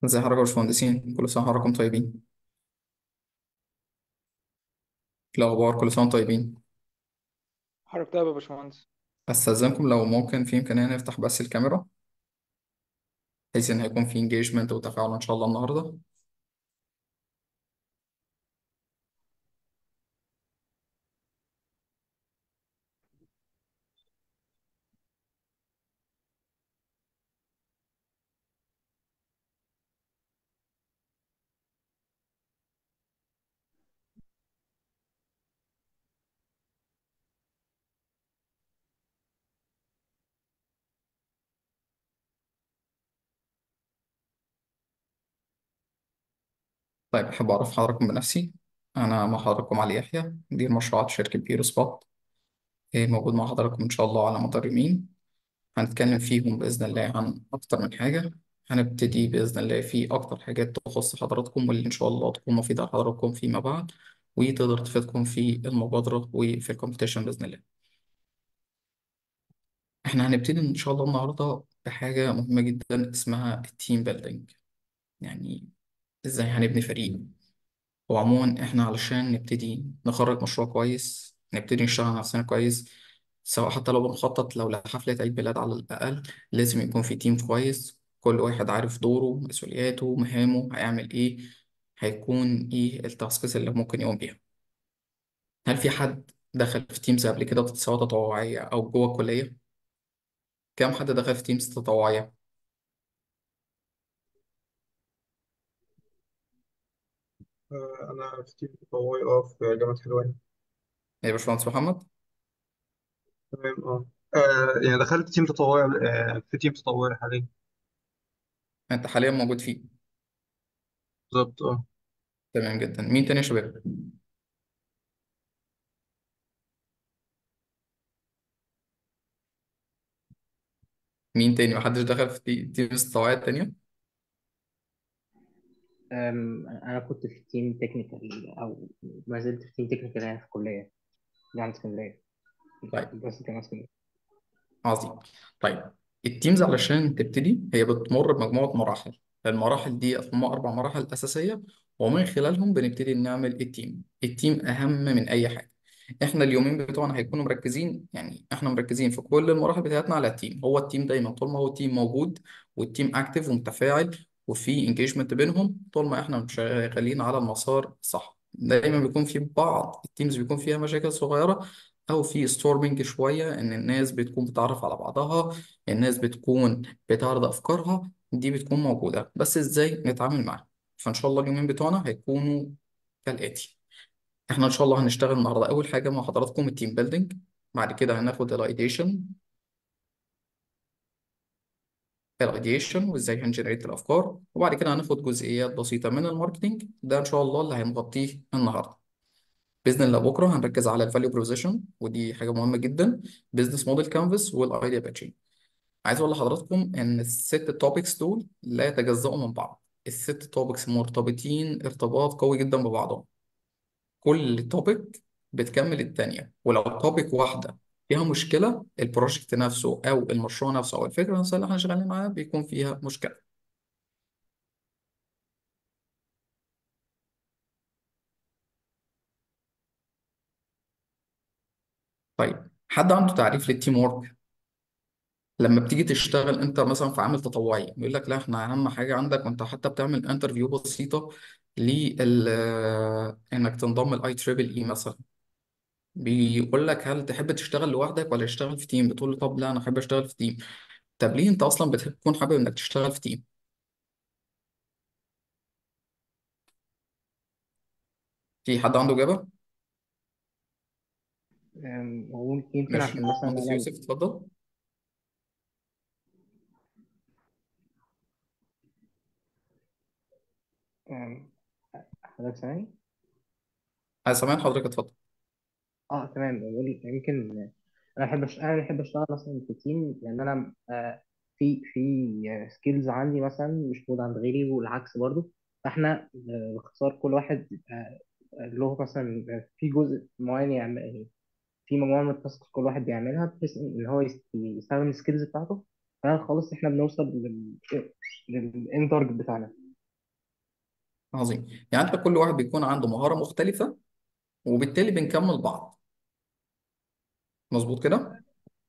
ازي حضرتك يا باشمهندسين كل سنة وحضراتكم طيبين إيه الأخبار كل سنة وانتم طيبين حضرتك طيب يا باشمهندس أستاذنكم لو ممكن في إمكانية نفتح بس الكاميرا بحيث إن هيكون في انجيجمنت وتفاعل إن شاء الله النهاردة طيب أحب أعرف حضراتكم بنفسي أنا مع حضراتكم علي يحيى مدير مشروعات شركة بيرو سبوت إيه، موجود مع حضراتكم إن شاء الله على مدار يومين هنتكلم فيهم بإذن الله عن أكتر من حاجة هنبتدي بإذن الله في أكتر حاجات تخص حضراتكم واللي إن شاء الله تكون مفيدة لحضراتكم فيما بعد وتقدر تفيدكم في المبادرة وفي الكومبيتيشن بإذن الله احنا هنبتدي ان شاء الله النهارده بحاجه مهمه جدا اسمها التيم بيلدينج يعني ازاي هنبني فريق وعموما احنا علشان نبتدي نخرج مشروع كويس نبتدي نشتغل على نفسنا كويس سواء حتى لو بنخطط لو لحفلة عيد ميلاد على الأقل لازم يكون في تيم كويس كل واحد عارف دوره مسؤولياته مهامه هيعمل ايه هيكون ايه التاسكس اللي ممكن يقوم بيها هل في حد دخل في تيمز قبل كده سواء تطوعية أو جوه الكلية؟ كم حد دخل في تيمز تطوعية؟ آه، أنا في تيم تطوعي أه في جامعة حلوان يا باشمهندس محمد تمام أه آه، يعني دخلت تيم تطوعي آه، في تيم تطوعي حاليا انت حاليا موجود فيه بالظبط أه تمام جدا مين تاني يا شباب مين تاني محدش دخل في تي- تيم التطوعية تانية أم، أنا كنت في تيم تكنيكال أو ما زلت في تيم تكنيكال يعني في الكلية جامعة اسكندرية طيب دراسة جامعة اسكندرية عظيم طيب التيمز علشان تبتدي هي بتمر بمجموعة مراحل المراحل دي هم أربع مراحل أساسية ومن خلالهم بنبتدي نعمل التيم التيم أهم من أي حاجة احنا اليومين بتوعنا هيكونوا مركزين يعني احنا مركزين في كل المراحل بتاعتنا على التيم هو التيم دايما طول ما هو التيم موجود والتيم اكتف ومتفاعل وفي انجيجمنت بينهم طول ما احنا شغالين على المسار الصح دايما بيكون في بعض التيمز بيكون فيها مشاكل صغيرة او في ستورمنج شويه ان الناس بتكون بتعرف على بعضها الناس بتكون بتعرض افكارها دي بتكون موجوده بس ازاي نتعامل معاها فان شاء الله اليومين بتوعنا هيكونوا كالاتي احنا ان شاء الله هنشتغل النهارده اول حاجه مع حضراتكم التيم بيلدينج بعد كده هناخد الايديشن الايديشن وازاي هنجنريت الافكار وبعد كده هناخد جزئيات بسيطه من الماركتينج ده ان شاء الله اللي هنغطيه النهارده باذن الله بكره هنركز على الفاليو بروبوزيشن ودي حاجه مهمه جدا بزنس موديل كانفاس والايديا باتشنج عايز اقول لحضراتكم ان الست توبكس دول لا يتجزأوا من بعض الست توبكس مرتبطين ارتباط قوي جدا ببعضهم كل توبك بتكمل التانية ولو توبك واحدة فيها مشكلة البروجكت نفسه أو المشروع نفسه أو الفكرة نفسها اللي احنا شغالين معاها بيكون فيها مشكلة طيب حد عنده تعريف للتيم وورك لما بتيجي تشتغل انت مثلا في عمل تطوعي يقول لك لا احنا اهم حاجه عندك وانت حتى بتعمل انترفيو بسيطه لل انك تنضم الاي تريبل اي مثلا بيقول لك هل تحب تشتغل لوحدك ولا تشتغل في تيم بتقول له طب لا انا احب اشتغل في تيم طب ليه انت اصلا بتكون حابب انك تشتغل في تيم في حد عنده اجابه أم، هو يمكن ماشي عشان مثلا مهندس أنا يوسف اتفضل أم، حضرتك سامعني؟ عايز سامعني حضرتك اتفضل اه تمام بقول يمكن انا بحب أش... انا بحب اشتغل مثلا في تيم لان انا آه، في في سكيلز عندي مثلا مش موجوده عند غيري والعكس برضو فاحنا آه، باختصار كل واحد آه، له مثلا في جزء معين يعمل في مجموعه من التاسكس كل واحد بيعملها بحيث ان هو يست- يستخدم السكيلز بتاعته فخلاص احنا بنوصل لل للاند تارجت بتاعنا عظيم يعني انت كل واحد بيكون عنده مهارة مختلفة وبالتالي بنكمل بعض مظبوط كده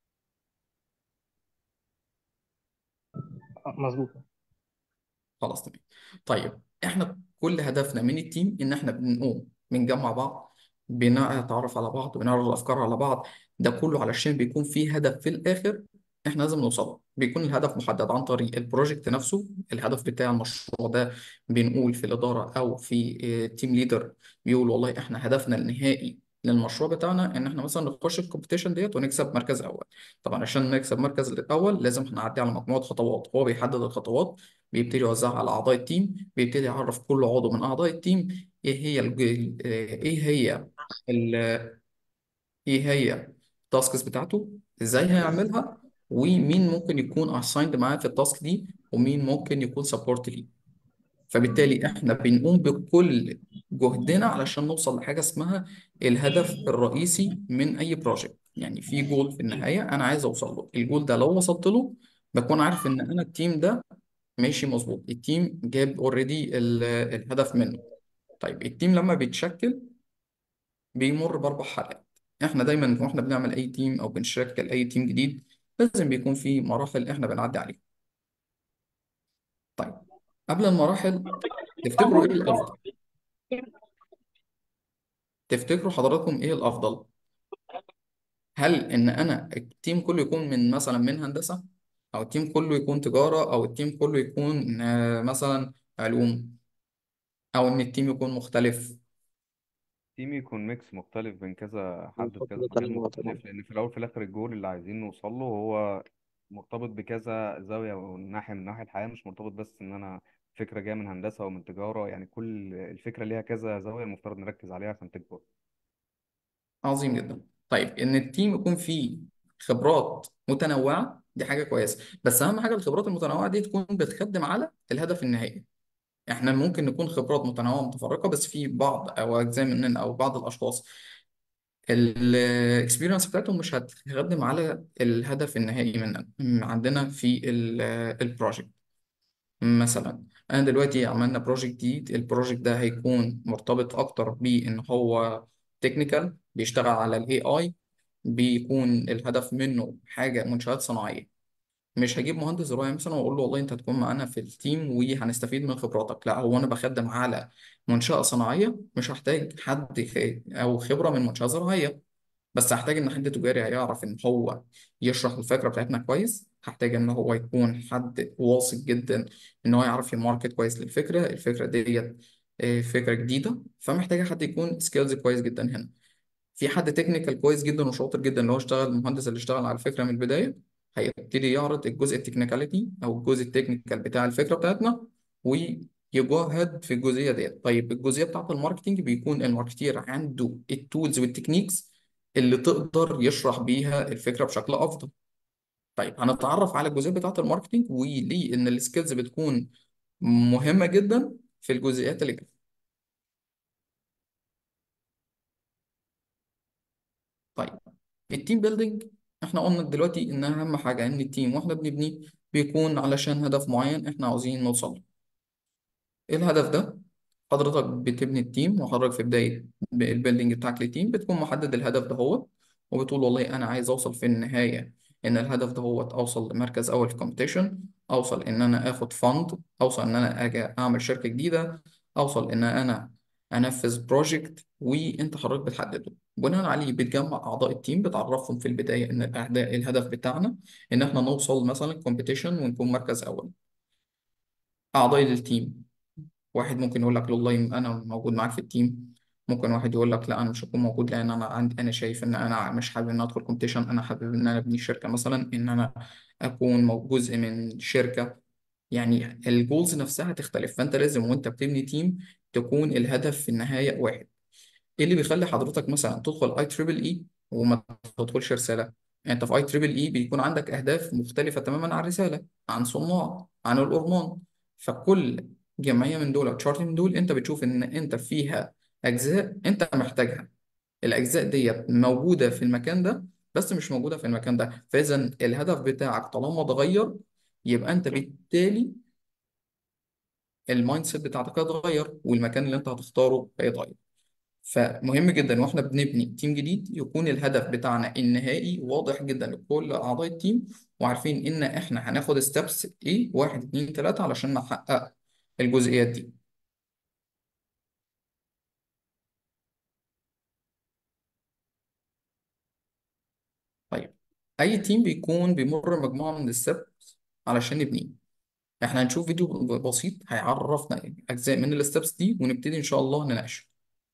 آه، مظبوط خلاص تمام طيب احنا كل هدفنا من التيم ان احنا بنقوم بنجمع بعض بنتعرف على بعض بنعرض الافكار على بعض ده كله علشان بيكون في هدف في الاخر احنا لازم نوصل له بيكون الهدف محدد عن طريق البروجكت نفسه الهدف بتاع المشروع ده بنقول في الاداره او في التيم ليدر بيقول والله احنا هدفنا النهائي للمشروع بتاعنا ان احنا مثلا نخش الكومبيتيشن ديت ونكسب مركز اول طبعا عشان نكسب مركز الاول لازم هنعدي على مجموعه خطوات هو بيحدد الخطوات بيبتدي يوزعها على أعضاء التيم بيبتدي يعرف كل عضو من أعضاء التيم إيه هي الج... إيه هي ال... إيه هي التاسكس بتاعته إزاي هيعملها ومين ممكن يكون assigned معاه في التاسك دي ومين ممكن يكون سبورت ليه فبالتالي إحنا بنقوم بكل جهدنا علشان نوصل لحاجة اسمها الهدف الرئيسي من أي بروجكت يعني في جول في النهاية أنا عايز أوصل له الجول ده لو وصلت له بكون عارف إن أنا التيم ده ماشي مظبوط التيم جاب اوريدي الهدف منه طيب التيم لما بيتشكل بيمر باربع حلقات احنا دايما واحنا بنعمل اي تيم او بنشكل اي تيم جديد لازم بيكون في مراحل احنا بنعدي عليها طيب قبل المراحل تفتكروا ايه الافضل تفتكروا حضراتكم ايه الافضل هل ان انا التيم كله يكون من مثلا من هندسة او التيم كله يكون تجارة او التيم كله يكون آه، مثلا علوم او ان التيم يكون مختلف تيم يكون ميكس مختلف بين كذا حد في كذا بفضل مجال تنوع طبعا مختلف لأن في الأول في الآخر الجول اللي عايزين نوصل له هو مرتبط بكذا زاوية وناحية من ناحية الحياة مش مرتبط بس إن أنا فكرة جاية من هندسة أو من تجارة يعني كل الفكرة ليها كذا زاوية المفترض نركز عليها عشان تكبر عظيم جدا طيب ان التيم يكون فيه خبرات متنوعه دي حاجه كويسه بس اهم حاجه الخبرات المتنوعه دي تكون بتخدم على الهدف النهائي احنا ممكن نكون خبرات متنوعه متفرقه بس في بعض او اجزاء مننا او بعض الاشخاص الاكسبيرينس بتاعتهم مش هتخدم على الهدف النهائي مننا عندنا في البروجكت مثلا انا دلوقتي عملنا بروجكت جديد البروجكت ده هيكون مرتبط اكتر بان هو تكنيكال بيشتغل على الاي اي بيكون الهدف منه حاجه منشآت صناعيه مش هجيب مهندس زراعي مثلا واقول له والله انت هتكون معانا في التيم وهنستفيد من خبراتك لا هو انا بخدم على منشأة صناعيه مش هحتاج حد خ- او خبره من منشأة زراعيه بس هحتاج ان حد تجاري هيعرف ان هو يشرح الفكره بتاعتنا كويس هحتاج ان هو يكون حد واثق جدا ان هو يعرف يماركت كويس للفكره الفكره ديت آه، فكره جديده فمحتاجه حد يكون سكيلز كويس جدا هنا في حد تكنيكال كويس جدا وشاطر جدا اللي هو اشتغل المهندس اللي اشتغل على الفكره من البدايه هيبتدي يعرض الجزء التكنيكاليتي او الجزء التكنيكال بتاع الفكره بتاعتنا ويجاهد في الجزئيه ديت طيب الجزئيه بتاعت الماركتينج بيكون الماركتير عنده التولز والتكنيكس اللي تقدر يشرح بيها الفكره بشكل افضل طيب هنتعرف على الجزئيه بتاعت الماركتينج وليه ان السكيلز بتكون مهمه جدا في الجزئيات اللي جايه طيب التيم بيلدينج احنا قلنا دلوقتي ان اهم حاجه ان التيم واحنا بنبنيه بيكون علشان هدف معين احنا عاوزين نوصل له ايه الهدف ده حضرتك بتبني التيم وحضرتك في بدايه البيلدينج بتاعك للتيم بتكون محدد الهدف ده هو وبتقول والله انا عايز اوصل في النهايه ان الهدف ده هو اوصل لمركز اول في كومبيتيشن اوصل ان انا اخد فند اوصل ان انا اجي اعمل شركه جديده اوصل ان انا انفذ بروجكت وانت حضرتك بتحدده بناء عليه بتجمع اعضاء التيم بتعرفهم في البدايه ان الاهداف الهدف بتاعنا ان احنا نوصل مثلا كومبيتيشن ونكون مركز اول اعضاء التيم واحد ممكن يقول لك والله انا موجود معاك في التيم ممكن واحد يقول لك لا انا مش هكون موجود لان انا عندي انا شايف ان انا مش حابب ان ادخل كومبيتيشن انا حابب ان انا ابني شركه مثلا ان انا اكون مو- جزء من شركه يعني الجولز نفسها تختلف فانت لازم وانت بتبني تيم تكون الهدف في النهايه واحد ايه اللي بيخلي حضرتك مثلا تدخل اي تريبل اي وما تدخلش رساله يعني انت في اي تريبل اي بيكون عندك اهداف مختلفه تماما عن رساله عن صناع عن الأورمان فكل جمعيه من دول او تشارت من دول انت بتشوف ان انت فيها اجزاء انت محتاجها الاجزاء ديت موجوده في المكان ده بس مش موجوده في المكان ده فاذا الهدف بتاعك طالما اتغير يبقى انت بالتالي المايند سيت بتاعتك هيتغير والمكان اللي انت هتختاره هيتغير فمهم جدا واحنا بنبني تيم جديد يكون الهدف بتاعنا النهائي واضح جدا لكل اعضاء التيم وعارفين ان احنا هناخد ستيبس ايه واحد اتنين تلاتة علشان نحقق الجزئيات دي طيب اي تيم بيكون بيمر مجموعة من الستبس علشان نبنيه احنا هنشوف فيديو بسيط هيعرفنا اجزاء من الستبس دي ونبتدي ان شاء الله نناقشه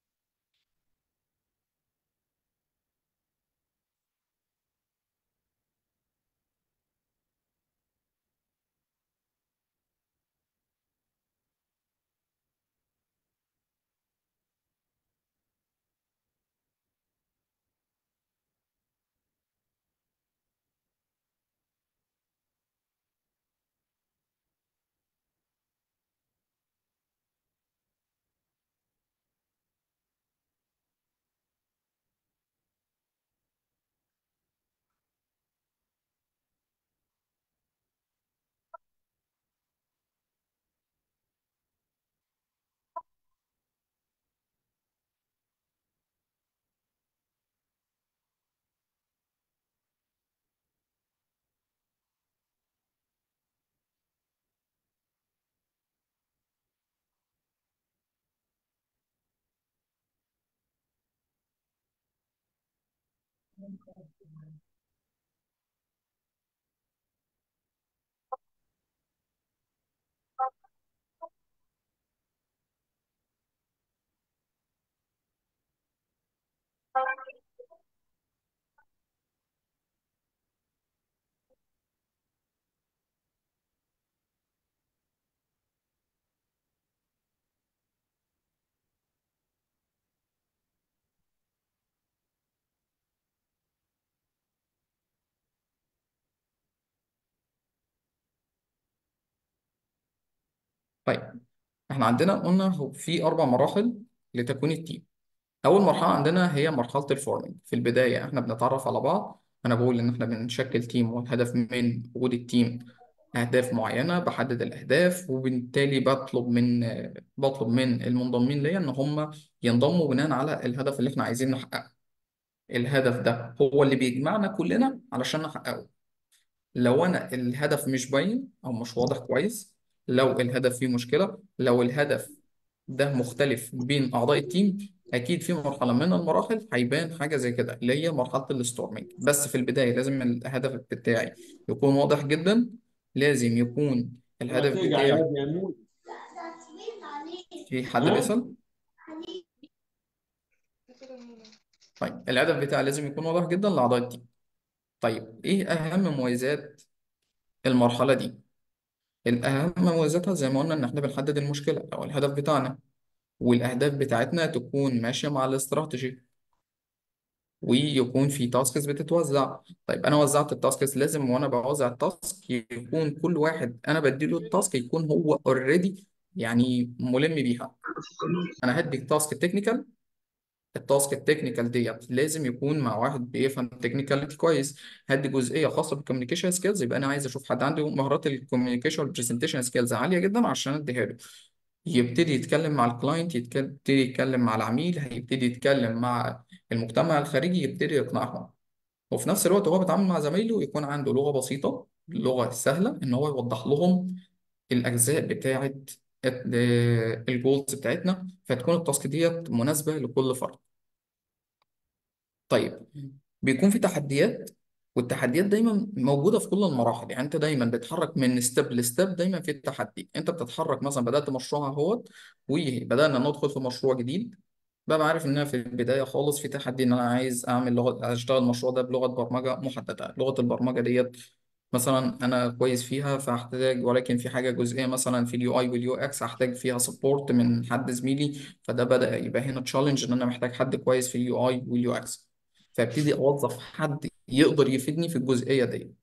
طيب احنا عندنا قلنا هو في اربع مراحل لتكوين التيم اول مرحله عندنا هي مرحله الفورمينج في البدايه احنا بنتعرف على بعض انا بقول ان احنا بنشكل تيم والهدف من وجود التيم اهداف معينه بحدد الاهداف وبالتالي بطلب من بطلب من المنضمين ليا ان هم ينضموا بناء على الهدف اللي احنا عايزين نحققه الهدف ده هو اللي بيجمعنا كلنا علشان نحققه لو انا الهدف مش باين او مش واضح كويس لو الهدف فيه مشكله لو الهدف ده مختلف بين اعضاء التيم اكيد في مرحله من المراحل هيبان حاجه زي كده اللي هي مرحله الستورمينج بس في البدايه لازم الهدف بتاعي يكون واضح جدا لازم يكون الهدف هتيجي بتاعي عياد يا نور في حد ها؟ بيسأل طيب الهدف بتاعي لازم يكون واضح جدا لاعضاء التيم طيب ايه اهم مميزات المرحله دي الأهم مميزاتها زي ما قلنا إن إحنا بنحدد المشكلة أو الهدف بتاعنا والأهداف بتاعتنا تكون ماشية مع الاستراتيجي ويكون في تاسكس بتتوزع طيب أنا وزعت التاسكس لازم وأنا بوزع التاسك يكون كل واحد أنا بديله التاسك يكون هو أوريدي يعني ملم بيها أنا هدي تاسك تكنيكال التاسك التكنيكال ديت لازم يكون مع واحد بيفهم التكنيكاليتي كويس هدي جزئيه خاصه بالكوميونيكيشن سكيلز يبقى انا عايز اشوف حد عنده مهارات الكوميونيكيشن والبرزنتيشن سكيلز عاليه جدا عشان اديها له يبتدي يتكلم مع الكلاينت يبتدي يتكلم مع العميل هيبتدي يتكلم مع المجتمع الخارجي يبتدي يقنعهم وفي نفس الوقت وهو بيتعامل مع زمايله يكون عنده لغه بسيطه لغه سهله ان هو يوضح لهم الاجزاء بتاعه الجولز بتاعتنا فتكون التاسك ديت مناسبه لكل فرد طيب بيكون في تحديات والتحديات دايما موجوده في كل المراحل يعني انت دايما بتتحرك من ستيب لستيب دايما في تحدي انت بتتحرك مثلا بدات مشروع اهوت وبدانا ندخل في مشروع جديد ببقى عارف ان انا في البدايه خالص في تحدي ان انا عايز اعمل لغه اشتغل المشروع ده بلغه برمجه محدده لغه البرمجه ديت مثلا انا كويس فيها فهحتاج ولكن في حاجه جزئيه مثلا في اليو اي واليو اكس هحتاج فيها سبورت من حد زميلي فده بدا يبقى هنا تشالنج ان انا محتاج حد كويس في اليو اي واليو اكس فابتدي اوظف حد يقدر يفيدني في الجزئيه دي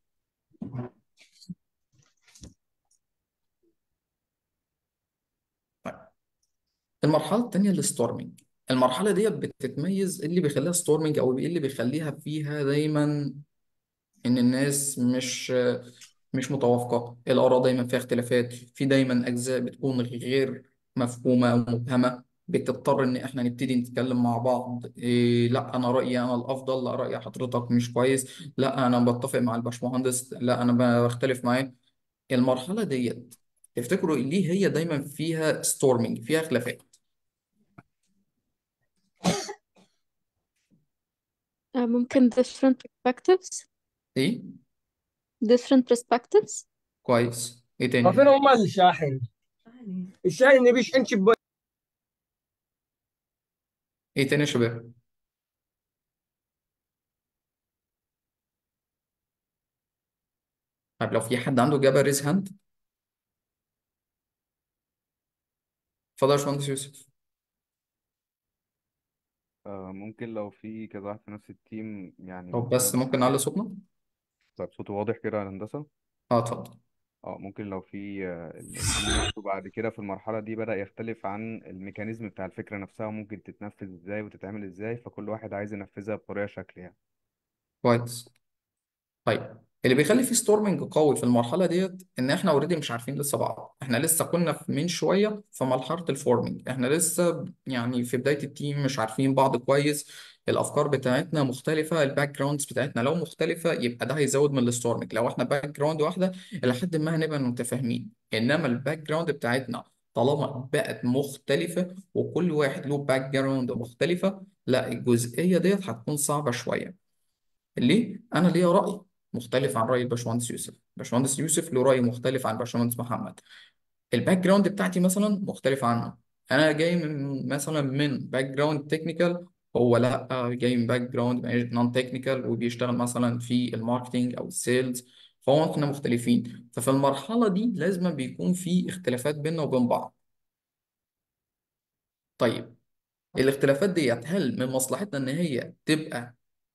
طيب المرحله الثانيه الستورمنج المرحله ديت بتتميز اللي بيخليها ستورمنج او ايه اللي بيخليها فيها دايما ان الناس مش مش متوافقة الآراء دايما فيها اختلافات في دايما أجزاء بتكون غير مفهومة ومبهمة بتضطر إن إحنا نبتدي نتكلم مع بعض إيه لا أنا رأيي أنا الأفضل لا رأي حضرتك مش كويس لا أنا بتفق مع الباشمهندس لا أنا بختلف معاه المرحلة ديت تفتكروا ليه هي دايما فيها ستورمينج فيها خلافات آه، ممكن different perspectives إيه different perspectives كويس إيه ما فين تاني هم الشاحن الشاحن بيشحن شباك إيه تاني يا شباب طيب لو في حد عنده إجابة ريز هاند اتفضل يا باشمهندس يوسف آه، ممكن لو في كذا واحد في نفس التيم يعني طب بس المفروض ممكن نعلي صوتنا طيب صوته واضح كده يا هندسة اه اتفضل اه ممكن لو في آه، ال- التيم نفسه بعد كده في المرحلة دي بدأ يختلف عن الميكانيزم بتاع الفكرة نفسها ممكن تتنفذ ازاي وتتعمل ازاي فكل واحد عايز ينفذها بطريقة شكل يعني كويس طيب اللي بيخلي فيه ستورمنج قوي في المرحله ديت ان احنا اوريدي مش عارفين لسه بعض احنا لسه كنا في من شويه في مرحله الفورمنج احنا لسه يعني في بدايه التيم مش عارفين بعض كويس الافكار بتاعتنا مختلفه الباك جراوندز بتاعتنا لو مختلفه يبقى ده هيزود من الستورمنج لو احنا باك جراوند واحده الى حد ما هنبقى متفاهمين انما الباك جراوند بتاعتنا طالما بقت مختلفه وكل واحد له باك جراوند مختلفه لا الجزئيه ديت هتكون صعبه شويه ليه؟ أنا ليا رأي مختلف عن رأي الباشمهندس يوسف، الباشمهندس يوسف له رأي مختلف عن الباشمهندس محمد، الباك جراوند بتاعتي مثلا مختلفة عنه، أنا جاي من مثلا من باك جراوند تكنيكال هو لا جاي من باك جراوند نون تكنيكال وبيشتغل مثلا في الماركتينج أو السيلز فهو احنا مختلفين، ففي المرحلة دي لازم بيكون في اختلافات بيننا وبين بعض. طيب الاختلافات ديت هل من مصلحتنا إن هي تبقى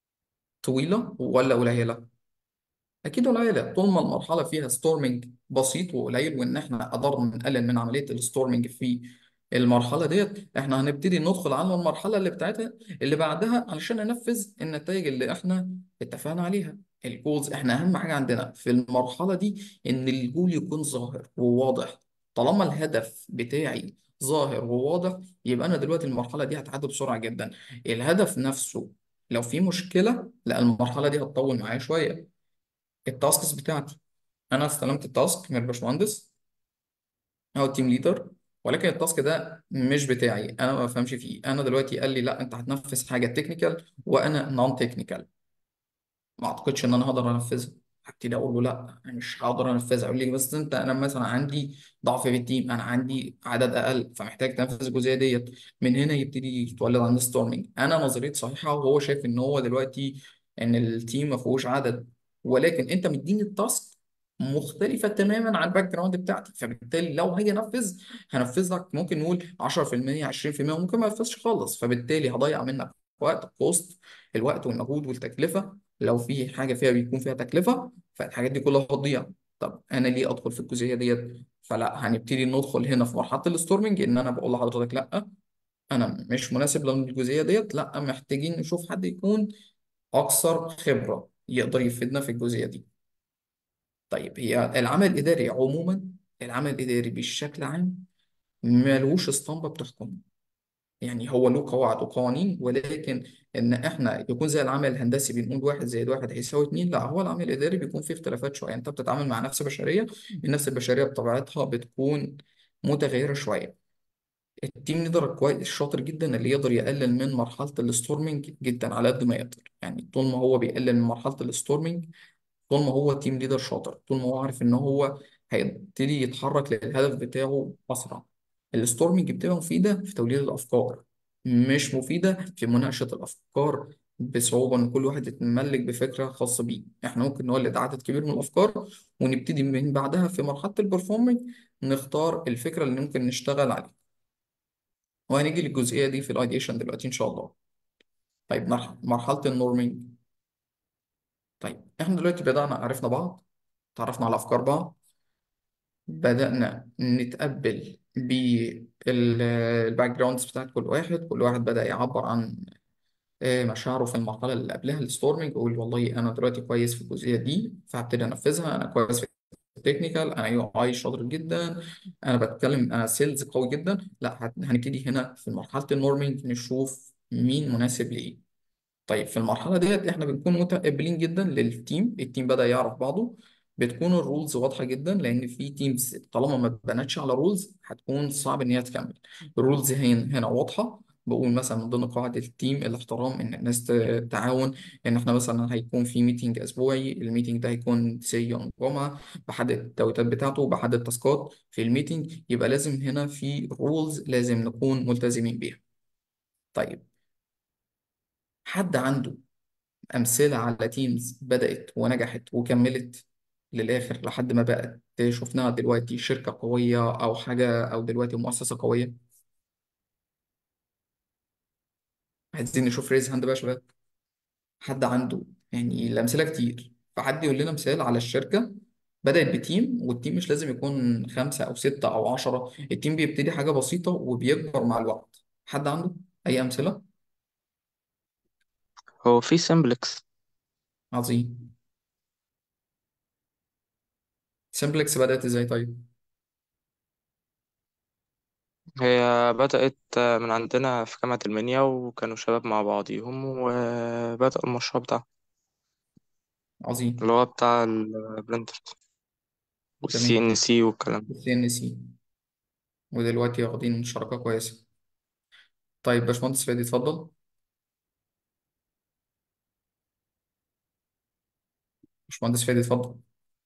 طويلة ولا قليلة؟ اكيد قليله طول ما المرحله فيها ستورمنج بسيط وقليل وان احنا قدرنا نقلل من عمليه الستورمنج في المرحله ديت احنا هنبتدي ندخل على المرحله اللي بتاعتها اللي بعدها علشان ننفذ النتائج اللي احنا اتفقنا عليها الجولز احنا اهم حاجه عندنا في المرحله دي ان الجول يكون ظاهر وواضح طالما الهدف بتاعي ظاهر وواضح يبقى انا دلوقتي المرحله دي هتعدي بسرعه جدا الهدف نفسه لو في مشكله لا المرحله دي هتطول معايا شويه التاسكس بتاعتي انا استلمت التاسك من الباشمهندس او التيم ليدر ولكن التاسك ده مش بتاعي انا ما بفهمش فيه انا دلوقتي قال لي لا انت هتنفذ حاجه تكنيكال وانا نون تكنيكال ما اعتقدش ان انا هقدر انفذها هبتدي اقول له لا انا مش هقدر انفذها يقول لي بس انت انا مثلا عندي ضعف في التيم انا عندي عدد اقل فمحتاج تنفذ الجزئيه ديت من هنا يبتدي يتولد عندي ستورمنج انا نظريتي صحيحه وهو شايف ان هو دلوقتي ان التيم ما فيهوش عدد ولكن انت مديني التاسك مختلفة تماما عن الباك جراوند بتاعتي فبالتالي لو هاجي انفذ هنفذ لك ممكن نقول 10% 20% وممكن ما انفذش خالص فبالتالي هضيع منك وقت كوست الوقت والمجهود والتكلفة لو في حاجة فيها بيكون فيها تكلفة فالحاجات دي كلها هتضيع طب أنا ليه أدخل في الجزئية ديت فلا هنبتدي ندخل هنا في مرحلة الستورمنج إن أنا بقول لحضرتك لا أنا مش مناسب للجزئية ديت لا محتاجين نشوف حد يكون أكثر خبرة يقدر يفيدنا في الجزئية دي طيب هي العمل الإداري عموما العمل الإداري بشكل عام ملوش اسطمبة بتحكمه يعني هو له قواعد وقوانين ولكن ان احنا يكون زي العمل الهندسي بنقول واحد زائد واحد هيساوي اتنين لا هو العمل الاداري بيكون فيه اختلافات شويه انت بتتعامل مع نفس بشريه النفس البشريه بطبيعتها بتكون متغيره شويه التيم ليدر الكويس الشاطر جدا اللي يقدر يقلل من مرحله الستورمنج جدا على قد ما يقدر يعني طول ما هو بيقلل من مرحله الستورمنج طول ما هو تيم ليدر شاطر طول ما هو عارف ان هو هيبتدي يتحرك للهدف بتاعه اسرع الستورمنج بتبقى مفيده في توليد الافكار مش مفيده في مناقشه الافكار بصعوبه ان كل واحد يتملك بفكره خاصه بيه احنا ممكن نولد عدد كبير من الافكار ونبتدي من بعدها في مرحله البرفورمنج نختار الفكره اللي ممكن نشتغل عليها وهنيجي للجزئيه دي في الايديشن دلوقتي ان شاء الله طيب مرح- مرحله النورمينج طيب احنا دلوقتي بدأنا عرفنا بعض تعرفنا على افكار بعض بدأنا نتقبل بالباك جراوندز بتاعت كل واحد كل واحد بدأ يعبر عن آه، مشاعره في المرحلة اللي قبلها الستورمنج يقول والله أنا دلوقتي كويس في الجزئية دي فهبتدي أنفذها أنا كويس في تكنيكال انا يو اي شاطر جدا انا بتكلم انا سيلز قوي جدا لا هت- هنبتدي هنا في مرحله النورمينج نشوف مين مناسب لايه طيب في المرحلة ديت احنا بنكون متقبلين جدا للتيم التيم بدأ يعرف بعضه بتكون الرولز واضحة جدا لأن في تيمز طالما ما اتبنتش على رولز هتكون صعب إن هي تكمل الرولز هنا هنا واضحة بقول مثلا من ضمن قواعد التيم الاحترام إن الناس ت- تعاون إن احنا مثلا هيكون في ميتنج أسبوعي الميتنج ده هيكون سي يوم جمعة بحدد التوقيتات بتاعته بحدد تاسكات في الميتنج يبقى لازم هنا في رولز لازم نكون ملتزمين بيها طيب حد عنده أمثلة على تيمز بدأت ونجحت وكملت للآخر لحد ما بقت شفناها دلوقتي شركة قوية أو حاجة أو دلوقتي مؤسسة قوية عايزين نشوف ريز هاند بقى يا شباب حد عنده يعني الأمثلة كتير فحد يقول لنا مثال على الشركة بدأت بتيم والتيم مش لازم يكون خمسة أو ستة أو عشرة التيم بيبتدي حاجة بسيطة وبيكبر مع الوقت حد عنده أي أمثلة؟ هو في سمبلكس عظيم سمبلكس بدأت إزاي طيب؟ هي بدأت من عندنا في جامعة المنيا وكانوا شباب مع بعضيهم وبدأوا المشروع بتاعهم عظيم اللي هو بتاع البرنتر والسي تمام ان سي والكلام ده السي ان سي ودلوقتي واخدين شراكة كويسة طيب باشمهندس فادي اتفضل باشمهندس فادي اتفضل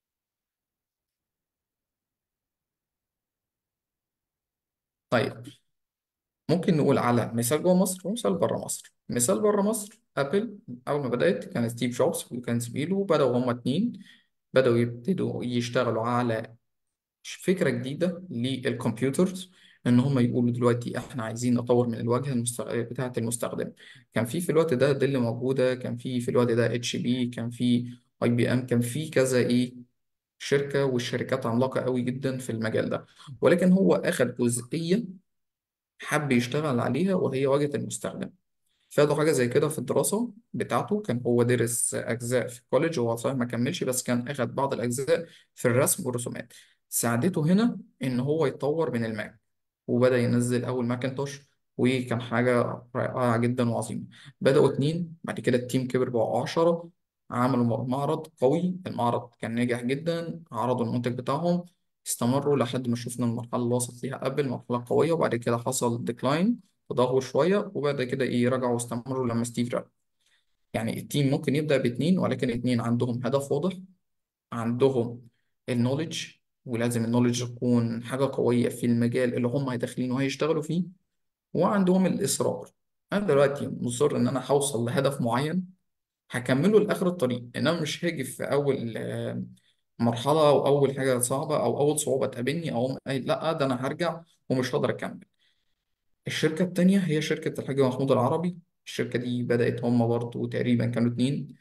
طيب ممكن نقول على مثال جوه مصر ومثال بره مصر مثال بره مصر ابل اول ما بدات كان ستيف جوبز وكان زميله وبداوا هما اتنين بداوا يبتدوا يشتغلوا على فكره جديده للكمبيوترز ان هم يقولوا دلوقتي احنا عايزين نطور من الواجهه المستغ... بتاعه المستخدم كان في في الوقت ده ديل موجوده كان في في الوقت ده اتش بي كان في اي بي ام كان في كذا ايه شركه والشركات عملاقه قوي جدا في المجال ده ولكن هو اخذ جزئيه حب يشتغل عليها وهي واجهة المستخدم فادوا حاجة زي كده في الدراسة بتاعته كان هو درس أجزاء في الكوليدج هو صحيح ما كملش بس كان أخد بعض الأجزاء في الرسم والرسومات ساعدته هنا إن هو يتطور من الماك وبدأ ينزل أول ماكنتوش وكان حاجة رائعة جدا وعظيمة بدأوا اتنين بعد كده التيم كبر بقوا عشرة عملوا معرض قوي المعرض كان ناجح جدا عرضوا المنتج بتاعهم استمروا لحد ما شفنا المرحلة اللي وصلت ليها قبل مرحلة قوية وبعد كده حصل ديكلاين تدهور شوية وبعد كده إيه رجعوا واستمروا لما ستيف رجع يعني التيم ممكن يبدأ باتنين ولكن اتنين عندهم هدف واضح عندهم النوليدج ولازم النوليدج تكون حاجة قوية في المجال اللي هم داخلين وهيشتغلوا فيه وعندهم الإصرار أنا دلوقتي مصر إن أنا هوصل لهدف معين هكمله لآخر الطريق إنما مش هاجي في أول آه، مرحلة أو أول حاجة صعبة أو أول صعوبة تقابلني أو أقوم لا ده أنا هرجع ومش هقدر أكمل الشركة التانية هي شركة الحاج محمود العربي الشركة دي بدأت هم برضو تقريبا كانوا اتنين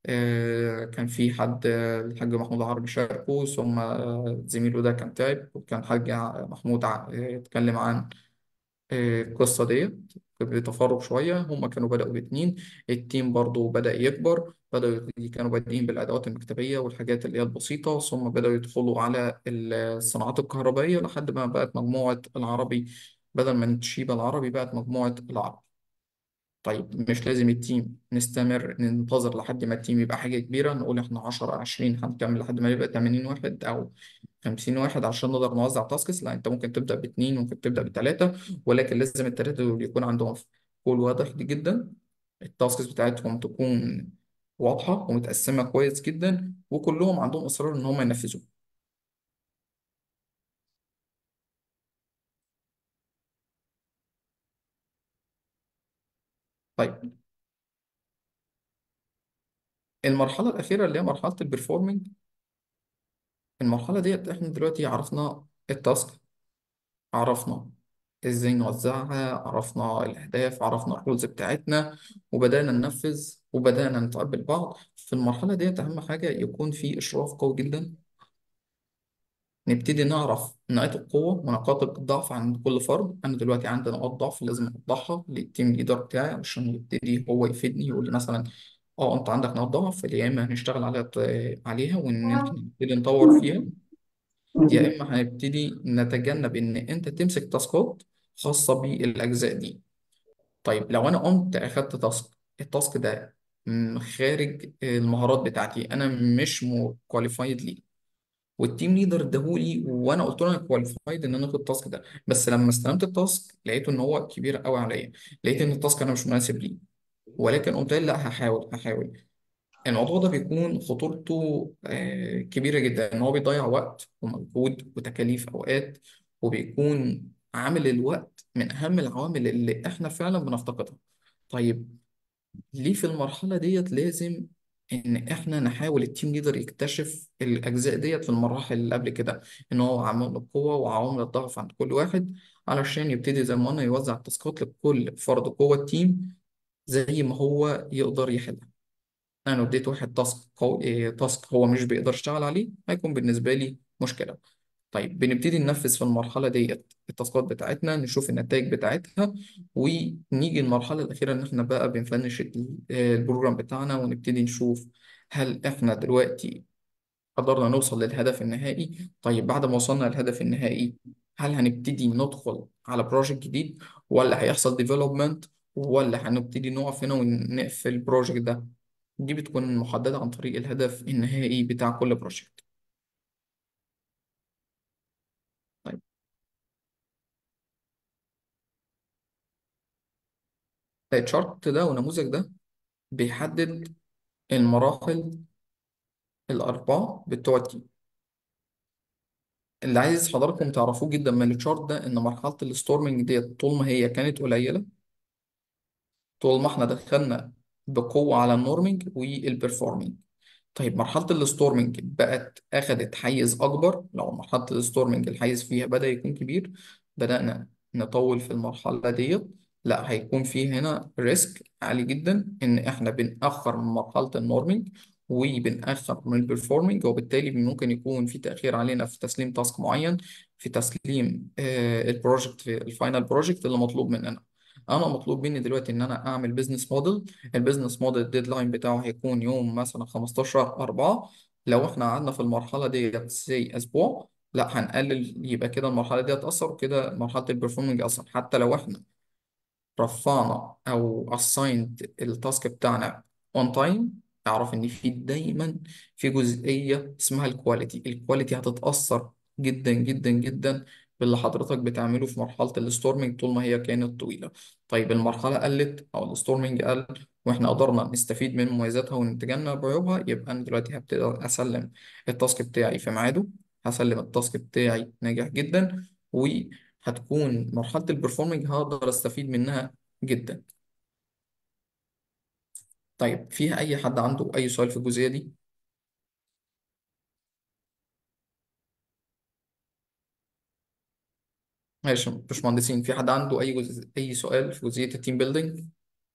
آه، كان في حد آه، الحاج محمود العربي شاركه ثم آه، زميله ده كان تعب وكان الحاج ع- محمود ع- آه، اتكلم عن آه، القصة ديت بتفرغ شوية هم كانوا بدأوا باتنين التيم برضو بدأ يكبر بدأوا كانوا بادئين بالأدوات المكتبية والحاجات اللي هي البسيطة ثم بدأوا يدخلوا على الصناعات الكهربائية لحد ما بقت مجموعة العربي بدل من تشيبة العربي بقت مجموعة العربي طيب مش لازم التيم نستمر ننتظر لحد ما التيم يبقى حاجة كبيرة نقول احنا 10 20 هنكمل لحد ما يبقى 80 واحد أو 50 واحد عشان نقدر نوزع تاسكس لا انت ممكن تبدأ باتنين ممكن تبدأ بتلاتة ولكن لازم التلاتة دول يكون عندهم كل واضح جدا التاسكس بتاعتهم تكون واضحة ومتقسمة كويس جدا وكلهم عندهم إصرار إن هم ينفذوه طيب المرحلة الأخيرة اللي هي مرحلة البرفورمينج المرحلة ديت احنا دلوقتي عرفنا التاسك عرفنا ازاي نوزعها عرفنا الأهداف عرفنا الرولز بتاعتنا وبدأنا ننفذ وبدأنا نتقبل بعض في المرحلة ديت أهم حاجة يكون في إشراف قوي جدا نبتدي نعرف نقاط القوة ونقاط الضعف عند كل فرد أنا دلوقتي عندي نقاط ضعف لازم أوضحها للتيم ليدر بتاعي عشان يبتدي هو يفيدني يقول لي مثلا اه انت عندك نقاط ضعف يا اما هنشتغل عليها عليها وان احنا نبتدي نطور فيها يا إما هنبتدي نتجنب إن أنت تمسك تاسكات خاصة بالأجزاء دي طيب لو أنا قمت أخدت تاسك التاسك ده م- خارج المهارات بتاعتي أنا مش كواليفايد ليه والتيم ليدر اداهولي وانا قلت له انا كواليفايد ان انا اخد التاسك ده بس لما استلمت التاسك لقيته ان هو كبير قوي عليا لقيت ان التاسك انا مش مناسب ليه ولكن قمت قايل لا هحاول هحاول الموضوع ده بيكون خطورته آه، كبيرة جدا ان هو بيضيع وقت ومجهود وتكاليف اوقات وبيكون عامل الوقت من اهم العوامل اللي احنا فعلا بنفتقدها طيب ليه في المرحلة ديت لازم إن إحنا نحاول التيم ليدر يكتشف الأجزاء ديت في المراحل اللي قبل كده إن هو عوامل القوة وعوامل الضعف عند كل واحد علشان يبتدي زي ما قلنا يوزع التاسكات لكل فرد جوه التيم زي ما هو يقدر يحلها أنا لو اديت واحد تاسك قوي إيه، تاسك هو مش بيقدر يشتغل عليه هيكون بالنسبة لي مشكلة طيب بنبتدي ننفذ في المرحلة ديت التاسكات بتاعتنا نشوف النتائج بتاعتها ونيجي المرحلة الأخيرة إن إحنا بقى بنفنش ال- البروجرام بتاعنا ونبتدي نشوف هل إحنا دلوقتي قدرنا نوصل للهدف النهائي طيب بعد ما وصلنا للهدف النهائي هل هنبتدي ندخل على بروجكت جديد ولا هيحصل ديفلوبمنت ولا هنبتدي نقف هنا ونقفل البروجكت ده دي بتكون محددة عن طريق الهدف النهائي بتاع كل بروجكت طيب الشارت ده والنموذج ده بيحدد المراحل الأربعة بتوع التيم اللي عايز حضراتكم تعرفوه جدا من الشارت ده إن مرحلة الستورمنج ديت طول ما هي كانت قليلة طول ما احنا دخلنا بقوة على النورمنج والبرفورمينج طيب مرحلة الستورمنج بقت أخدت حيز أكبر لو مرحلة الستورمنج الحيز فيها بدأ يكون كبير بدأنا نطول في المرحلة ديت لا هيكون في هنا ريسك عالي جدا إن إحنا بنأخر من مرحلة النورمنج وبنأخر من البرفورمينج وبالتالي ممكن يكون في تأخير علينا في تسليم تاسك معين في تسليم آه البروجكت في الفاينل بروجكت اللي مطلوب مننا أنا مطلوب مني دلوقتي إن أنا أعمل بيزنس موديل البيزنس موديل الديدلاين بتاعه هيكون يوم مثلا 15 4 لو احنا قعدنا في المرحلة ديت زي أسبوع لا هنقلل يبقى كده المرحلة دي هتأثر وكده مرحلة البرفورمنج أصلا حتى لو احنا رفعنا او assigned التاسك بتاعنا on time اعرف ان في دايما في جزئيه اسمها الكواليتي الكواليتي هتتاثر جدا جدا جدا باللي حضرتك بتعمله في مرحله الستورمنج طول ما هي كانت طويله طيب المرحله قلت او الستورمنج قل واحنا قدرنا نستفيد من مميزاتها ونتجنب عيوبها يبقى انا دلوقتي هبتدي اسلم التاسك بتاعي في ميعاده هسلم التاسك بتاعي ناجح جدا هتكون مرحلة البرفورمينج هقدر استفيد منها جدا طيب فيها أي حد عنده أي سؤال في الجزئية دي؟ ماشي مش مهندسين في حد عنده أي جزء أي سؤال في جزئية التيم بيلدينج؟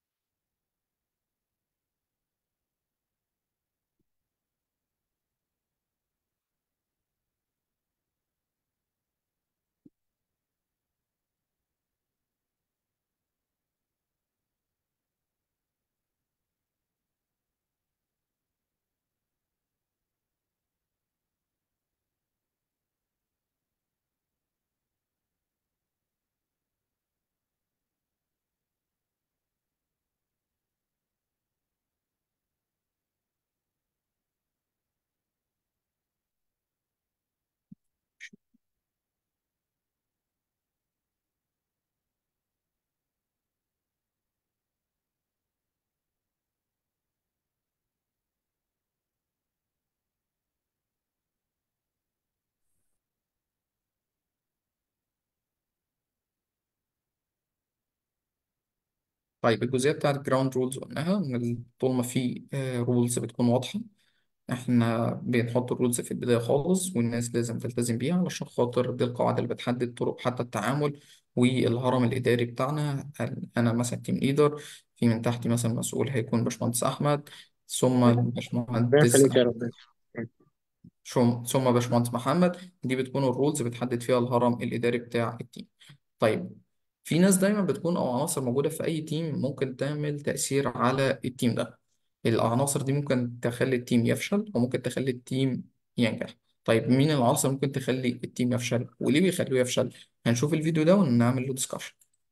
طيب الجزئية بتاعت جراوند رولز قلناها إن طول ما في رولز بتكون واضحة احنا بنحط الرولز في البداية خالص والناس لازم تلتزم بيها علشان خاطر دي القواعد اللي بتحدد طرق حتى التعامل والهرم الإداري بتاعنا أنا مثلا تيم ليدر في من تحتي مثلا مسؤول هيكون باشمهندس أحمد ثم ربنا باشمهندس يخليك يا رب شم- ثم باشمهندس محمد دي بتكون الرولز بتحدد فيها الهرم الإداري بتاع التيم طيب في ناس دايما بتكون أو عناصر موجودة في أي تيم ممكن تعمل تأثير على التيم ده العناصر دي ممكن تخلي التيم يفشل وممكن تخلي التيم ينجح طيب مين العناصر ممكن تخلي التيم يفشل وليه بيخلوه يفشل هنشوف الفيديو ده ونعمل له ديسكشن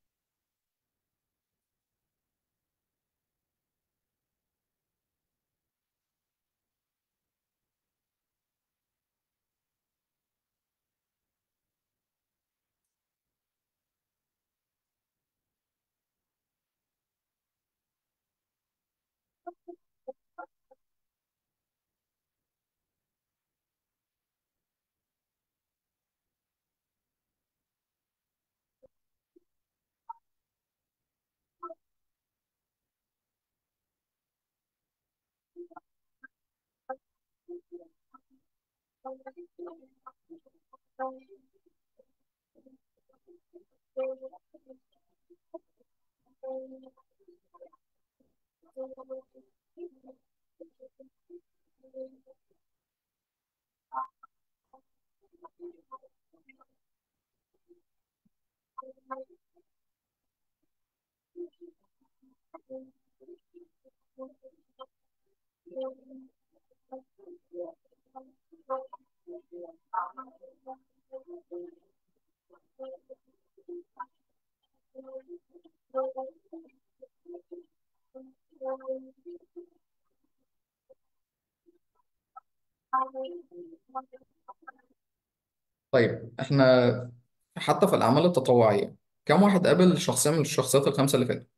طيب احنا حتى في الأعمال التطوعية كم واحد قابل شخصية من الشخصيات الخمسة اللي فاتوا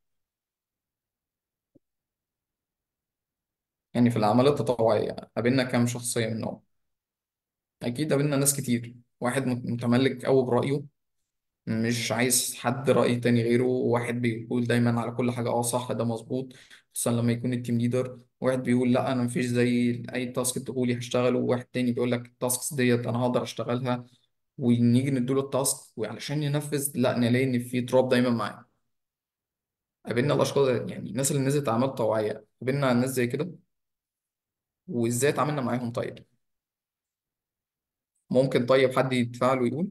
يعني في الأعمال التطوعية قابلنا كم شخصية منهم أكيد قابلنا ناس كتير واحد مت- متملك أوي برأيه مش عايز حد رأي تاني غيره واحد بيقول دايما على كل حاجة اه صح ده مظبوط خصوصا لما يكون التيم ليدر واحد بيقول لا أنا مفيش زي أي تاسك تقولي هشتغله وواحد تاني بيقول لك التاسكس ديت أنا هقدر أشتغلها ونيجي نديله التاسك وعلشان ينفذ لا نلاقي إن في تراب دايما معاه قابلنا الأشخاص يعني الناس اللي نزلت أعمال طوعية قابلنا ناس زي كده وإزاي اتعاملنا معاهم طيب ممكن طيب حد يتفاعل ويقول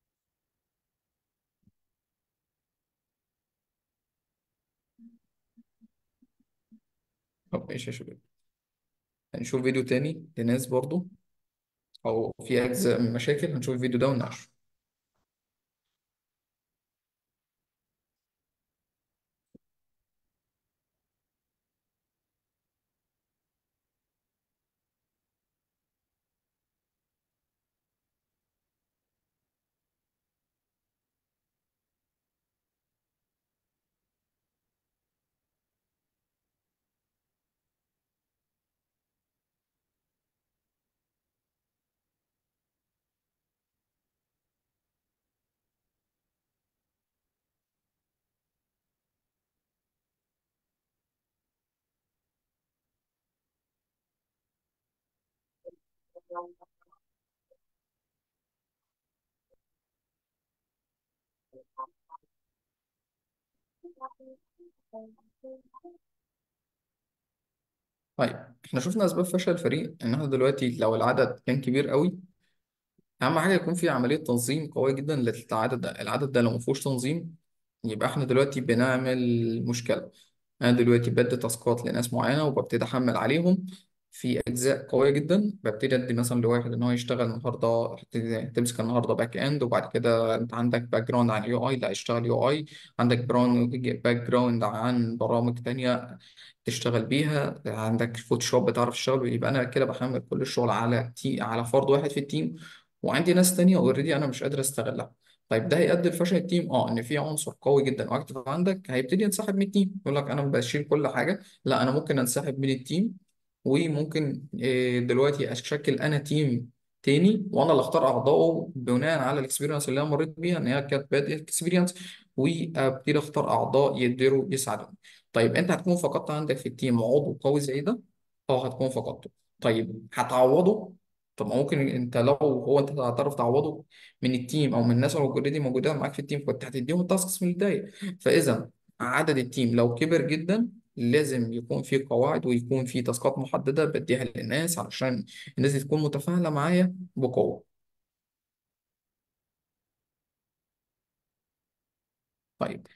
طب ايش يا شباب هنشوف فيديو تاني لناس برضو او في اجزاء من مشاكل هنشوف الفيديو ده ونناقشه طيب احنا شفنا اسباب فشل الفريق ان احنا دلوقتي لو العدد كان كبير قوي اهم حاجه يكون في عمليه تنظيم قويه جدا للعدد ده العدد ده لو ما فيهوش تنظيم يبقى احنا دلوقتي بنعمل مشكله انا دلوقتي بدي تاسكات لناس معينه وببتدي احمل عليهم في اجزاء قويه جدا ببتدي ادي مثلا لواحد ان هو يشتغل النهارده تمسك النهارده باك اند وبعد كده انت عندك باك جراوند عن يو اي لا اشتغل يو اي عندك باك جراوند عن برامج تانية تشتغل بيها عندك فوتوشوب بتعرف تشتغل يبقى انا كده بحمل كل الشغل على تي على فرد واحد في التيم وعندي ناس تانية اوريدي انا مش قادر استغلها طيب ده هيؤدي لفشل التيم اه ان في عنصر قوي جدا واكتف عندك هيبتدي ينسحب من التيم يقول لك انا بشيل كل حاجه لا انا ممكن انسحب من التيم وممكن آه، دلوقتي اشكل انا تيم تاني وانا اللي اختار اعضائه بناء على الاكسبيرينس اللي انا مريت بيها ان هي كانت باد اكسبيرينس وابتدي اختار اعضاء يقدروا يساعدوني طيب انت هتكون فقدت عندك في التيم عضو قوي زي ده اه هتكون فقدته طيب هتعوضه طب ما ممكن انت لو هو انت هتعرف تعوضه من التيم او من الناس اللي اوريدي موجوده معاك في التيم كنت هتديهم التاسكس من البدايه فاذا عدد التيم لو كبر جدا لازم يكون في قواعد ويكون في تاسكات محدده بديها للناس علشان الناس دي تكون متفاعله معايا بقوه طيب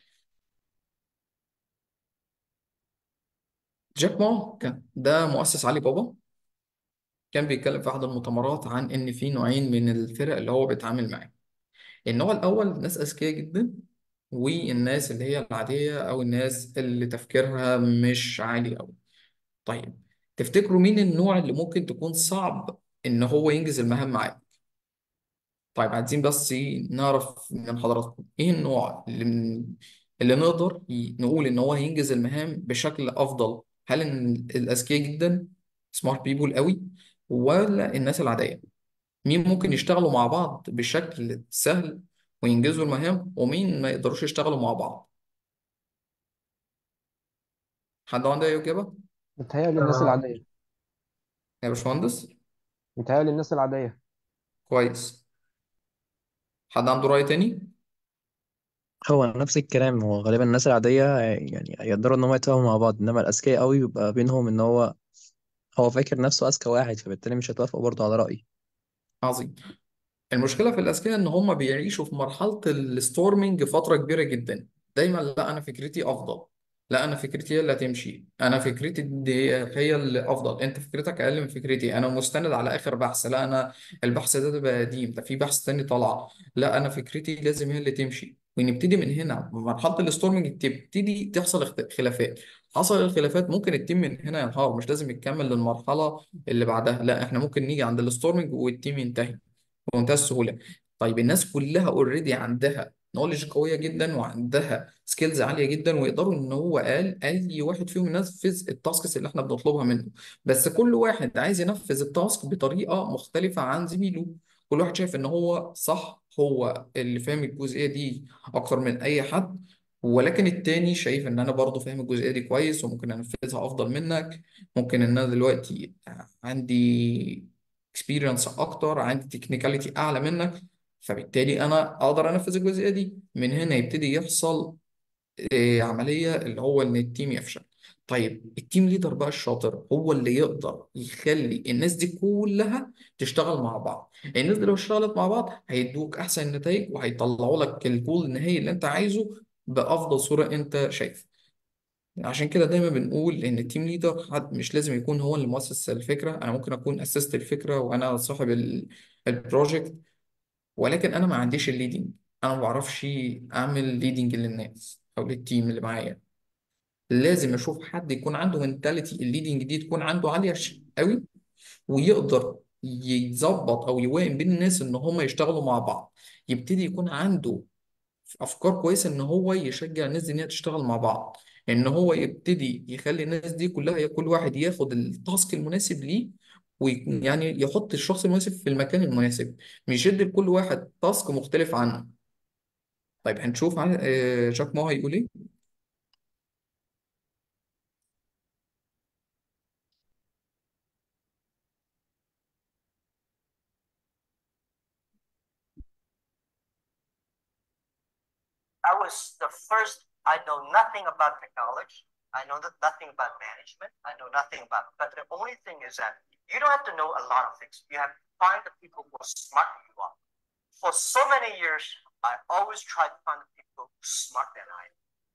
جاك ما كان ده مؤسس علي بابا كان بيتكلم في احد المؤتمرات عن ان في نوعين من الفرق اللي هو بيتعامل معاهم النوع الاول ناس اذكياء جدا والناس اللي هي العاديه او الناس اللي تفكيرها مش عالي قوي طيب تفتكروا مين النوع اللي ممكن تكون صعب ان هو ينجز المهام معاه طيب عايزين بس نعرف من حضراتكم ايه النوع اللي من اللي نقدر ي- نقول ان هو هينجز المهام بشكل افضل هل إن الاذكياء جدا سمارت بيبول قوي ولا الناس العاديه مين ممكن يشتغلوا مع بعض بشكل سهل وينجزوا المهام ومين ما يقدروش يشتغلوا مع بعض حد عنده اي اجابه متهيألي الناس آه العادية يا باشمهندس متهيألي الناس العادية كويس حد عنده راي تاني هو نفس الكلام هو غالبا الناس العادية يعني يقدروا إن هم يتفاهموا مع بعض إنما الأذكياء قوي بيبقى بينهم إن هو هو فاكر نفسه أذكى واحد فبالتالي مش هيتوافقوا برضه على رأيه عظيم المشكلة في الأذكياء إن هم بيعيشوا في مرحلة الستورمنج فترة كبيرة جدا دايما لا أنا فكرتي أفضل لا أنا فكرتي هي اللي هتمشي أنا فكرتي دي هي اللي أفضل أنت فكرتك أقل من فكرتي أنا مستند على آخر بحث لا أنا البحث ده ده بقى قديم ده في بحث تاني طلع لا أنا فكرتي لازم هي اللي تمشي ونبتدي من هنا مرحلة الستورمنج تبتدي تحصل اخت- خلافات حصل الخلافات ممكن التيم من هنا ينهار مش لازم يكمل للمرحلة اللي بعدها لا احنا ممكن نيجي عند الستورمنج والتيم ينتهي بمنتهى السهولة طيب الناس كلها اوريدي عندها نولج قوية جدا وعندها سكيلز عالية جدا ويقدروا ان هو قال اي واحد فيهم ينفذ التاسكس اللي احنا بنطلبها منه بس كل واحد عايز ينفذ التاسك بطريقة مختلفة عن زميله كل واحد شايف ان هو صح هو اللي فاهم الجزئية دي اكتر من اي حد ولكن التاني شايف ان انا برضه فاهم الجزئية دي كويس وممكن انفذها افضل منك ممكن ان انا دلوقتي عندي اكسبيرينس اكتر عندي تكنيكاليتي اعلى منك فبالتالي انا اقدر انفذ الجزئيه دي من هنا يبتدي يحصل آه، عمليه اللي هو ان التيم يفشل طيب التيم ليدر بقى الشاطر هو اللي يقدر يخلي الناس دي كلها تشتغل مع بعض الناس دي لو اشتغلت مع بعض هيدوك احسن نتائج وهيطلعوا لك الجول النهائي اللي انت عايزه بافضل صوره انت شايف عشان كده دايما بنقول ان التيم ليدر حد مش لازم يكون هو اللي مؤسس الفكره انا ممكن اكون اسست الفكره وانا صاحب ال- البروجكت ولكن انا ما عنديش الليدنج انا ما بعرفش اعمل ليدنج للناس او للتيم اللي معايا لازم اشوف حد يكون عنده منتاليتي الليدنج دي تكون عنده عاليه ش- قوي ويقدر يظبط او يوائم بين الناس ان هم يشتغلوا مع بعض يبتدي يكون عنده افكار كويسه ان هو يشجع الناس دي ان هي تشتغل مع بعض ان هو يبتدي يخلي الناس دي كلها كل واحد ياخد التاسك المناسب ليه ويعني يحط الشخص المناسب في المكان المناسب مش يدي لكل واحد تاسك مختلف عنه طيب هنشوف عن آه، جاك ما هيقول ايه I was the first, I know nothing about technology. I know that nothing about management. I know nothing about, but the only thing is that you don't have to know a lot of things. You have to find the people who are smart than you are. For so many years, I always tried to find the people smarter than I am.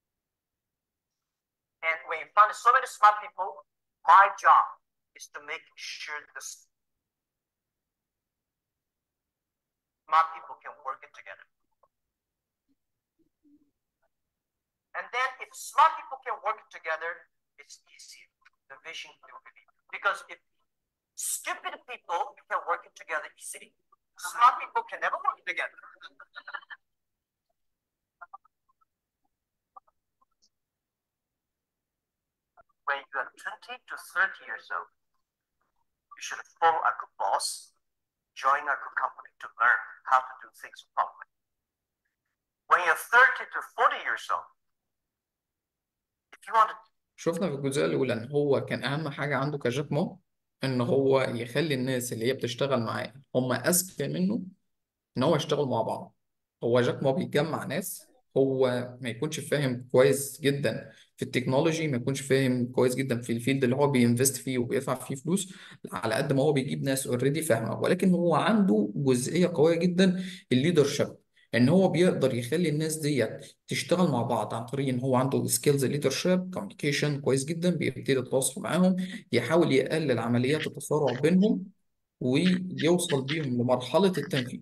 And when you find so many smart people, my job is to make sure the smart people can work it together. And then if smart people can work together, it's easy. The vision will be because if stupid people can work it together easily, smart people can never work together. When you are 20 to 30 years old, you should follow a good boss, join a good company to learn how to do things properly. When you're 30 to 40 years old, if you want to شفنا في الجزئيه الاولى ان هو كان اهم حاجه عنده كجاك ما ان هو يخلي الناس اللي هي بتشتغل معاه هم اذكى منه ان هو يشتغل مع بعض هو جاك ما بيجمع ناس هو ما يكونش فاهم كويس جدا في التكنولوجي ما يكونش فاهم كويس جدا في الفيلد اللي هو بينفست فيه وبيدفع فيه فلوس على قد ما هو بيجيب ناس اوريدي فاهمه ولكن هو عنده جزئيه قويه جدا الليدرشيب ان هو بيقدر يخلي الناس دي تشتغل مع بعض عن طريق ان هو عنده سكيلز ليدرشيب كوميونيكيشن كويس جدا بيبتدي يتواصل معاهم يحاول يقلل عمليات التسارع بينهم ويوصل بيهم لمرحلة التنفيذ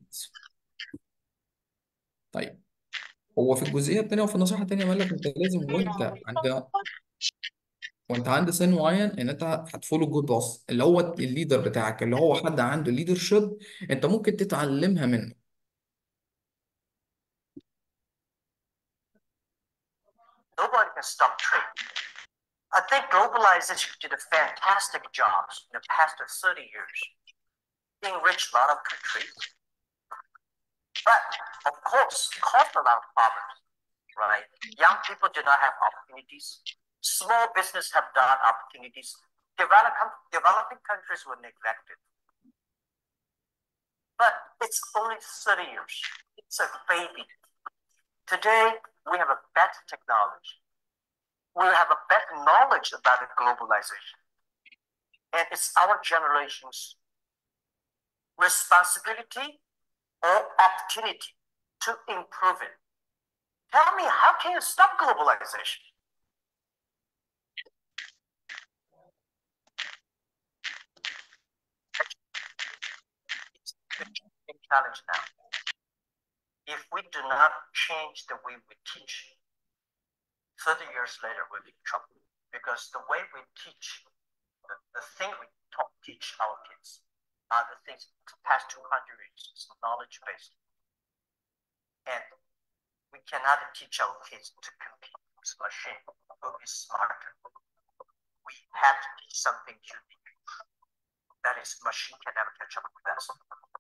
طيب هو في الجزئية التانية وفي النصيحة التانية قال لك أنت لازم وأنت عند وأنت عند سن معين إن أنت هتفولو جود بوس اللي هو الليدر بتاعك اللي هو حد عنده ليدرشيب أنت ممكن تتعلمها منه Nobody can stop trade. I think globalization did a fantastic job in the past 30 years. Enriched a lot of countries. But of course, caused a lot of problems, right? Young people do not have opportunities. Small business have not opportunities. Develop, developing countries were neglected. But it's only 30 years. It's a baby. Today, we have a better technology. We have a better knowledge about the globalization. And it's our generation's responsibility or opportunity to improve it. Tell me, how can you stop globalization? It's a big challenge now. If we do not change the way we teach, 30 years later we'll be in trouble. Because the way we teach, the, the thing we taught, teach our kids are the things the past 200 years is knowledge based. And we cannot teach our kids to compete with machine who is smarter. We have to teach something unique. That is, machine can never catch up with us.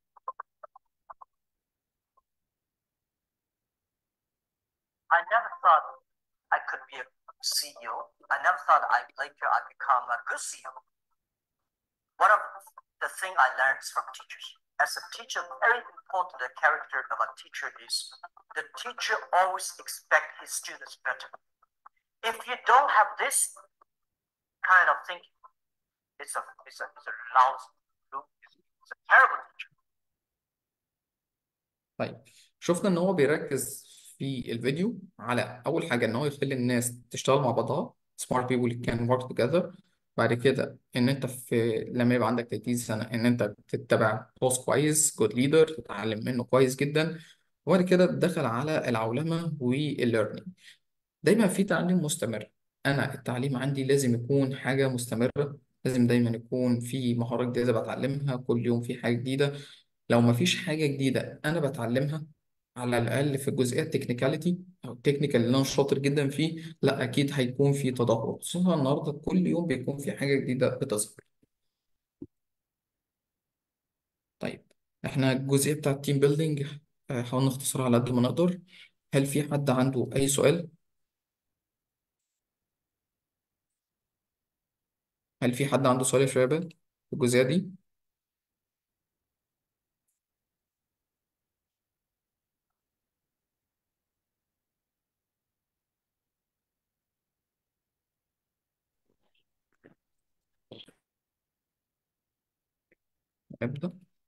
I never thought I could be a CEO. I never thought I later I become a good CEO. One of the thing I learned from teachers. As a teacher, very important the character of a teacher is the teacher always expect his students better. If you don't have this kind of thinking, it's a it's a it's a lousy, it's a terrible teacher. طيب شفنا ان هو بيركز في الفيديو على اول حاجه ان هو يخلي الناس تشتغل مع بعضها smart people can work together بعد كده ان انت في لما يبقى عندك 30 سنه ان انت تتبع بوس كويس جود ليدر تتعلم منه كويس جدا وبعد كده تدخل على العولمه والليرنينج دايما في تعليم مستمر انا التعليم عندي لازم يكون حاجه مستمره لازم دايما يكون في مهارات جديده بتعلمها كل يوم في حاجه جديده لو ما فيش حاجه جديده انا بتعلمها على الاقل في الجزئيه التكنيكاليتي او التكنيكال اللي انا شاطر جدا فيه لا اكيد هيكون في تدهور خصوصا النهارده كل يوم بيكون في حاجه جديده بتظهر طيب احنا الجزئيه بتاعه التيم بيلدينج حاولنا نختصرها على قد ما نقدر هل في حد عنده اي سؤال هل في حد عنده سؤال يا شباب في الجزئيه دي ابدا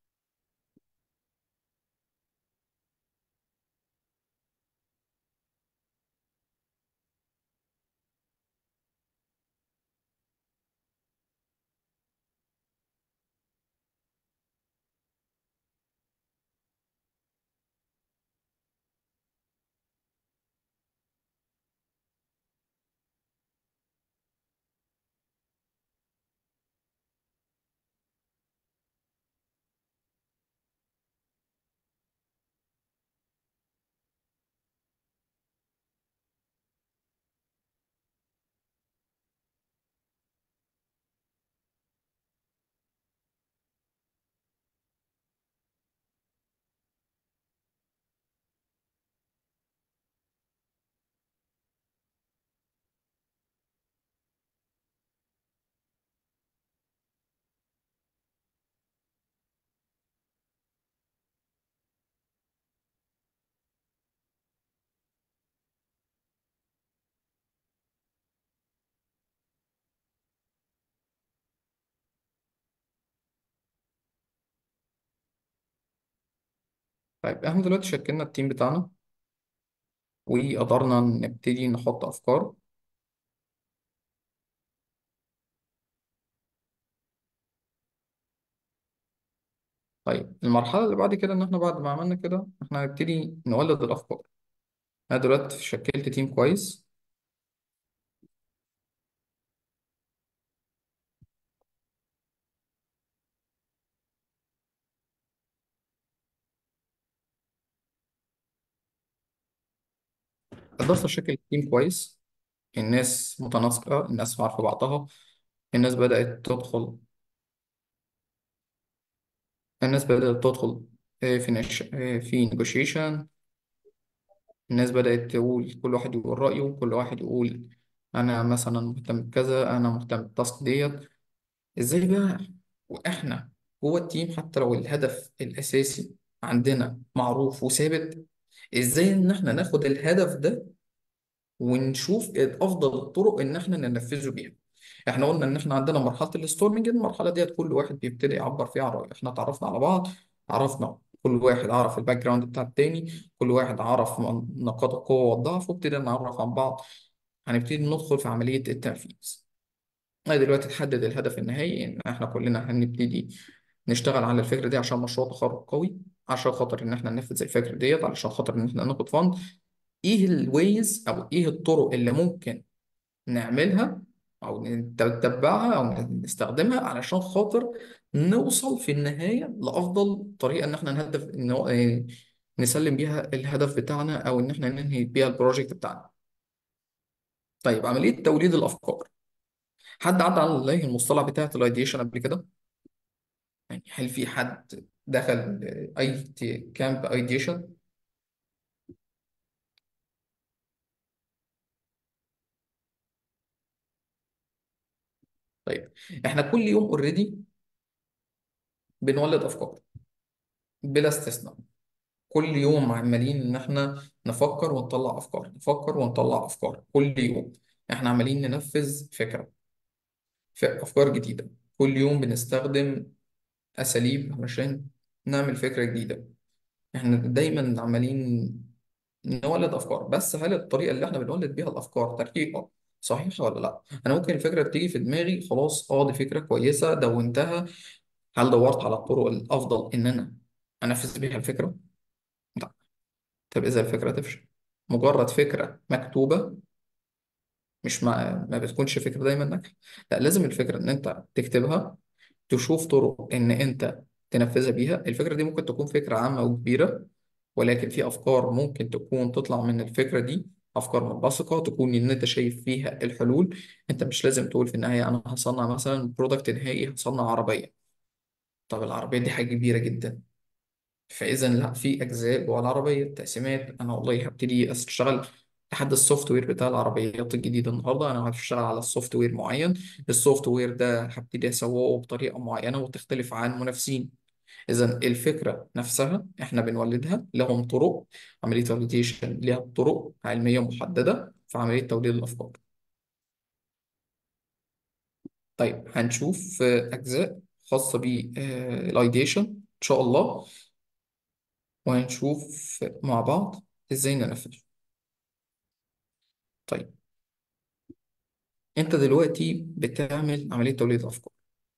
طيب احنا دلوقتي شكلنا التيم بتاعنا وقدرنا نبتدي نحط افكار طيب المرحلة اللي بعد كده إن إحنا بعد ما عملنا كده إحنا هنبتدي نولد الأفكار أنا دلوقتي شكلت تيم كويس قدرت أشكل تيم كويس الناس متناسقة الناس عارفة بعضها الناس بدأت تدخل الناس بدأت تدخل آه، في نش... آه، في negotiation الناس بدأت تقول كل واحد يقول رأيه كل واحد يقول أنا مثلا مهتم بكذا أنا مهتم بالتاسك ديت إزاي بقى وإحنا جوه التيم حتى لو الهدف الأساسي عندنا معروف وثابت إزاي إن إحنا ناخد الهدف ده ونشوف افضل الطرق ان احنا ننفذه بيها احنا قلنا ان احنا عندنا مرحله الستورمنج المرحله ديت كل واحد بيبتدي يعبر فيها عن رايه احنا اتعرفنا على بعض عرفنا كل واحد عرف الباك جراوند بتاع التاني كل واحد عرف من- نقاط القوه والضعف وابتدينا نعرف عن بعض هنبتدي ندخل في عمليه التنفيذ أنا دلوقتي تحدد الهدف النهائي إن إحنا كلنا هنبتدي نشتغل على الفكرة دي عشان مشروع تخرج قوي عشان خاطر إن إحنا ننفذ الفكرة ديت علشان خاطر إن إحنا ناخد فند إيه الويز أو إيه الطرق اللي ممكن نعملها أو نتبعها أو نستخدمها علشان خاطر نوصل في النهاية لأفضل طريقة إن إحنا نهدف إن هو- إيه، نسلم بيها الهدف بتاعنا أو إن إحنا ننهي بيها البروجكت بتاعنا. طيب عملية توليد الأفكار حد عدى عليه المصطلح بتاعة الايديشن قبل كده؟ يعني هل في حد دخل اي كامب ايديشن؟ طيب احنا كل يوم اوريدي بنولد افكار بلا استثناء كل يوم عمالين ان احنا نفكر ونطلع افكار نفكر ونطلع افكار كل يوم احنا عمالين ننفذ فكرة في افكار جديدة كل يوم بنستخدم اساليب علشان نعمل فكرة جديدة احنا دايما عمالين نولد افكار بس هل الطريقه اللي احنا بنولد بيها الافكار طريقه صحيحه ولا لا انا ممكن الفكره بتيجي في دماغي خلاص اه دي فكره كويسه دونتها هل دورت على الطرق الافضل ان انا انفذ بيها الفكره لا طب اذا الفكره تفشل مجرد فكره مكتوبه مش ما, ما بتكونش فكره دايما ناجحه لا لازم الفكره ان انت تكتبها تشوف طرق ان انت تنفذها بيها الفكره دي ممكن تكون فكره عامه وكبيره ولكن في أفكار ممكن تكون تطلع من الفكرة دي أفكار منبثقة تكون إن أنت شايف فيها الحلول أنت مش لازم تقول في النهاية أنا هصنع مثلا برودكت نهائي هصنع عربية طب العربية دي حاجة كبيرة جدا فإذا لا في أجزاء جوه العربية تقسيمات أنا والله هبتدي أشتغل لحد السوفت وير بتاع العربيات الجديدة النهاردة أنا هشتغل على السوفت وير معين السوفت وير ده هبتدي أسوقه بطريقة معينة وتختلف عن منافسين إذا الفكرة نفسها إحنا بنولدها لهم طرق عملية فاليديشن ليها طرق علمية محددة في عملية توليد الأفكار. طيب هنشوف آه، أجزاء خاصة بالأيديشن إن شاء الله وهنشوف مع بعض إزاي ننفذه. طيب أنت دلوقتي بتعمل عملية توليد الأفكار.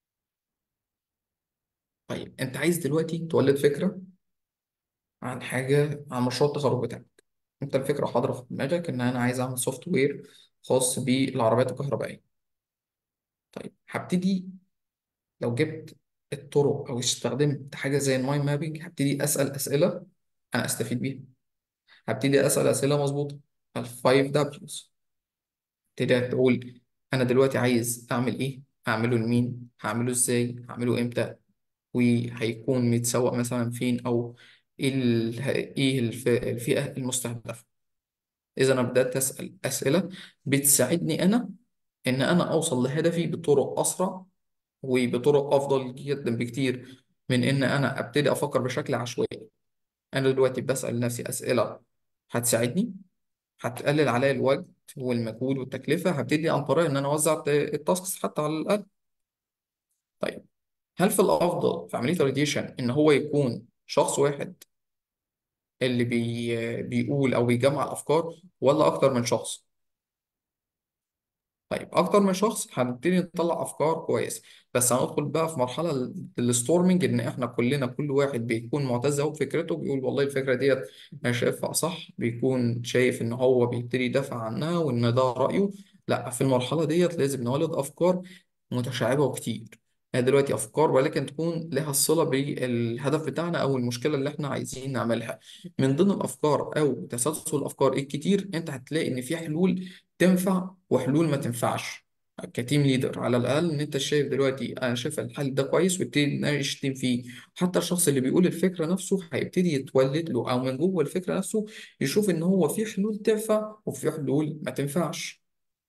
طيب أنت عايز دلوقتي تولد فكرة عن حاجة عن مشروع التخرج بتاعك. أنت الفكرة حاضرة في دماغك إن أنا عايز أعمل سوفت وير خاص بالعربيات الكهربائية. طيب هبتدي لو جبت الطرق او استخدمت حاجه زي المايند مابينج هبتدي اسال اسئله انا استفيد بيها هبتدي اسال اسئله مظبوطه الفايف دبليوز ابتدي تقول انا دلوقتي عايز اعمل ايه هعمله لمين هعمله ازاي هعمله امتى وهيكون متسوق مثلا فين او ايه ال- ايه الف- الفئه المستهدفه اذا انا بدات اسال اسئله بتساعدني انا ان انا اوصل لهدفي بطرق اسرع وبطرق افضل جدا بكتير من ان انا ابتدي افكر بشكل عشوائي انا دلوقتي بسأل نفسي اسئلة هتساعدني هتقلل عليا الوقت والمجهود والتكلفة هبتدي عن طريق ان انا اوزع الت- التاسكس حتى على الاقل طيب هل في الافضل في عملية الريديشن ان هو يكون شخص واحد اللي بي بيقول او بيجمع الافكار ولا اكتر من شخص طيب اكتر من شخص هنبتدي نطلع افكار كويسه بس هندخل بقى في مرحله الستورمنج ان احنا كلنا كل واحد بيكون معتز هو بفكرته بيقول والله الفكره ديت انا شايفها صح بيكون شايف ان هو بيبتدي يدافع عنها وان ده رايه لا في المرحله ديت لازم نولد افكار متشعبه وكتير يعني دلوقتي افكار ولكن تكون لها صله بالهدف بتاعنا او المشكله اللي احنا عايزين نعملها من ضمن الافكار او تسلسل الافكار الكتير انت هتلاقي ان في حلول تنفع وحلول ما تنفعش كتيم ليدر على الاقل ان انت شايف دلوقتي انا شايف الحل ده كويس ويبتدي نناقش تيم فيه حتى الشخص اللي بيقول الفكره نفسه هيبتدي يتولد له او من جوه الفكره نفسه يشوف ان هو في حلول تنفع وفي حلول ما تنفعش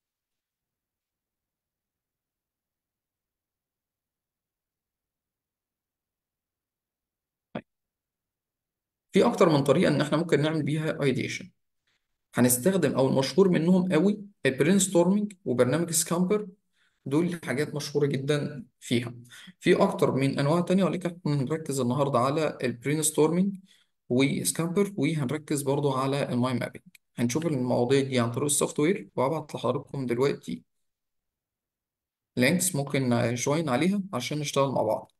في اكتر من طريقه ان احنا ممكن نعمل بيها ايديشن هنستخدم او المشهور منهم قوي البرين ستورمينج وبرنامج سكامبر دول حاجات مشهورة جدا فيها في أكتر من أنواع تانية ولكن احنا هنركز النهاردة على البرين ستورمينج وسكامبر وهنركز برضو على المايند مابينج هنشوف المواضيع دي عن طريق السوفت وير وهبعت لحضراتكم دلوقتي لينكس ممكن نجوين عليها عشان نشتغل مع بعض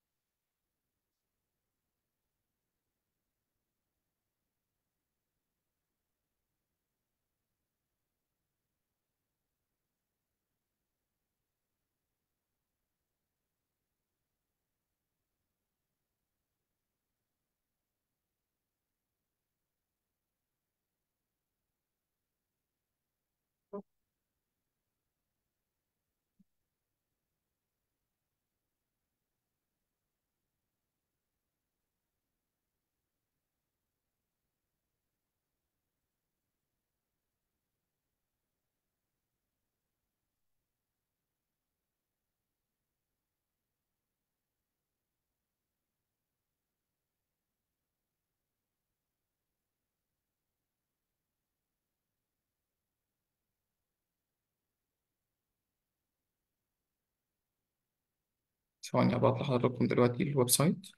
ثواني هبعت لحضراتكم دلوقتي الويب سايت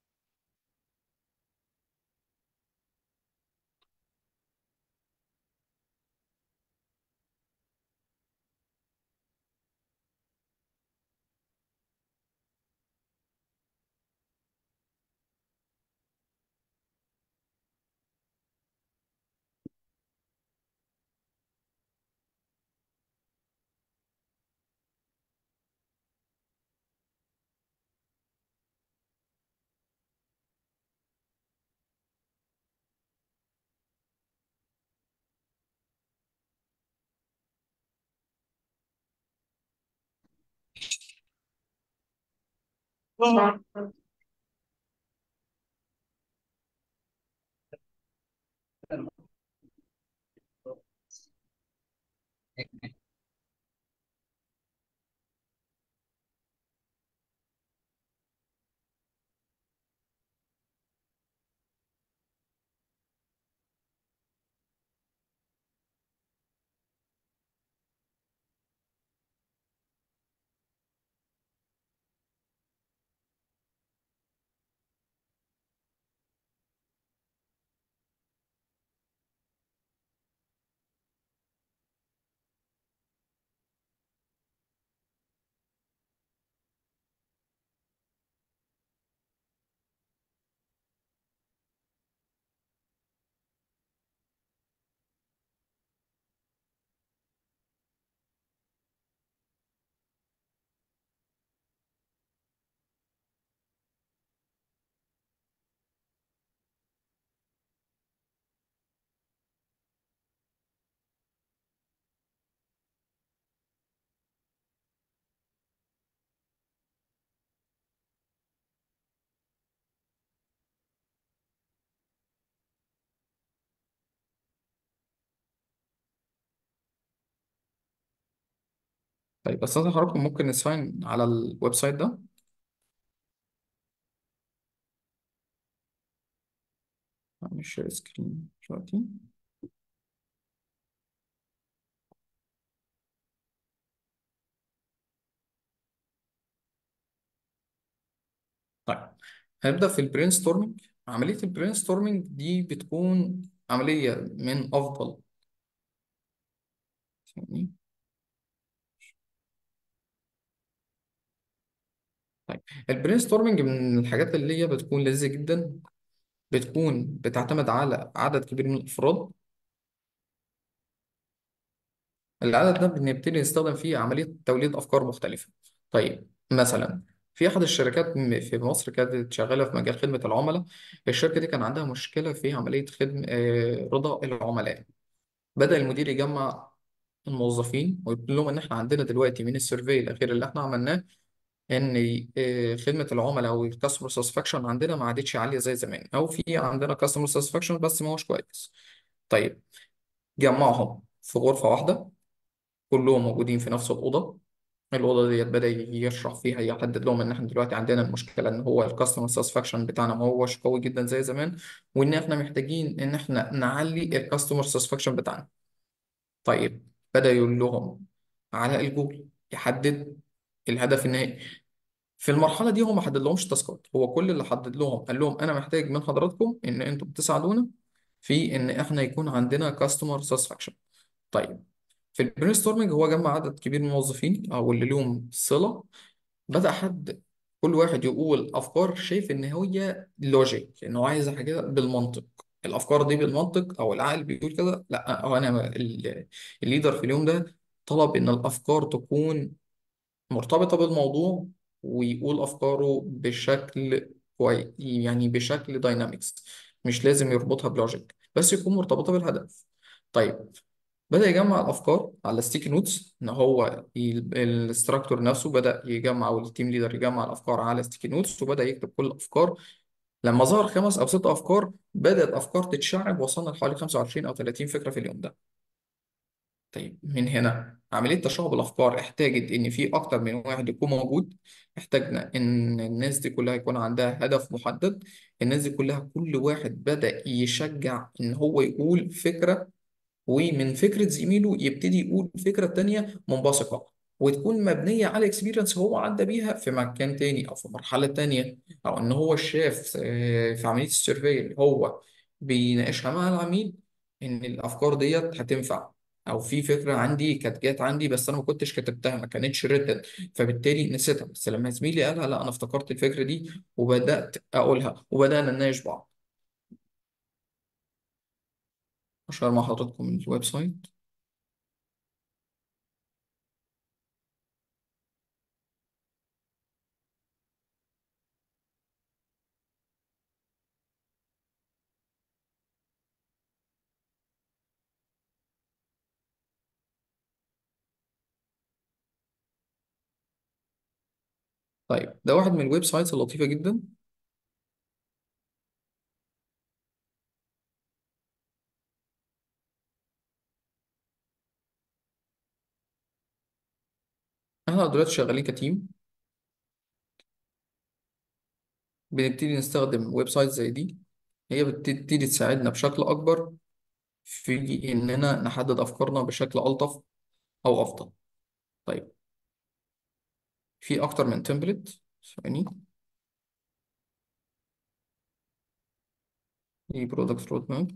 طيب بس حضراتكم ممكن نساين على الويب سايت ده مش شير سكرين دلوقتي طيب هنبدأ في البرين ستورمينج عملية البرين ستورمينج دي بتكون عملية من أفضل ثواني. طيب البرين ستورمنج من الحاجات اللي هي بتكون لذيذة جدا بتكون بتعتمد على عدد كبير من الأفراد العدد ده بنبتدي نستخدم فيه عملية توليد أفكار مختلفة طيب مثلا في أحد الشركات م- في مصر كانت شغالة في مجال خدمة العملاء الشركة دي كان عندها مشكلة في عملية خدمة آه، رضا العملاء بدأ المدير يجمع الموظفين ويقول لهم إن إحنا عندنا دلوقتي من السيرفي الأخير اللي إحنا عملناه إن آه، خدمة العملاء أو الكاستمر ساتسفاكشن عندنا ما عادتش عالية زي زمان أو في عندنا كاستمر ساتسفاكشن بس ما هوش كويس طيب جمعهم في غرفة واحدة كلهم موجودين في نفس الأوضة الأوضة ديت بدأ يشرح فيها يحدد لهم إن إحنا دلوقتي عندنا المشكلة إن هو الكاستمر ساتسفاكشن بتاعنا ما هوش قوي جدا زي زمان وإن إحنا محتاجين إن إحنا نعلي الكاستمر ساتسفاكشن بتاعنا طيب بدأ يقول لهم على الجول يحدد الهدف النهائي في المرحلة دي هو ما حدد لهمش تاسكات هو كل اللي حدد لهم قال لهم أنا محتاج من حضراتكم إن أنتم تساعدونا في إن إحنا يكون عندنا كاستمر ساتسفاكشن طيب في البرين ستورمنج هو جمع عدد كبير من الموظفين او اللي لهم صله بدأ حد كل واحد يقول افكار شايف ان هي لوجيك ان هو عايز حاجه بالمنطق الافكار دي بالمنطق او العقل بيقول كده لا هو انا ال- الليدر في اليوم ده طلب ان الافكار تكون مرتبطه بالموضوع ويقول افكاره بشكل كويس يعني بشكل داينامكس مش لازم يربطها بلوجيك بس يكون مرتبطه بالهدف طيب بدأ يجمع الأفكار على ستيكي نوتس إن هو الاستراكتور نفسه بدأ يجمع أو التيم ليدر يجمع الأفكار على ستيكي نوتس وبدأ يكتب كل الأفكار لما ظهر خمس أو ست أفكار بدأت أفكار تتشعب وصلنا لحوالي 25 أو 30 فكرة في اليوم ده طيب من هنا عملية تشعب الأفكار احتاجت إن في أكتر من واحد يكون موجود احتاجنا إن الناس دي كلها يكون عندها هدف محدد الناس دي كلها كل واحد بدأ يشجع إن هو يقول فكرة ومن فكرة زميله يبتدي يقول فكرة تانية منبثقة وتكون مبنية على اكسبيرينس هو عدى بيها في مكان تاني أو في مرحلة تانية أو إن هو شاف آه، في عملية السيرفي اللي هو بيناقشها مع العميل إن الأفكار ديت هتنفع أو في فكرة عندي كانت جات عندي بس أنا ما كنتش كتبتها ما كانتش ريتد فبالتالي نسيتها بس لما زميلي قالها لا أنا افتكرت الفكرة دي وبدأت أقولها وبدأنا نناقش بعض أشير مع حضراتكم الويب سايت طيب ده واحد من الويب سايتس اللطيفة جدا احنا دلوقتي شغالين كتيم بنبتدي نستخدم ويب سايت زي دي هي بتبتدي تساعدنا بشكل أكبر في إننا نحدد أفكارنا بشكل ألطف أو أفضل طيب في أكتر من تمبلت ثواني في برودكت رود ماب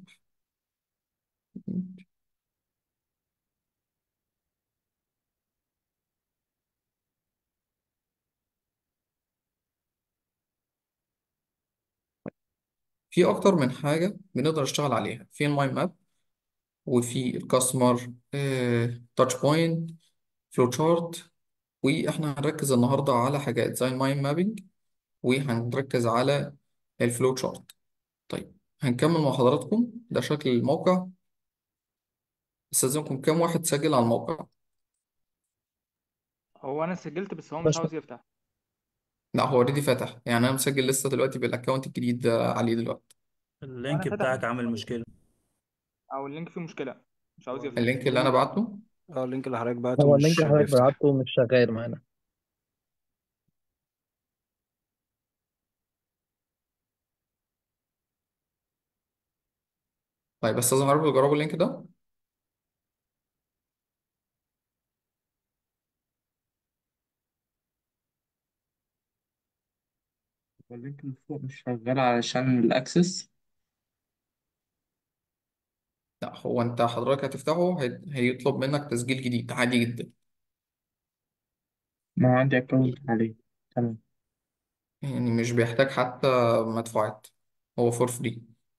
في أكتر من حاجة بنقدر نشتغل عليها في المايند ماب وفي الكاستمر تاتش بوينت فلو تشارت واحنا هنركز النهارده على حاجات زي المايند مابينج وهنركز على الفلو تشارت طيب هنكمل مع حضراتكم ده شكل الموقع استاذنكم كام واحد سجل على الموقع هو انا سجلت بس هو مش بس عاوز يفتح لا هو اوريدي فاتح يعني انا مسجل لسه دلوقتي بالاكونت الجديد ده عليه دلوقتي وانا اللينك فتح بتاعك عامل مشكلة او اللينك فيه مشكلة مش عاوز يفتح اللينك اللي انا بعته اه اللينك اللي حضرتك بعته هو اللينك مش اللي حضرتك بيفتح بعته مش شغال معانا طيب استاذ حضرتك جربوا اللينك ده اللينك من فوق مش شغال علشان الأكسس لا هو انت حضرتك هتفتحه هي- هيطلب منك تسجيل جديد عادي جدا ما عندي أكونت عليه تمام يعني مش بيحتاج حتى مدفوعات هو فور فري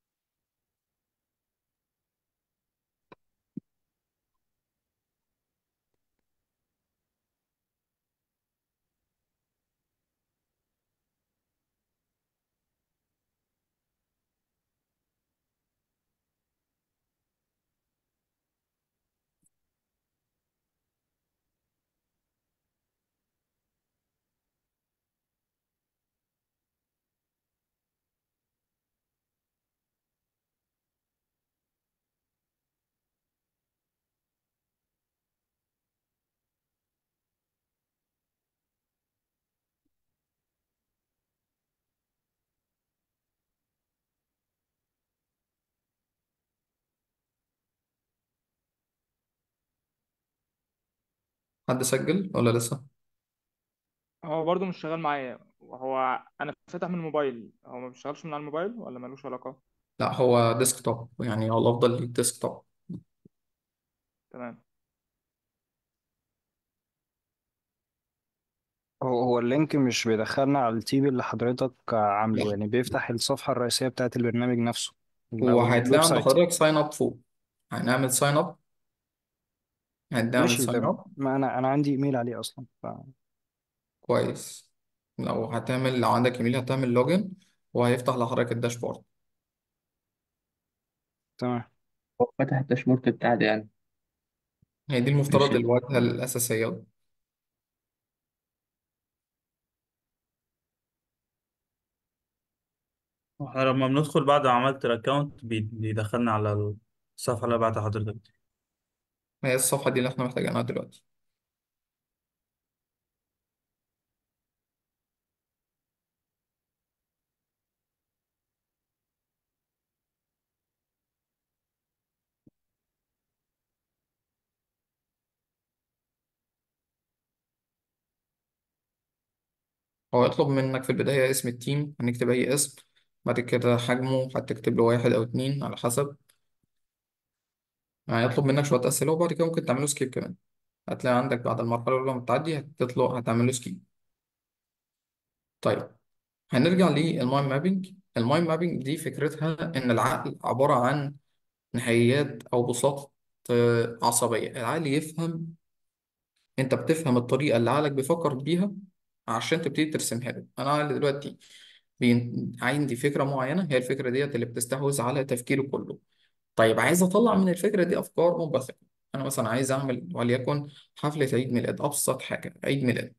حد سجل ولا لسه؟ هو برضو مش شغال معايا هو انا فاتح من الموبايل هو ما بيشتغلش من على الموبايل ولا ملوش علاقة لا هو ديسكتوب يعني هو الأفضل ليك ديسكتوب تمام هو هو اللينك مش بيدخلنا على التيم اللي حضرتك عامله لا يعني بيفتح الصفحة الرئيسية بتاعت البرنامج نفسه أو الويب وهتلاقي عند سايت حضرتك ساين اب فوق هنعمل ساين اب هنعمل ماشي ساين تمام اب ما أنا أنا عندي إيميل عليه أصلا ف... كويس لو هتعمل لو عندك ايميل هتعمل لوجن وهيفتح لحضرتك الداشبورد تمام هو فتح الداشبورد بتاعتي يعني هي دي المفترض ماشي الواجهة الأساسية واحنا لما بندخل بعد ما عملت الاكونت بيدخلنا على الصفحة اللي بعتها حضرتك هي الصفحة دي اللي احنا محتاجينها دلوقتي هو يطلب منك في البداية اسم التيم هنكتب أي اسم بعد كده حجمه هتكتب له واحد أو اتنين على حسب يعني يطلب منك شوية أسئلة وبعد كده ممكن تعمله سكيب كمان هتلاقي عندك بعد المرحلة الأولى ما تعدي هتطلع هتعمله سكيب طيب هنرجع للمايند مابينج المايند مابينج دي فكرتها إن العقل عبارة عن نهائيات أو بساط آه، عصبية العقل يفهم أنت بتفهم الطريقة اللي عقلك بيفكر بيها عشان تبتدي ترسمها له أنا عقلي دلوقتي بين... عندي فكرة معينة هي الفكرة ديت اللي بتستحوذ على تفكيري كله طيب عايز أطلع من الفكرة دي أفكار منبثقة أنا مثلا عايز أعمل وليكن حفلة عيد ميلاد أبسط حاجة عيد ميلاد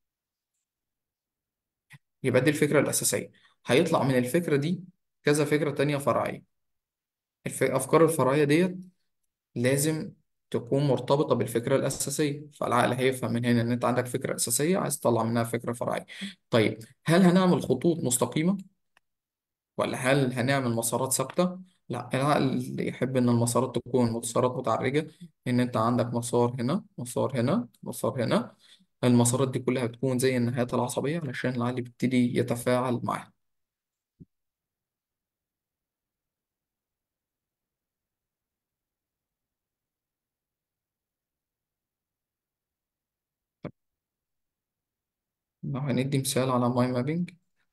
يبقى دي الفكرة الأساسية هيطلع من الفكرة دي كذا فكرة تانية فرعية الف... الأفكار الفرعية ديت لازم تكون مرتبطة بالفكرة الأساسية فالعقل هيفهم من هنا إن أنت عندك فكرة أساسية عايز تطلع منها فكرة فرعية طيب هل هنعمل خطوط مستقيمة ولا هل هنعمل مسارات ثابتة؟ لا العقل يحب إن المسارات تكون مسارات متعرجة إن أنت عندك مسار هنا مسار هنا مسار هنا المسارات دي كلها بتكون زي النهايات العصبية علشان العقل بيبتدي يتفاعل معاها لو هندي مثال على ماي مابينج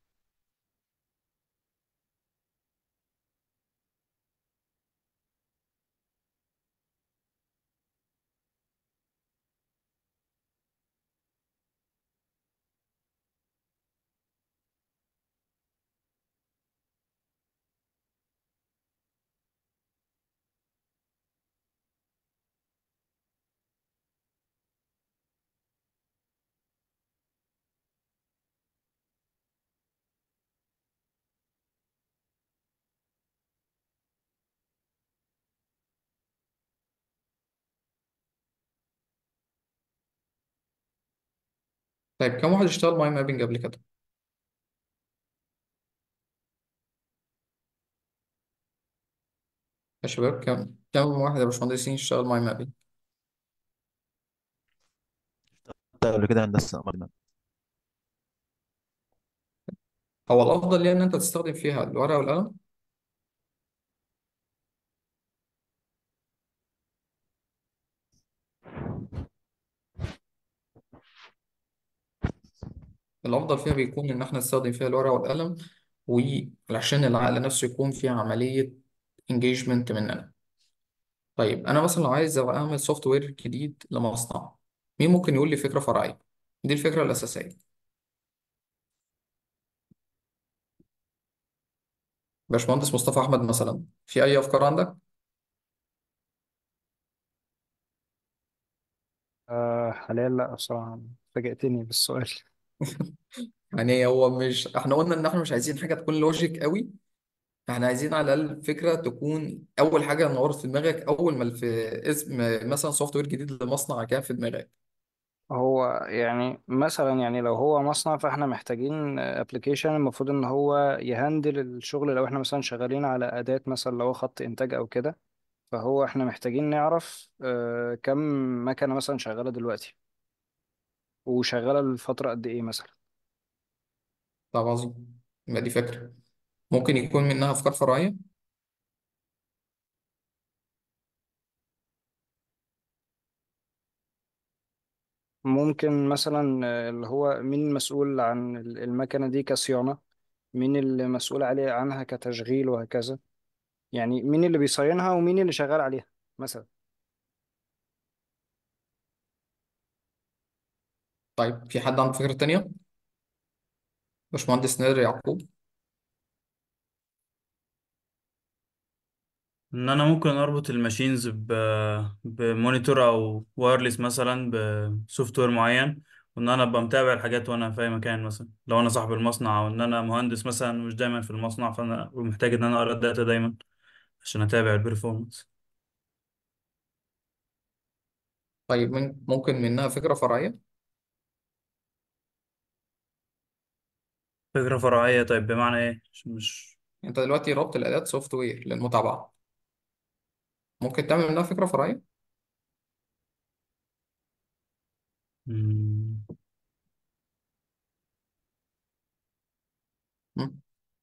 طيب كم واحد اشتغل ماي مابينج قبل كده؟ يا شباب كم كم واحد يا باشمهندسين اشتغل ماي مابينج؟ قبل كده هندسة مرنا هو الأفضل ليه إن أنت تستخدم فيها الورقة والقلم الأفضل فيها بيكون إن إحنا نستخدم فيها الورقة والقلم وعشان العقل نفسه يكون فيها عملية engagement مننا طيب أنا مثلا لو عايز أعمل سوفت وير جديد لمصنع مين ممكن يقول لي فكرة فرعية دي الفكرة الأساسية باشمهندس مصطفى أحمد مثلا في أي أفكار عندك؟ آه حاليا لا بصراحة فاجأتني بالسؤال يعني هو مش احنا قلنا ان احنا مش عايزين حاجه تكون لوجيك قوي احنا عايزين على الاقل فكره تكون اول حاجه نورت في دماغك اول ما في اسم مثلا سوفت وير جديد لمصنع كان في دماغك هو يعني مثلا يعني لو هو مصنع فاحنا محتاجين ابلكيشن المفروض ان هو يهندل الشغل لو احنا مثلا شغالين على أداة مثلا لو هو خط إنتاج أو كده فهو احنا محتاجين نعرف آه، كم مكنة مثلا شغالة دلوقتي وشغالة لفترة قد إيه مثلا طب عظيم يبقى دي فكره ممكن يكون منها افكار فرعيه ممكن مثلا آه، اللي هو مين المسؤول عن ال- المكنة دي كصيانة مين اللي مسؤول عليه عنها كتشغيل وهكذا يعني مين اللي بيصينها ومين اللي شغال عليها مثلا طيب في حد عنده فكره تانية باشمهندس نادر يعقوب ان انا ممكن اربط الماشينز ب بمونيتور او وايرلس مثلا بسوفت وير معين وان انا ابقى متابع الحاجات وانا في اي مكان مثلا لو انا صاحب المصنع او ان انا مهندس مثلا مش دايما في المصنع فانا محتاج ان انا اقرا الداتا دايما عشان اتابع البرفورمانس طيب من ممكن منها فكره فرعيه فكرة فرعية طيب بمعنى ايه مش مش انت دلوقتي ربط الاداه سوفت وير للمتابعه ممكن تعمل منها فكره فرعيه مم. مم.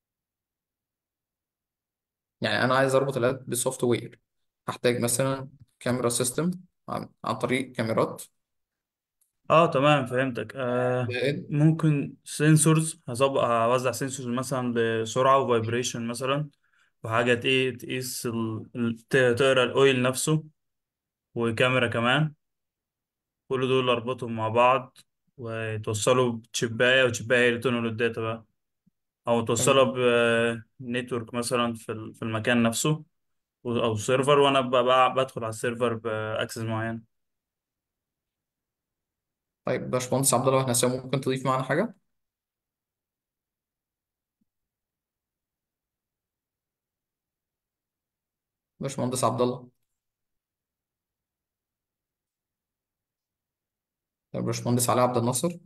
يعني انا عايز اربط الاداه بالسوفت وير هحتاج مثلا كاميرا سيستم عن, عن طريق كاميرات اه تمام فهمتك آه زائد ممكن سنسورز هظبط هوزع سنسورز مثلا بسرعة وفايبريشن مثلا وحاجة ايه تقيس ال... ال- ت- تقرا الاويل نفسه وكاميرا كمان كل دول اربطهم مع بعض وتوصلوا بتشباية وتشباية هي اللي تنقل الداتا بقى او توصلها تمام بنتورك مثلا في ال- في المكان نفسه و- او سيرفر وانا ب- ب- بدخل على السيرفر باكسس معين طيب باشمهندس عبد الله احنا ممكن تضيف معانا حاجه باشمهندس عبد الله طيب باشمهندس علي عبد الناصر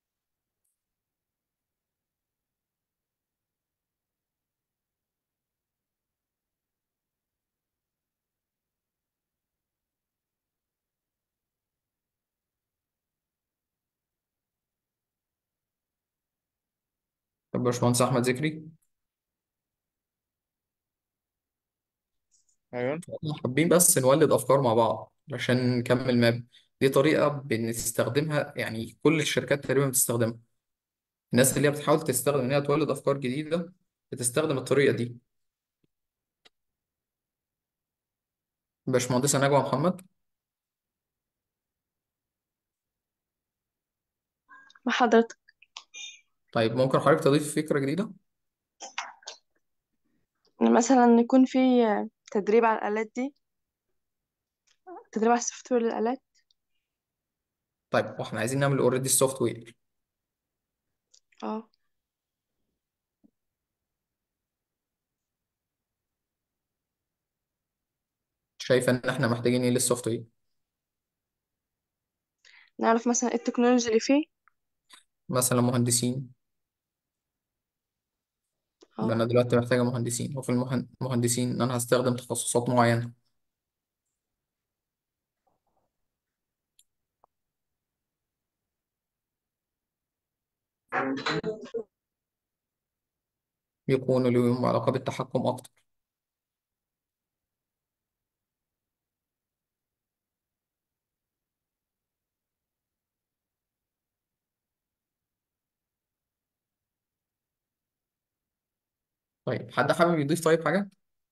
طيب باشمهندس احمد ذكري ايوه احنا حابين بس نولد افكار مع بعض عشان نكمل ماب دي طريقه بنستخدمها يعني كل الشركات تقريبا بتستخدمها الناس اللي هي بتحاول تستخدم ان هي تولد افكار جديده بتستخدم الطريقه دي باشمهندسه نجوى محمد مع حضرتك طيب ممكن حضرتك تضيف فكره جديده مثلا يكون في تدريب على الآلات دي تدريب على السوفت وير للآلات طيب واحنا عايزين نعمل اوريدي السوفت وير اه شايفه ان احنا محتاجين ايه للسوفت وير نعرف مثلا ايه التكنولوجيا اللي فيه مثلا مهندسين يبقى اه انا دلوقتي محتاجه مهندسين وفي المهن- المهندسين انا هستخدم تخصصات معينه يكونوا لهم علاقه بالتحكم اكتر طيب حد حابب يضيف طيب حاجة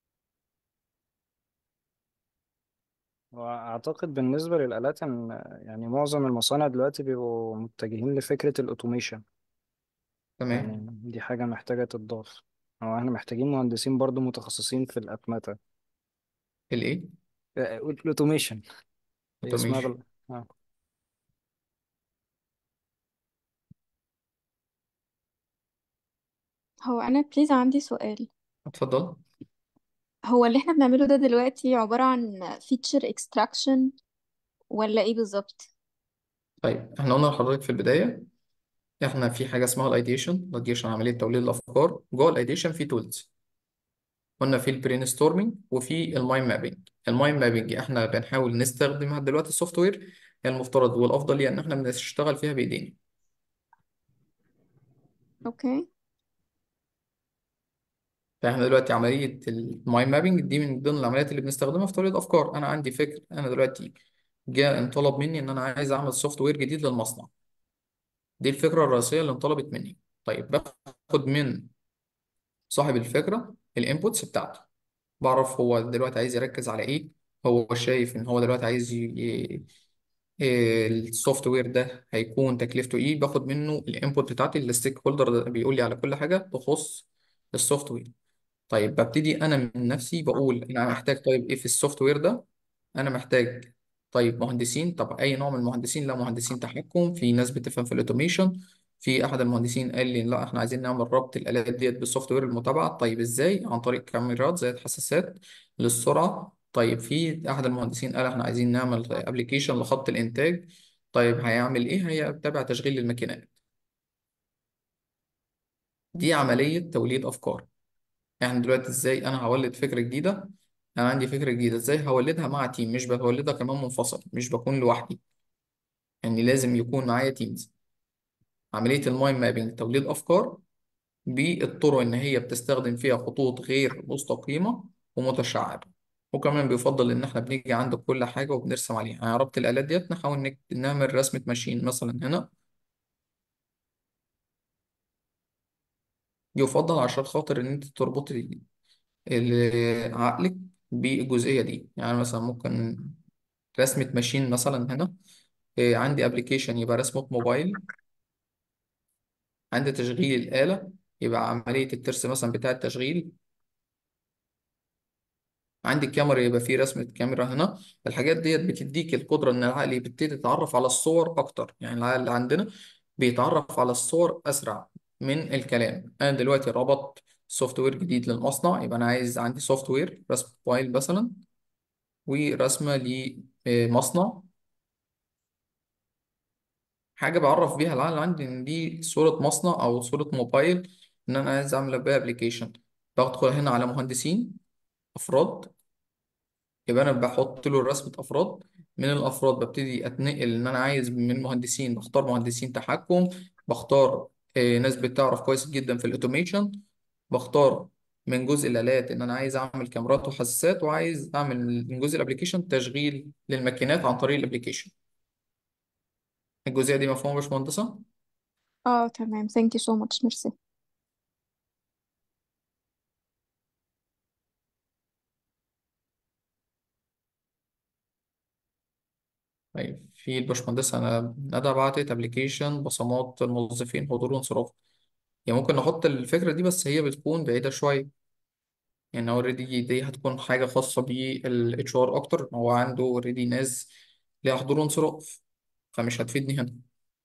وأعتقد بالنسبة للآلات إن يعني معظم المصانع دلوقتي بيبقوا متجهين لفكرة الأوتوميشن تمام يعني دي حاجة محتاجة تتضاف هو احنا محتاجين مهندسين برضو متخصصين في الأتمتة الايه آه، الأوتوميشن هي اسمها اوتوميشن بال... آه. هو أنا بليز عندي سؤال اتفضل هو اللي احنا بنعمله ده دلوقتي عبارة عن feature extraction ولا ايه بالظبط طيب احنا قلنا لحضرتك في البداية احنا في حاجة اسمها الايديشن الايديشن عملية توليد الافكار جوه الايديشن في تولز قلنا في البرين ستورمينج وفي المايند مابينج المايند مابينج احنا بنحاول نستخدمها دلوقتي السوفت وير هي المفترض والافضل ليها ان احنا بنشتغل فيها بايدينا اوكي فاحنا دلوقتي عملية المايند مابينج دي من ضمن العمليات اللي بنستخدمها في توليد افكار انا عندي فكر انا دلوقتي جاء انطلب مني ان انا عايز اعمل سوفت وير جديد للمصنع دي الفكرة الرئيسية اللي انطلبت مني طيب باخد من صاحب الفكرة الانبوتس بتاعته بعرف هو دلوقتي عايز يركز على ايه هو شايف ان هو دلوقتي عايز ي... إيه السوفت وير ده هيكون تكلفته ايه باخد منه الانبوت بتاعتي الستيك هولدر ده بيقول لي على كل حاجه تخص السوفت وير طيب ببتدي انا من نفسي بقول انا محتاج طيب ايه في السوفت وير ده انا محتاج طيب مهندسين طب اي نوع من المهندسين لا مهندسين تحكم في ناس بتفهم في الاوتوميشن في احد المهندسين قال لي لا احنا عايزين نعمل ربط الالات ديت بالسوفت وير المتابعه طيب ازاي عن طريق كاميرات زي الحساسات للسرعه طيب في احد المهندسين قال احنا عايزين نعمل ابلكيشن لخط الانتاج طيب هيعمل ايه هيتبع تشغيل الماكينات دي عمليه توليد افكار يعني دلوقتي ازاي انا هولد فكره جديده انا عندي فكره جديده ازاي هولدها مع تيم مش بولدها كمان منفصل مش بكون لوحدي يعني لازم يكون معايا تيمز عمليه المايند مابينج توليد افكار بالطرق ان هي بتستخدم فيها خطوط غير مستقيمه ومتشعبه وكمان بيفضل ان احنا بنيجي عند كل حاجه وبنرسم عليها يعني ربط الالات ديت نحاول نك- نعمل رسمه ماشين مثلا هنا يفضل عشان خاطر ان انت تربط ال- ال- عقلك بالجزئيه دي يعني مثلا ممكن رسمه ماشين مثلا هنا إيه، عندي ابلكيشن يبقى رسمه موبايل عندي تشغيل الآلة يبقى عملية الترس مثلا بتاع التشغيل عندي الكاميرا يبقى في رسمة كاميرا هنا الحاجات ديت بتديك القدرة إن العقل يبتدي يتعرف على الصور أكتر يعني العقل اللي عندنا بيتعرف على الصور أسرع من الكلام أنا دلوقتي ربطت سوفت وير جديد للمصنع يبقى أنا عايز عندي سوفت وير رسم موبايل مثلا ورسمة لمصنع حاجة بعرف بيها العقل عندي إن دي صورة مصنع أو صورة موبايل إن أنا عايز أعمل بيها أبلكيشن بدخل هنا على مهندسين أفراد يبقى أنا بحط له رسمة أفراد من الأفراد ببتدي أتنقل إن أنا عايز من مهندسين بختار مهندسين تحكم بختار آه، ناس بتعرف كويس جدا في الأوتوميشن بختار من جزء الآلات إن أنا عايز أعمل كاميرات وحساسات وعايز أعمل من جزء الأبلكيشن تشغيل للماكينات عن طريق الأبلكيشن الجزئية دي مفهومة يا باشمهندسة؟ اه تمام thank you so much ميرسي طيب في الباشمهندس انا ندى بعتت ابلكيشن بصمات الموظفين حضور وانصراف يعني ممكن نحط الفكره دي بس هي بتكون بعيده شويه يعني اوريدي دي هتكون حاجه خاصه بالاتش ار اكتر هو عنده اوريدي ناس ليها حضور وانصراف فمش هتفيدني هنا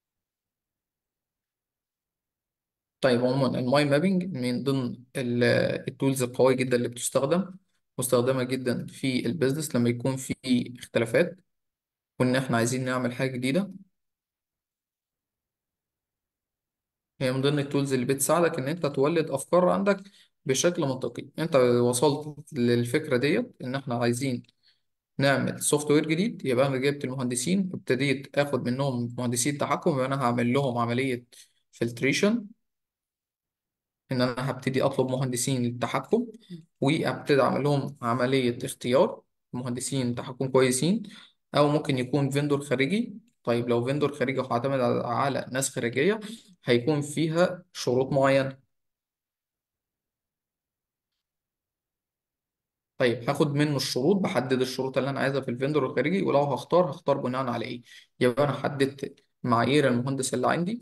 طيب عموما المايند مابينج من ضمن التولز القويه جدا اللي بتستخدم مستخدمه جدا في البيزنس لما يكون في اختلافات وان احنا عايزين نعمل حاجه جديده هي من ضمن التولز اللي بتساعدك ان انت تولد افكار عندك بشكل منطقي انت وصلت للفكره ديت ان احنا عايزين نعمل سوفت وير جديد يبقى انا جبت المهندسين ابتديت اخد منهم مهندسين تحكم يبقى انا هعمل لهم عمليه فلتريشن ان انا هبتدي اطلب مهندسين للتحكم وابتدي اعمل لهم عمليه اختيار مهندسين تحكم كويسين او ممكن يكون فيندور خارجي طيب لو فيندور خارجي وهعتمد على على ناس خارجيه هيكون فيها شروط معينه طيب هاخد منه الشروط بحدد الشروط اللي انا عايزها في الفندور الخارجي ولو هختار هختار بناء على ايه يبقى انا حددت معايير المهندس اللي عندي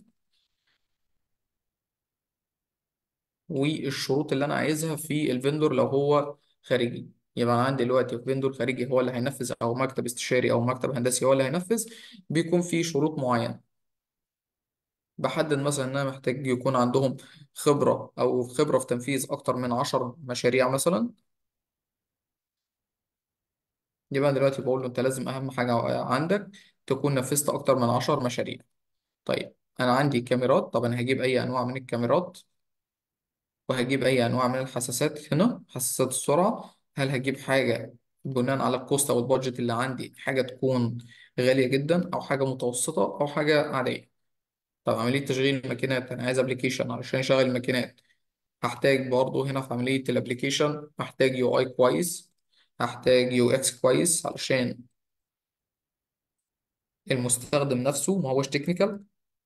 والشروط اللي انا عايزها في الفندور لو هو خارجي يبقى أنا عندي دلوقتي فندور خارجي هو اللي هينفذ او مكتب استشاري او مكتب هندسي هو اللي هينفذ بيكون في شروط معينة بحدد مثلا ان انا محتاج يكون عندهم خبرة او خبرة في تنفيذ اكتر من عشر مشاريع مثلا يبقى أنا دلوقتي بقول له انت لازم اهم حاجة عندك تكون نفذت اكتر من عشر مشاريع طيب انا عندي كاميرات طب انا هجيب اي انواع من الكاميرات وهجيب أي أنواع من الحساسات هنا حساسات السرعة هل هجيب حاجة بناء على الكوست أو البادجت اللي عندي حاجة تكون غالية جدا أو حاجة متوسطة أو حاجة عادية طب عملية تشغيل الماكينات أنا عايز أبلكيشن علشان يشغل الماكينات هحتاج برضه هنا في عملية الأبلكيشن هحتاج يو أي كويس هحتاج يو إكس كويس علشان المستخدم نفسه ما هوش تكنيكال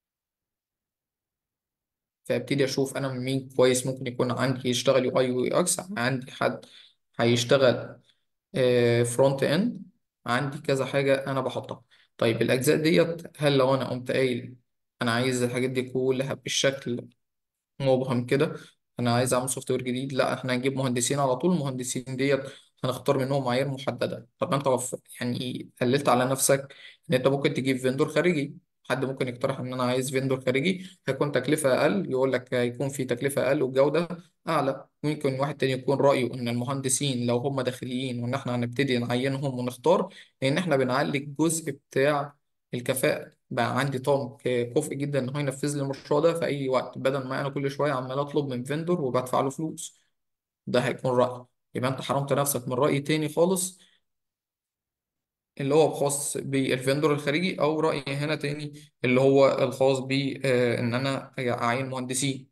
فابتدي اشوف انا مين كويس ممكن يكون عندي يشتغل يو اي ويو اكس عندي حد هيشتغل فرونت اند عندي كذا حاجه انا بحطها طيب الاجزاء ديت هل لو انا قمت قايل انا عايز الحاجات دي كلها بالشكل مبهم كده انا عايز اعمل سوفت وير جديد لا احنا هنجيب مهندسين على طول المهندسين ديت هنختار منهم معايير محدده طب ما انت وف... يعني قللت على نفسك ان انت ممكن تجيب فيندور خارجي حد ممكن يقترح ان انا عايز فيندور خارجي هيكون تكلفه اقل يقول لك هيكون في تكلفه اقل والجوده اعلى ممكن واحد تاني يكون رايه ان المهندسين لو هم داخليين وان احنا هنبتدي نعينهم ونختار لان احنا بنعلي الجزء بتاع الكفاءه بقى عندي طاقم كفء جدا ان هو ينفذ لي المشروع ده في اي وقت بدل ما انا كل شويه عمال اطلب من فيندور وبدفع له فلوس ده هيكون راي يبقى انت حرمت نفسك من راي تاني خالص اللي هو خاص بالفندور الخارجي او راي هنا تاني اللي هو الخاص بان انا اعين مهندسين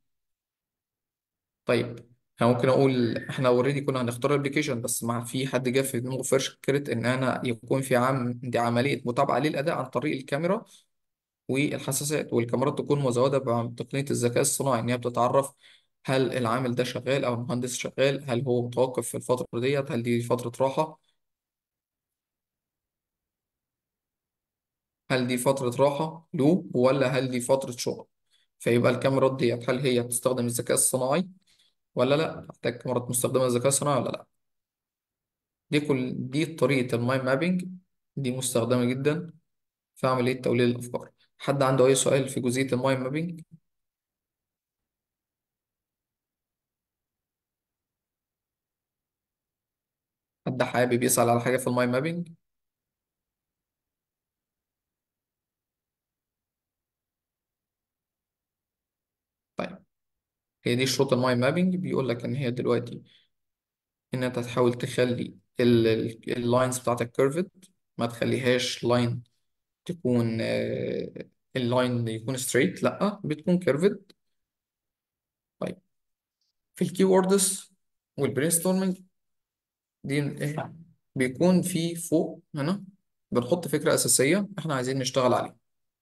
طيب انا ممكن اقول احنا اوريدي كنا هنختار الابلكيشن بس مع في حد جه في دماغه فكره ان انا يكون في عام دي عمليه متابعه للاداء عن طريق الكاميرا والحساسات والكاميرات تكون مزودة بتقنية الذكاء الصناعي إن هي بتتعرف هل العامل ده شغال أو المهندس شغال هل هو متوقف في الفترة ديت هل دي فترة راحة هل دي فترة راحة له ولا هل دي فترة شغل فيبقى الكاميرات ديت هل هي بتستخدم الذكاء الصناعي ولا لا تحتاج كاميرات مستخدمة الذكاء الصناعي ولا لا دي كل دي طريقة المايند مابينج دي مستخدمة جدا في عملية توليد الأفكار حد عنده أي سؤال في جزئية المايند مابينج حد حابب يسأل على حاجة في المايند مابينج طيب هي دي شروط المايند مابينج بيقول لك ان هي دلوقتي ان انت تحاول تخلي اللاينز بتاعتك كيرفد ما تخليهاش لاين تكون اللاين يكون ستريت لا بتكون كيرفد طيب في الكي ووردز والبرين ستورمنج دي إيه؟ بيكون في فوق هنا بنحط فكرة أساسية احنا عايزين نشتغل عليها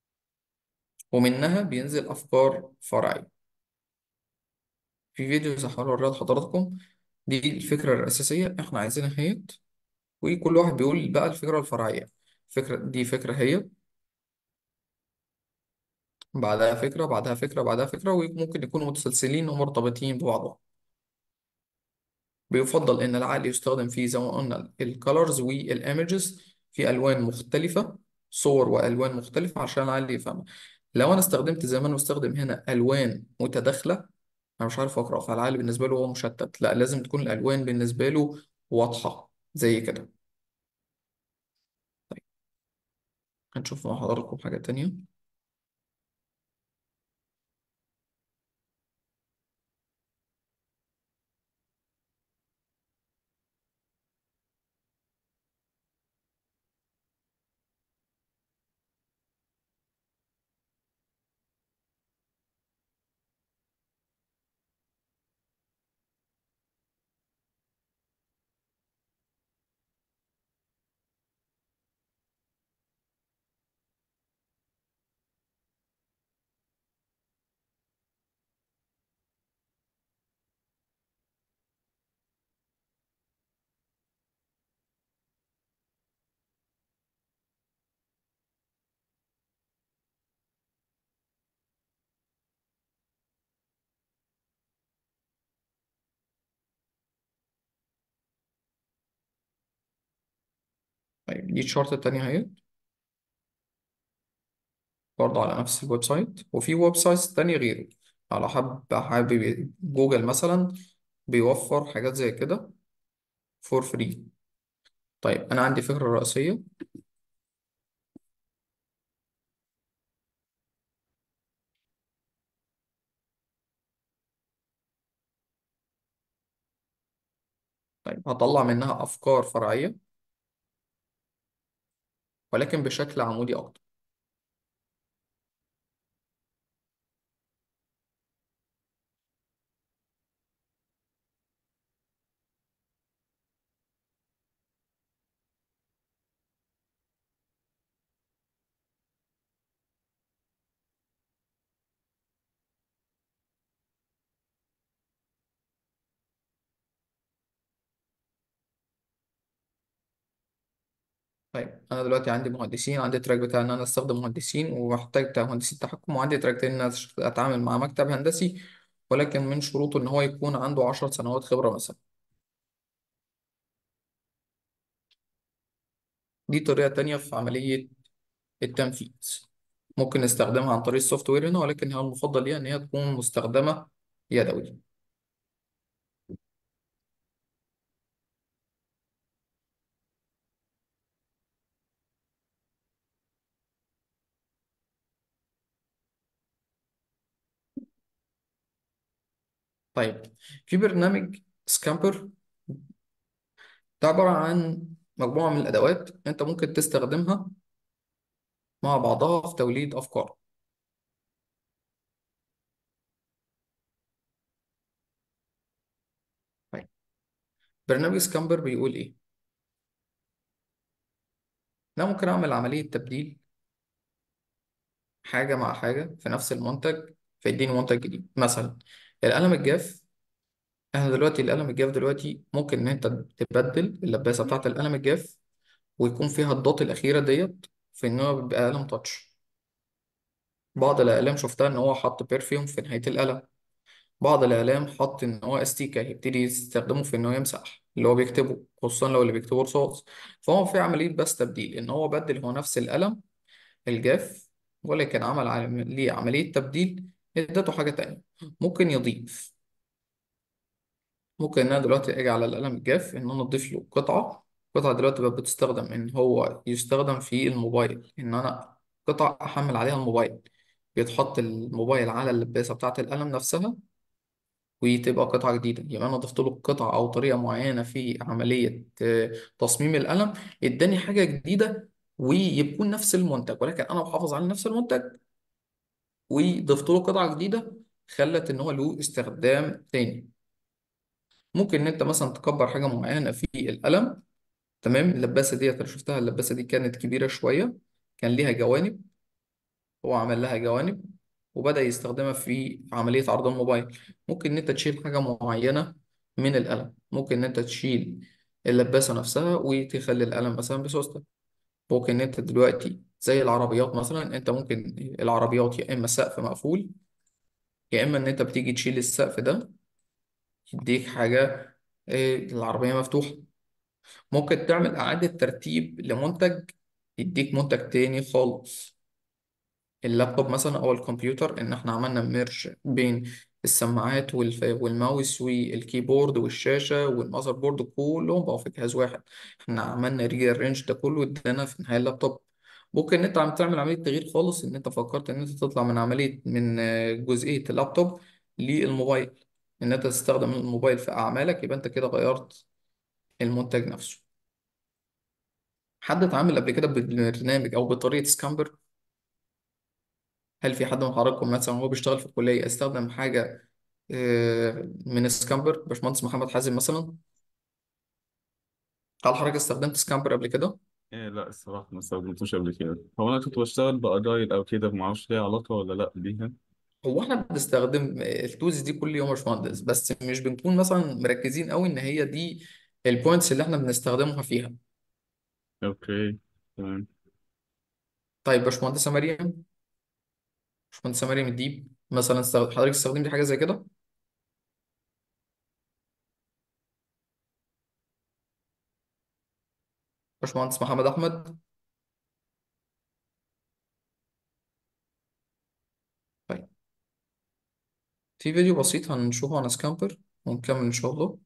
ومنها بينزل أفكار فرعية في فيديوز هحاول أوريها لحضراتكم دي الفكرة الأساسية احنا عايزينها هي وكل واحد بيقول بقى الفكرة الفرعية فكرة دي فكرة هي بعدها فكرة بعدها فكرة بعدها فكرة وممكن يكونوا متسلسلين ومرتبطين ببعضهم بيفضل إن العقل يستخدم فيه زي ما قلنا الكالرز والإيمجز في ألوان مختلفة صور وألوان مختلفة عشان العقل يفهمها لو أنا استخدمت زي ما أنا بستخدم هنا ألوان متداخلة أنا مش عارف أقرأ فالعقل بالنسبة له هو مشتت لا لازم تكون الألوان بالنسبة له واضحة زي كده طيب هنشوف مع حضراتكم حاجة تانية طيب دي الشارت التانية اهي برضه على نفس الويب سايت وفي ويب سايت تانية غيره على حب حابب جوجل مثلا بيوفر حاجات زي كده فور فري طيب أنا عندي فكرة رئيسية طيب هطلع منها أفكار فرعية ولكن بشكل عمودي أكتر طيب أنا دلوقتي عندي مهندسين عندي تراك بتاع إن أنا أستخدم مهندسين ومحتاج بتاع مهندسين تحكم وعندي تراك تاني إن أنا أتعامل مع مكتب هندسي ولكن من شروطه إن هو يكون عنده عشر سنوات خبرة مثلا دي طريقة تانية في عملية التنفيذ ممكن نستخدمها عن طريق السوفت وير هنا ولكن هي المفضل ليها إن هي تكون مستخدمة يدوي طيب في برنامج سكامبر ده عبارة عن مجموعة من الأدوات أنت ممكن تستخدمها مع بعضها في توليد أفكار طيب برنامج سكامبر بيقول إيه؟ أنا ممكن أعمل عملية تبديل حاجة مع حاجة في نفس المنتج فيديني منتج جديد مثلا القلم الجاف احنا دلوقتي القلم الجاف دلوقتي ممكن ان انت تبدل اللباسه بتاعت القلم الجاف ويكون فيها الدوت الاخيره ديت في ان هو بيبقى قلم تاتش بعض الاقلام شفتها ان هو حط بيرفيوم في نهايه القلم بعض الاقلام حط ان هو استيكه يبتدي يستخدمه في ان هو يمسح اللي هو بيكتبه خصوصا لو اللي بيكتبه رصاص فهو في عمليه بس تبديل ان هو بدل هو نفس القلم الجاف ولكن عمل عم- ليه عمليه تبديل ادته حاجه تانية ممكن يضيف ممكن ان انا دلوقتي اجي على القلم الجاف ان انا اضيف له قطعه قطعه دلوقتي بقت بتستخدم ان هو يستخدم في الموبايل ان انا قطعه احمل عليها الموبايل بيتحط الموبايل على اللباسه بتاعه القلم نفسها وتبقى قطعه جديده يبقى انا ضفت له قطعه او طريقه معينه في عمليه آه، تصميم القلم اداني حاجه جديده ويكون نفس المنتج ولكن انا بحافظ على نفس المنتج وضفت له قطعه جديده خلت ان هو له استخدام تاني ممكن ان انت مثلا تكبر حاجه معينه في القلم تمام اللباسه ديت انا شفتها اللباسه دي كانت كبيره شويه كان ليها جوانب هو عمل لها جوانب وبدأ يستخدمها في عمليه عرض الموبايل ممكن ان انت تشيل حاجه معينه من القلم ممكن ان انت تشيل اللباسه نفسها وتخلي القلم مثلا بسوستة ممكن ان انت دلوقتي زي العربيات مثلا انت ممكن العربيات يا اما سقف مقفول يا اما ان انت بتيجي تشيل السقف ده يديك حاجه إيه، العربيه مفتوحه ممكن تعمل إعادة ترتيب لمنتج يديك منتج تاني خالص اللابتوب مثلا أو الكمبيوتر إن إحنا عملنا ميرج بين السماعات والف... والماوس والكيبورد والشاشة والمذر بورد كلهم بقوا في جهاز واحد إحنا عملنا ري رينج ده كله ادانا في النهاية اللابتوب ممكن إن أنت عم تعمل عملية تغيير خالص إن أنت فكرت إن أنت تطلع من عملية من آه، جزئية اللابتوب للموبايل إن أنت تستخدم الموبايل في أعمالك يبقى أنت كده غيرت المنتج نفسه حد اتعامل قبل كده بالبرنامج او بطريقه سكامبر هل في حد من حضراتكم مثلا وهو بيشتغل في الكليه استخدم حاجه آه، من سكامبر باشمهندس محمد حازم مثلا هل حضرتك استخدمت سكامبر قبل كده إيه لا الصراحة ما استخدمتوش قبل كده هو أنا كنت بشتغل بأجايل أو كده معرفش ليها علاقة ولا لأ بيها هو احنا بنستخدم التولز دي كل يوم يا باشمهندس بس مش بنكون مثلا مركزين قوي ان هي دي البوينتس اللي احنا بنستخدمها فيها أوكي تمام طيب باشمهندسه مريم باشمهندسه مريم الديب مثلا استخد- حضرتك استخدمتي حاجه زي كده باشمهندس محمد أحمد طيب في فيديو بسيط هنشوفه عن سكامبر ونكمل إن شاء الله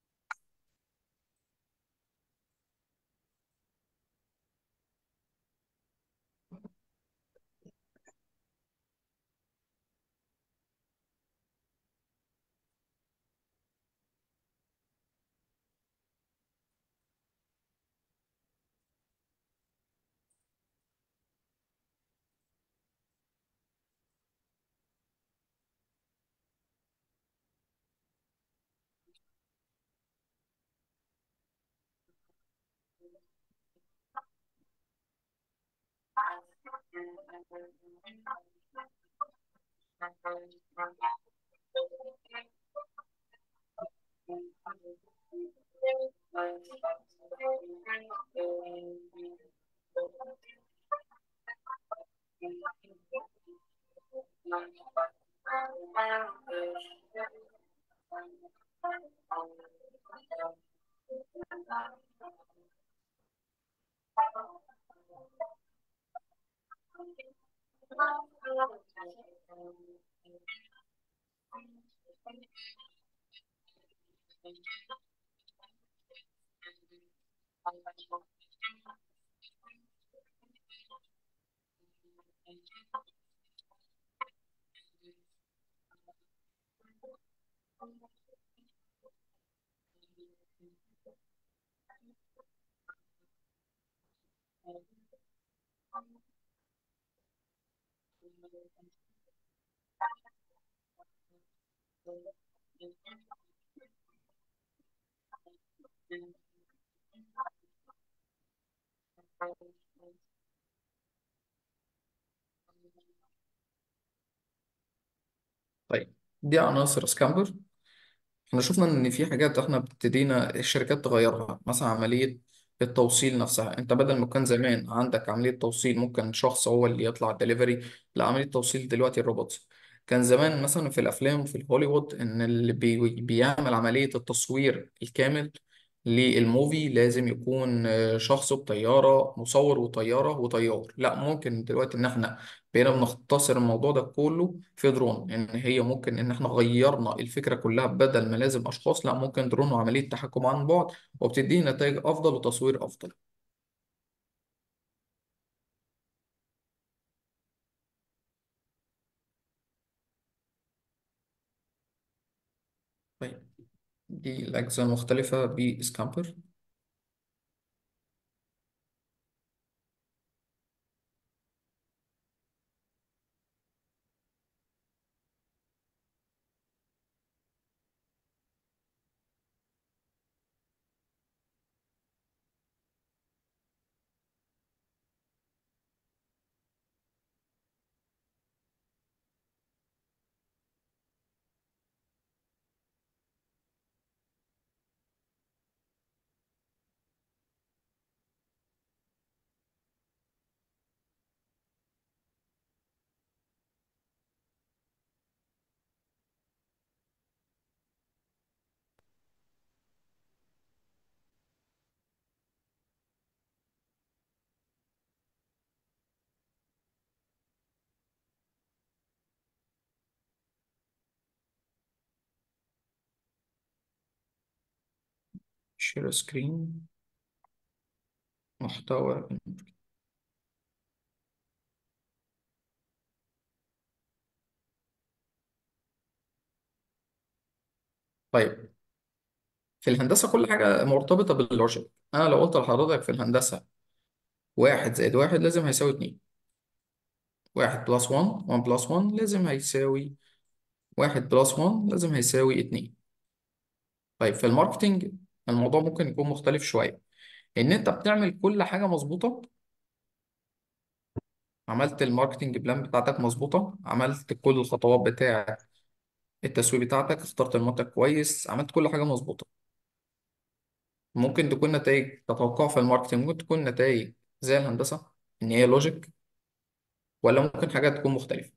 طيب دي عناصر سكامبر احنا شفنا ان في حاجات احنا ابتدينا الشركات تغيرها مثلا عملية التوصيل نفسها انت بدل ما كان زمان عندك عملية توصيل ممكن شخص هو اللي يطلع دليفري لا عملية توصيل دلوقتي الروبوت كان زمان مثلا في الافلام في الهوليوود ان اللي بي بيعمل عملية التصوير الكامل للموفي لازم يكون آه، شخص بطيارة مصور وطيارة وطيار لا ممكن دلوقتي ان احنا بقينا بنختصر الموضوع ده كله في درون ان هي ممكن ان احنا غيرنا الفكرة كلها بدل ما لازم اشخاص لا ممكن درون وعملية تحكم عن بعد وبتدي نتائج افضل وتصوير افضل طيب دي الأجزاء المختلفة بسكامبر شير سكرين محتوى طيب في الهندسة كل حاجة مرتبطة باللوجيك أنا لو قلت لحضرتك في الهندسة واحد زائد واحد لازم هيساوي اتنين واحد بلس وان وان بلس وان لازم هيساوي واحد بلس وان لازم هيساوي اتنين طيب في الماركتينج الموضوع ممكن يكون مختلف شوية إن أنت بتعمل كل حاجة مظبوطة عملت الماركتينج بلان بتاعتك مظبوطة عملت كل الخطوات بتاعة التسويق بتاعتك اخترت المنتج كويس عملت كل حاجة مظبوطة ممكن تكون نتائج تتوقع في الماركتينج ممكن تكون نتائج زي الهندسة إن هي لوجيك ولا ممكن حاجات تكون مختلفة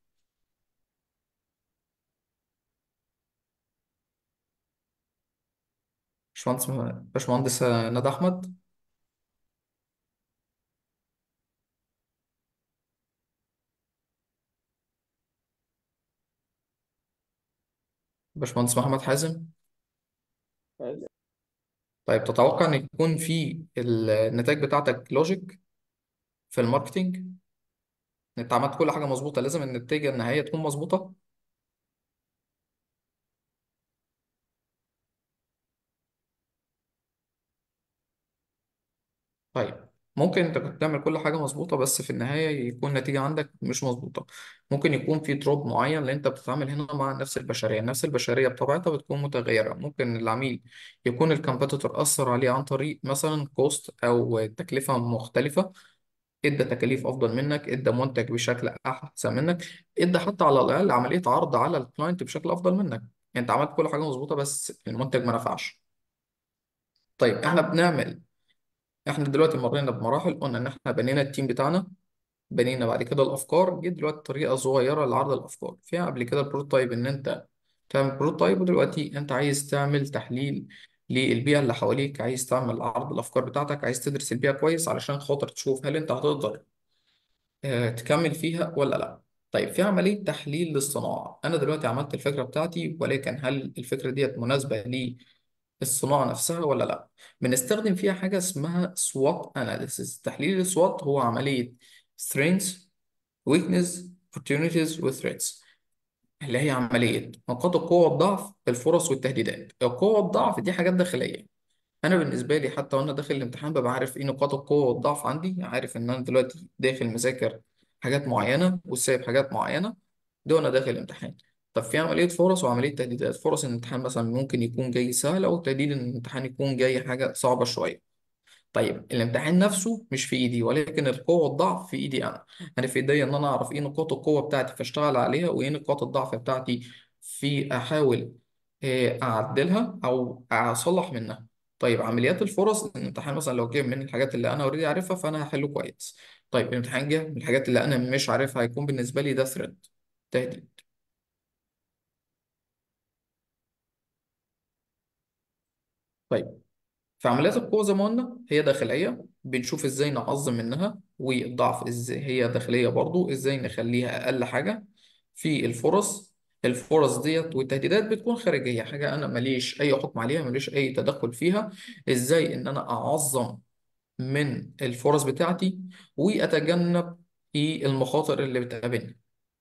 باشمهندس باشمهندس ندى أحمد باشمهندس محمد حازم طيب تتوقع ان يكون في النتائج بتاعتك لوجيك في الماركتينج انت عملت كل حاجه مظبوطه لازم النتيجه النهائيه تكون مظبوطه طيب ممكن انت كنت تعمل كل حاجه مظبوطه بس في النهايه يكون النتيجه عندك مش مظبوطه ممكن يكون في دروب معين لان انت بتتعامل هنا مع النفس البشريه النفس البشريه بطبيعتها بتكون متغيره ممكن العميل يكون الكمبيوتر اثر عليه عن طريق مثلا كوست او تكلفه مختلفه ادى تكاليف افضل منك ادى منتج بشكل احسن منك ادى حتى على الاقل عمليه عرض على الكلاينت بشكل افضل منك انت عملت كل حاجه مظبوطه بس المنتج ما نفعش طيب احنا بنعمل احنا دلوقتي مرينا بمراحل قلنا ان احنا بنينا التيم بتاعنا بنينا بعد كده الافكار جه دلوقتي طريقه صغيره لعرض الافكار فيها قبل كده البروتوتايب ان انت تعمل بروتوتايب ودلوقتي انت عايز تعمل تحليل للبيئه اللي حواليك عايز تعمل عرض الافكار بتاعتك عايز تدرس البيئه كويس علشان خاطر تشوف هل انت هتقدر آه، تكمل فيها ولا لا طيب في عملية تحليل للصناعة أنا دلوقتي عملت الفكرة بتاعتي ولكن هل الفكرة ديت مناسبة للصناعة نفسها ولا لا بنستخدم فيها حاجة اسمها SWOT analysis تحليل السوات هو عملية strengths weakness opportunities و threats اللي هي عملية نقاط القوة والضعف الفرص والتهديدات القوة والضعف دي حاجات داخلية انا بالنسبه لي حتى وانا داخل الامتحان ببقى عارف ايه نقاط القوه والضعف عندي عارف ان انا دلوقتي داخل مذاكر حاجات معينه وسايب حاجات معينه ده وانا داخل الامتحان طب في عمليه فرص وعمليه تهديدات فرص ان الامتحان مثلا ممكن يكون جاي سهل او تهديد ان الامتحان يكون جاي حاجه صعبه شويه طيب الامتحان نفسه مش في ايدي ولكن القوه والضعف في ايدي انا انا في ايدي ان انا اعرف ايه نقاط القوه بتاعتي فاشتغل عليها وايه نقاط الضعف بتاعتي في احاول آه، اعدلها او اصلح منها طيب عمليات الفرص الامتحان مثلا لو جه من الحاجات اللي انا اوريدي عارفها فانا هحله كويس طيب الامتحان جه من الحاجات اللي انا مش عارفها هيكون بالنسبه لي ده ثريت تهديد طيب في عمليات القوة زي ما قلنا هي داخلية بنشوف ازاي نعظم منها والضعف ازاي هي داخلية برضو ازاي نخليها أقل حاجة في الفرص الفرص ديت والتهديدات بتكون خارجية حاجة أنا ماليش أي حكم عليها ماليش أي تدخل فيها ازاي إن أنا أعظم من الفرص بتاعتي وأتجنب إيه المخاطر اللي بتقابلني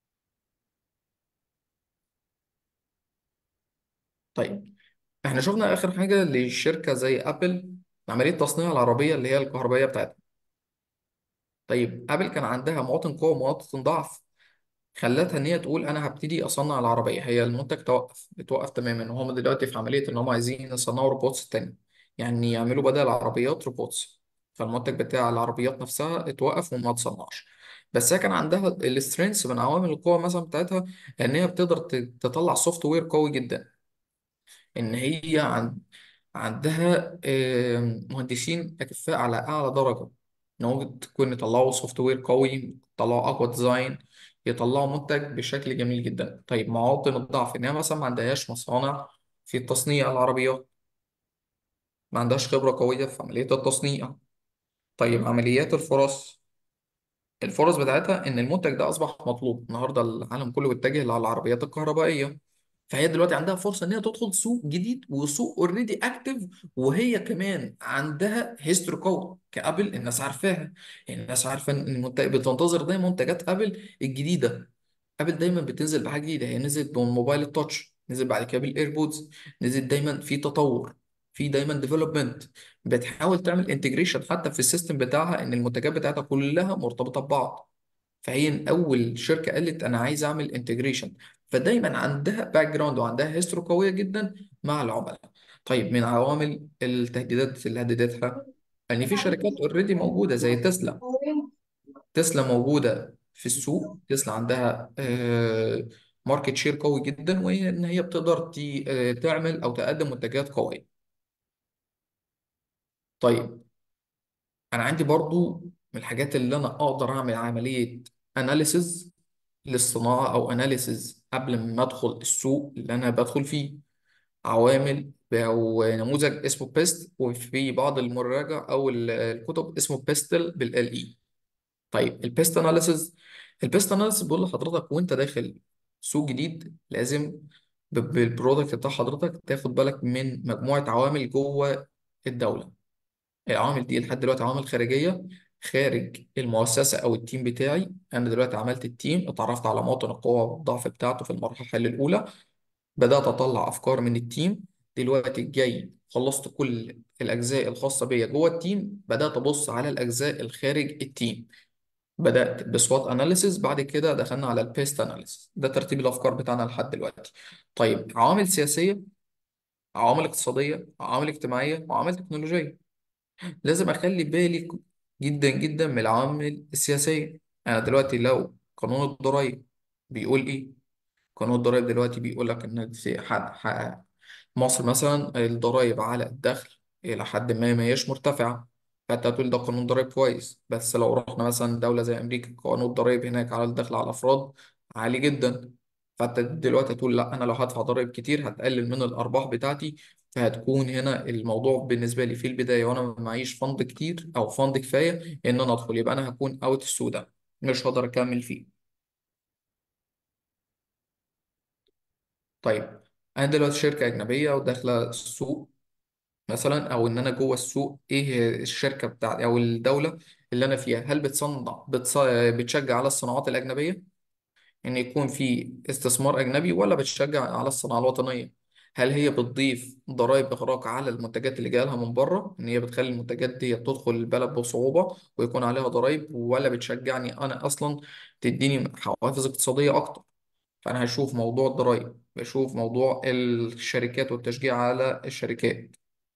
طيب احنا شفنا آخر حاجة لشركة زي أبل عملية تصنيع العربية اللي هي الكهربائية بتاعتها طيب ابل كان عندها مواطن قوه ومواطن ضعف خلتها ان هي تقول انا هبتدي اصنع العربيه هي المنتج توقف بتوقف تماما وهم دلوقتي في عمليه ان هم عايزين يصنعوا روبوتس تاني يعني يعملوا بدل العربيات روبوتس فالمنتج بتاع العربيات نفسها اتوقف وما تصنعش بس هي كان عندها السترينث من عوامل القوه مثلا بتاعتها ان هي بتقدر ت- تطلع سوفت وير قوي جدا ان هي عن عندها آم، مهندسين اكفاء على اعلى درجه ان هو تكون يطلعوا سوفت وير قوي يطلعوا اقوى ديزاين يطلعوا منتج بشكل جميل جدا طيب مواطن الضعف ان هي مثلا ما عندهاش مصانع في تصنيع العربيات ما عندهاش خبره قويه في عمليه التصنيع طيب عمليات الفرص الفرص بتاعتها ان المنتج ده اصبح مطلوب النهارده العالم كله بيتجه للعربيات الكهربائيه فهي دلوقتي عندها فرصه ان هي تدخل سوق جديد وسوق اوريدي اكتف وهي كمان عندها هيستوري قوي كابل الناس عارفاها الناس عارفه ان المنتج بتنتظر دايما منتجات ابل الجديده ابل دايما بتنزل بحاجه جديده هي نزلت بالموبايل التاتش نزل بعد كده بالايربودز نزل دايما في تطور في دايما ديفلوبمنت بتحاول تعمل انتجريشن حتى في السيستم بتاعها ان المنتجات بتاعتها كلها مرتبطه ببعض فهي اول شركه قالت انا عايز اعمل انتجريشن فدايما عندها باك جراوند وعندها هيستوري قويه جدا مع العملاء طيب من عوامل التهديدات اللي هددتها ان في شركات اوريدي موجوده زي تسلا تسلا موجودة في السوق تسلا عندها ماركت شير قوي جدا وهي ان هي بتقدر ت- آه، تعمل او تقدم منتجات قوية طيب انا عندي برضو من الحاجات اللي انا اقدر اعمل عملية اناليسز للصناعة او اناليسز قبل ما ادخل السوق اللي انا بدخل فيه عوامل او نموذج اسمه بيست وفي بعض المراجع او ال- الكتب اسمه بيستل بالال اي طيب البيست اناليسز البيست اناليسز بيقول لحضرتك وانت داخل سوق جديد لازم ب- بالبرودكت بتاع حضرتك تاخد بالك من مجموعة عوامل جوه الدولة العوامل دي لحد دلوقتي عوامل خارجية خارج المؤسسة أو التيم بتاعي أنا دلوقتي عملت التيم اتعرفت على مواطن القوة والضعف بتاعته في المراحل الأولى بدأت أطلع أفكار من التيم دلوقتي الجاي خلصت كل الأجزاء الخاصة بيا جوه التيم بدأت أبص على الأجزاء الخارج التيم بدأت بسوات أناليسيس بعد كده دخلنا على البيست أناليسيس ده ترتيب الأفكار بتاعنا لحد دلوقتي طيب عوامل سياسية عوامل اقتصادية عوامل اجتماعية وعوامل تكنولوجية لازم أخلي بالي جدا جدا من العوامل السياسية أنا دلوقتي لو قانون الضرائب بيقول إيه قانون الضرائب دلوقتي بيقول لك إن في حد حق- مصر مثلا الضرائب على الدخل إلى حد ما ما هيش مرتفعة فأنت هتقول ده قانون ضرائب كويس بس لو رحنا مثلا دولة زي أمريكا قانون الضرائب هناك على الدخل على الأفراد عالي جدا فأنت دلوقتي هتقول لا أنا لو هدفع ضرائب كتير هتقلل من الأرباح بتاعتي فهتكون هنا الموضوع بالنسبة لي في البداية وأنا ما معيش فند كتير أو فند كفاية إن أنا أدخل يبقى أنا هكون أوت السوق ده مش هقدر أكمل فيه طيب أنا دلوقتي شركة أجنبية وداخلة السوق مثلا او ان انا جوه السوق ايه الشركه بتاعتي او الدوله اللي انا فيها هل بتصنع بتص... بتشجع على الصناعات الاجنبيه ان يكون في استثمار اجنبي ولا بتشجع على الصناعه الوطنيه هل هي بتضيف ضرائب اغراق على المنتجات اللي جايه لها من بره ان هي بتخلي المنتجات دي تدخل البلد بصعوبه ويكون عليها ضرائب ولا بتشجعني انا اصلا تديني حوافز اقتصاديه اكتر فانا هشوف موضوع الضرائب بشوف موضوع الشركات والتشجيع على الشركات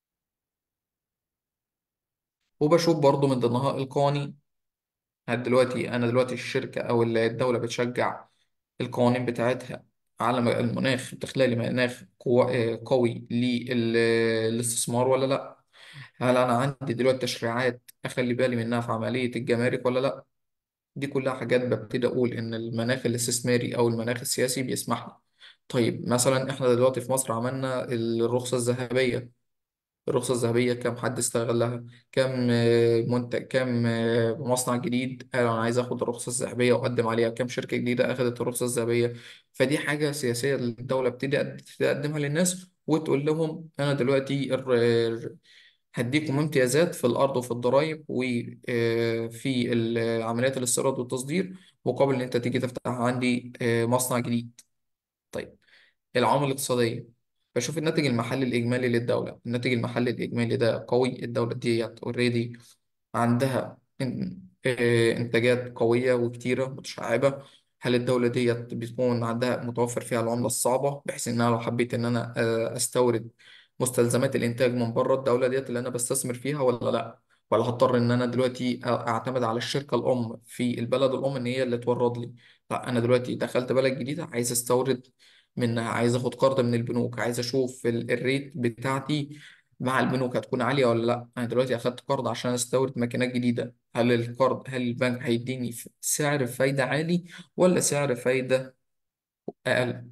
وبشوف برضو من ضمنها القوانين هل دلوقتي أنا دلوقتي الشركة أو الدولة بتشجع القوانين بتاعتها على م- المناخ بتخلق لي مناخ قو- آه، قوي للاستثمار ولا لأ؟ هل أنا عندي دلوقتي تشريعات أخلي بالي منها في عملية الجمارك ولا لأ؟ دي كلها حاجات ببتدي أقول إن المناخ الاستثماري أو المناخ السياسي بيسمح لي. طيب مثلا إحنا دلوقتي في مصر عملنا الرخصة الذهبية الرخصة الذهبية كم حد استغلها كم آه، منتج كم آه، مصنع جديد قال أنا عايز آخد الرخصة الذهبية وأقدم عليها كم شركة جديدة أخدت الرخصة الذهبية فدي حاجة سياسية الدولة بتبتدي أد- تقدمها للناس وتقول لهم أنا دلوقتي الر- هديكم امتيازات في الأرض وفي الضرائب وفي عمليات الاستيراد والتصدير مقابل إن أنت تيجي تفتح عندي آه، مصنع جديد طيب العوامل الاقتصادية بشوف الناتج المحلي الإجمالي للدولة الناتج المحلي الإجمالي ده قوي الدولة ديت اوريدي عندها إن- آه، إنتاجات قوية وكتيرة متشعبة هل الدولة ديت بتكون عندها متوفر فيها العملة الصعبة بحيث إن أنا لو حبيت إن أنا آه، أستورد مستلزمات الإنتاج من بره الدولة ديت اللي أنا بستثمر فيها ولا لأ ولا هضطر إن أنا دلوقتي أ- أعتمد على الشركة الأم في البلد الأم إن هي اللي تورد لي لا أنا دلوقتي دخلت بلد جديدة عايز أستورد منها عايز أخد قرض من البنوك عايز أشوف ال- الريت بتاعتي مع البنوك هتكون عالية ولا لا أنا دلوقتي أخدت قرض عشان أستورد ماكينات جديدة هل القرض هل البنك هيديني ف- سعر فايدة عالي ولا سعر فايدة أقل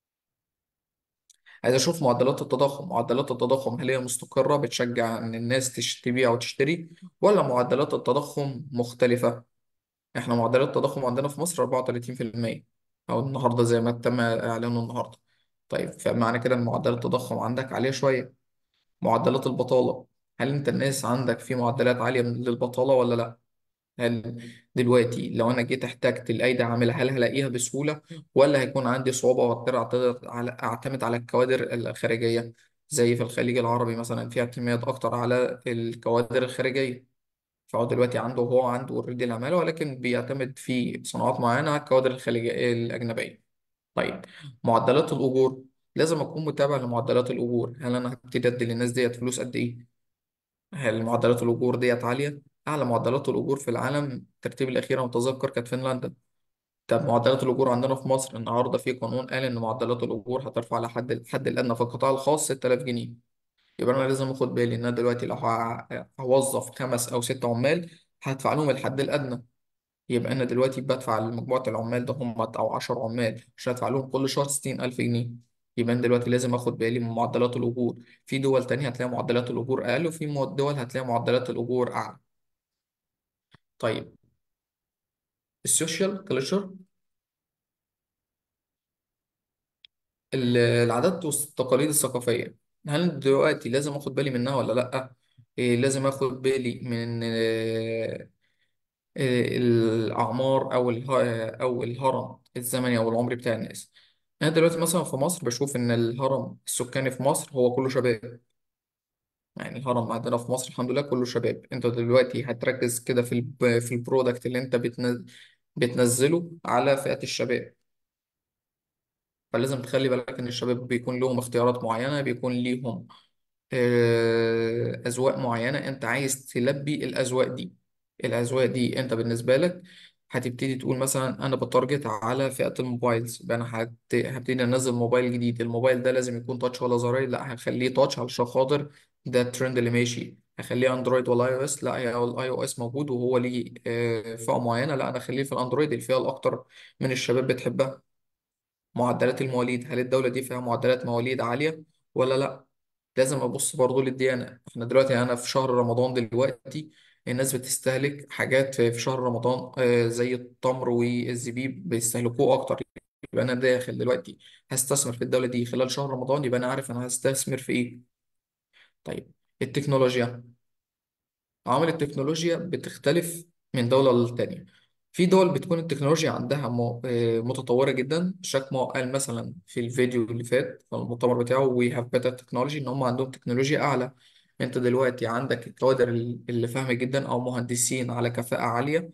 عايز أشوف معدلات التضخم معدلات التضخم هل هي مستقرة بتشجع إن الناس تش- تبيع وتشتري ولا معدلات التضخم مختلفة إحنا معدلات التضخم عندنا في مصر 34% أو النهاردة زي ما تم إعلانه النهاردة طيب فمعنى كده إن معدلات التضخم عندك عالية شوية معدلات البطالة هل انت الناس عندك في معدلات عالية من للبطالة ولا لا هل دلوقتي لو انا جيت احتجت الايدي عاملة هل هلاقيها بسهولة ولا هيكون عندي صعوبة واضطر اعتمد على اعتمد على الكوادر الخارجية زي في الخليج العربي مثلا في اعتماد اكتر على الكوادر الخارجية فهو دلوقتي عنده هو عنده اوريدي العمالة ولكن بيعتمد في صناعات معينة على الكوادر الخليجية الأجنبية طيب معدلات الأجور لازم أكون متابع لمعدلات الأجور هل أنا هبتدي أدي للناس ديت فلوس قد إيه؟ هل معدلات الأجور ديت عالية؟ أعلى معدلات الأجور في العالم الترتيب الأخير أنا متذكر كانت فنلندا طب معدلات الأجور عندنا في مصر النهاردة في قانون قال إن معدلات الأجور هترفع لحد الحد الأدنى في القطاع الخاص 6000 جنيه يبقى أنا لازم أخد بالي إن أنا دلوقتي لو ه- هوظف خمس أو ست عمال هدفع لهم الحد الأدنى يبقى أنا دلوقتي بدفع لمجموعة العمال ده هم أو 10 عمال مش هدفع لهم كل شهر 60000 جنيه يبقى أنا دلوقتي لازم آخد بالي من معدلات الأجور في دول تانية هتلاقي معدلات الأجور أقل وفي مو- دول هتلاقي معدلات الأجور أعلى طيب السوشيال كلتشر ال- العادات والتقاليد الثقافية هل دلوقتي لازم اخد بالي منها ولا لأ إيه لازم اخد بالي من آه، آه، الأعمار أو اله- أو الهرم الزمني أو العمري بتاع الناس أنا دلوقتي مثلا في مصر بشوف إن الهرم السكاني في مصر هو كله شباب يعني الهرم عندنا في مصر الحمد لله كله شباب أنت دلوقتي هتركز كده في الب... في البرودكت اللي أنت بتنزل بتنزله على فئة الشباب فلازم تخلي بالك إن الشباب بيكون لهم اختيارات معينة بيكون ليهم آه، أذواق معينة أنت عايز تلبي الأذواق دي الأذواق دي أنت بالنسبة لك هتبتدي تقول مثلا أنا بتارجت على فئة الموبايلز يبقى أنا هت- هبتدي أنزل موبايل جديد الموبايل ده لازم يكون تاتش ولا زراير لا هخليه تاتش علشان خاطر ده الترند اللي ماشي هخليه أندرويد ولا أي أو إس لا هي الأي أو إس موجود وهو ليه آه، فئة معينة لا أنا أخليه في الأندرويد الفئة الأكتر من الشباب بتحبها معدلات المواليد هل الدولة دي فيها معدلات مواليد عالية ولا لا لازم ابص برضو للديانه احنا دلوقتي انا في شهر رمضان دلوقتي الناس بتستهلك حاجات في في شهر رمضان آه، زي التمر والزبيب بيستهلكوه اكتر يبقى انا داخل دلوقتي هستثمر في الدوله دي خلال شهر رمضان يبقى انا عارف انا هستثمر في ايه طيب التكنولوجيا عوامل التكنولوجيا بتختلف من دولة للتانية في دول بتكون التكنولوجيا عندها م- آه، متطورة جدا شاك ما قال مثلا في الفيديو اللي فات في المؤتمر بتاعه we have better technology إن هم عندهم تكنولوجيا أعلى أنت دلوقتي عندك الكوادر اللي فاهمة جدا أو مهندسين على كفاءة عالية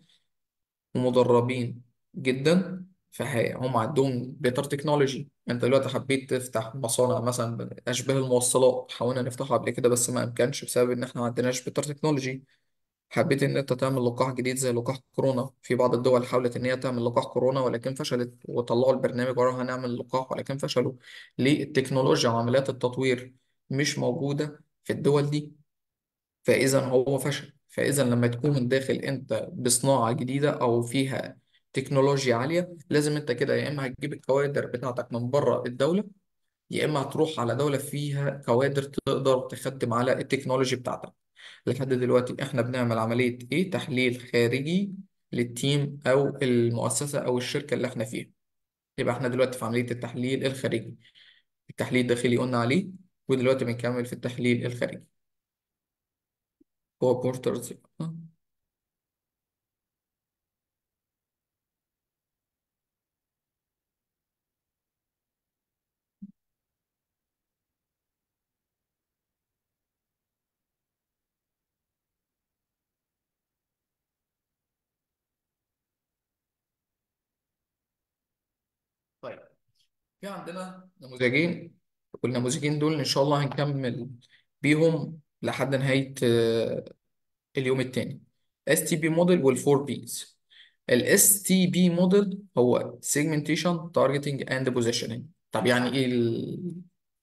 ومدربين جدا فهم عندهم بيتر تكنولوجي انت دلوقتي حبيت تفتح مصانع مثلا اشباه الموصلات حاولنا نفتحها قبل كده بس ما امكنش بسبب ان احنا ما عندناش بيتر تكنولوجي حبيت ان انت تعمل لقاح جديد زي لقاح كورونا في بعض الدول حاولت ان هي تعمل لقاح كورونا ولكن فشلت وطلعوا البرنامج وراها هنعمل لقاح ولكن فشلوا ليه التكنولوجيا وعمليات التطوير مش موجودة في الدول دي فإذا هو فشل فإذا لما تكون داخل أنت بصناعة جديدة أو فيها تكنولوجيا عالية لازم أنت كده يا إما هتجيب الكوادر بتاعتك من بره الدولة يا إما هتروح على دولة فيها كوادر تقدر تخدم على التكنولوجي بتاعتك لحد دلوقتي إحنا بنعمل عملية إيه تحليل خارجي للتيم أو المؤسسة أو الشركة اللي إحنا فيها يبقى إحنا دلوقتي في عملية التحليل الخارجي التحليل الداخلي قلنا عليه ودلوقتي بنكمل في التحليل الخارجي هو بورترز طيب في عندنا نموذجين والنموذجين دول إن شاء الله هنكمل بيهم لحد نهاية آه، اليوم التاني اس تي بي موديل والفور بيز الاس تي بي موديل هو segmentation targeting and positioning طب يعني ايه ال...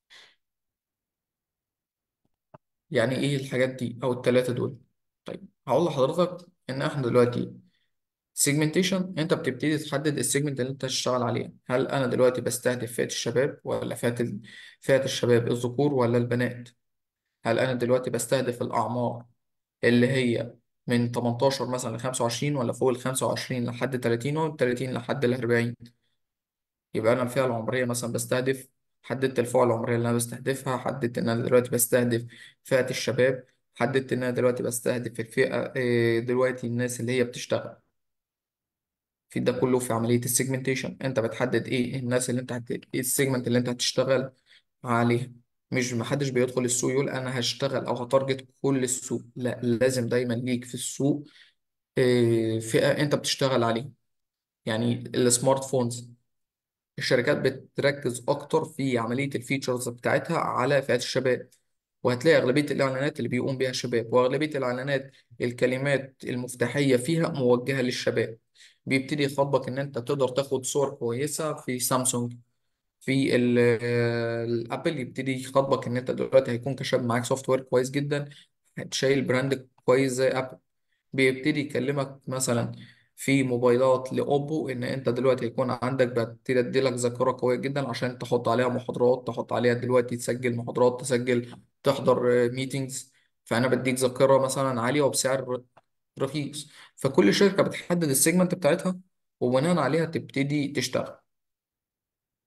يعني ايه الحاجات دي او الثلاثة دول طيب هقول لحضرتك ان احنا دلوقتي segmentation انت بتبتدي تحدد السيجمنت اللي انت هتشتغل عليه هل انا دلوقتي بستهدف فئة الشباب ولا فئة ال- فئة الشباب الذكور ولا البنات هل انا دلوقتي بستهدف الاعمار اللي هي من 18 مثلا ل 25 ولا فوق ال 25 لحد 30 ومن 30 لحد ال 40 يبقى انا الفئة العمرية مثلا بستهدف حددت الفئة العمرية اللي انا بستهدفها حددت ان انا دلوقتي بستهدف فئة الشباب حددت ان انا دلوقتي بستهدف الفئة آه، دلوقتي الناس اللي هي بتشتغل في ده كله في عملية السيجمنتيشن انت بتحدد ايه الناس اللي انت هت... ايه السيجمنت اللي انت هتشتغل عليها مش محدش بيدخل السوق يقول انا هشتغل او هتارجت كل السوق لا لازم دايما ليك في السوق آه، فئة انت بتشتغل عليها يعني السمارت فونز الشركات بتركز اكتر في عملية الفيتشرز بتاعتها على فئات الشباب وهتلاقي أغلبية الإعلانات اللي بيقوم بيها الشباب وأغلبية الإعلانات الكلمات المفتاحية فيها موجهة للشباب بيبتدي يخاطبك إن أنت تقدر تاخد صور كويسة في سامسونج في ال- الأبل يبتدي يخاطبك إن أنت دلوقتي هيكون كشاب معاك سوفت وير كويس جدا شايل براند كويس زي أبل بيبتدي يكلمك مثلا في موبايلات لأوبو إن أنت دلوقتي هيكون عندك ببتدي أديلك ذاكرة قوية جدا عشان تحط عليها محاضرات تحط عليها دلوقتي تسجل محاضرات تسجل تحضر ميتينجز فأنا بديك ذاكرة مثلا عالية وبسعر رخيص فكل شركة بتحدد السيجمنت بتاعتها وبناء عليها تبتدي تشتغل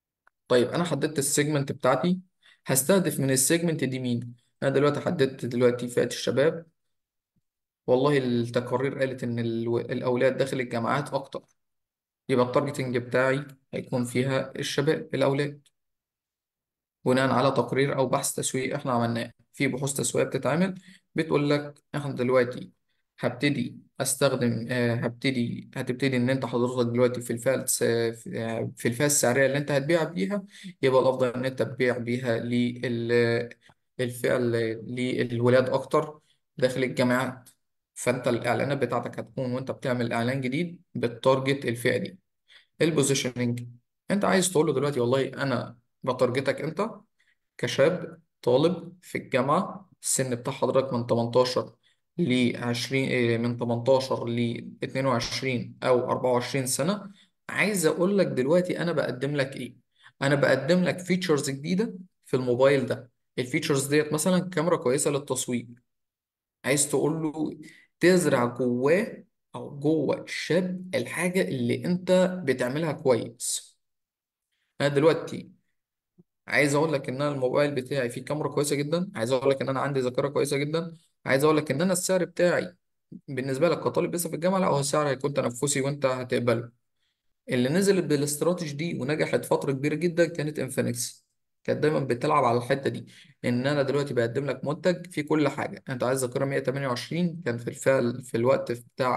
طيب انا حددت السيجمنت بتاعتي هستهدف من السيجمنت دي مين انا دلوقتي حددت دلوقتي فئة الشباب والله التقارير قالت ان الو- الاولاد داخل الجامعات اكتر يبقى التارجتنج بتاعي هيكون فيها الشباب الاولاد بناء على تقرير او بحث تسويقي احنا عملناه في بحوث تسويقيه بتتعمل بتقول لك احنا دلوقتي هبتدي استخدم آه، هبتدي هتبتدي ان انت حضرتك دلوقتي في الفئه الس- في آه، في الفئه السعريه اللي انت هتبيع بيها يبقى الافضل ان انت تبيع بيها لل الفئه اللي- للولاد اكتر داخل الجامعات فانت الاعلانات بتاعتك هتكون وانت بتعمل اعلان جديد بتارجت الفئه دي البوزيشننج انت عايز تقول له دلوقتي والله انا بتارجتك انت كشاب طالب في الجامعة السن بتاع حضرتك من 18 ل 20 إيه، من 18 ل 22 أو 24 سنة عايز أقول لك دلوقتي أنا بقدم لك إيه؟ أنا بقدم لك فيتشرز جديدة في الموبايل ده الفيتشرز ديت مثلا كاميرا كويسة للتصوير عايز تقول له تزرع جواه أو جوه الشاب الحاجة اللي أنت بتعملها كويس أنا دلوقتي عايز اقول لك ان انا الموبايل بتاعي فيه كاميرا كويسه جدا عايز اقول لك ان انا عندي ذاكره كويسه جدا عايز اقول لك ان انا السعر بتاعي بالنسبه لك كطالب لسه في الجامعه لا هو السعر هيكون تنافسي وانت هتقبله اللي نزلت بالاستراتيجي دي ونجحت فتره كبيره جدا كانت انفينكس كانت دايما بتلعب على الحته دي ان انا دلوقتي بقدم لك منتج فيه كل حاجه انت عايز ذاكره 128 كان في الفعل في الوقت بتاع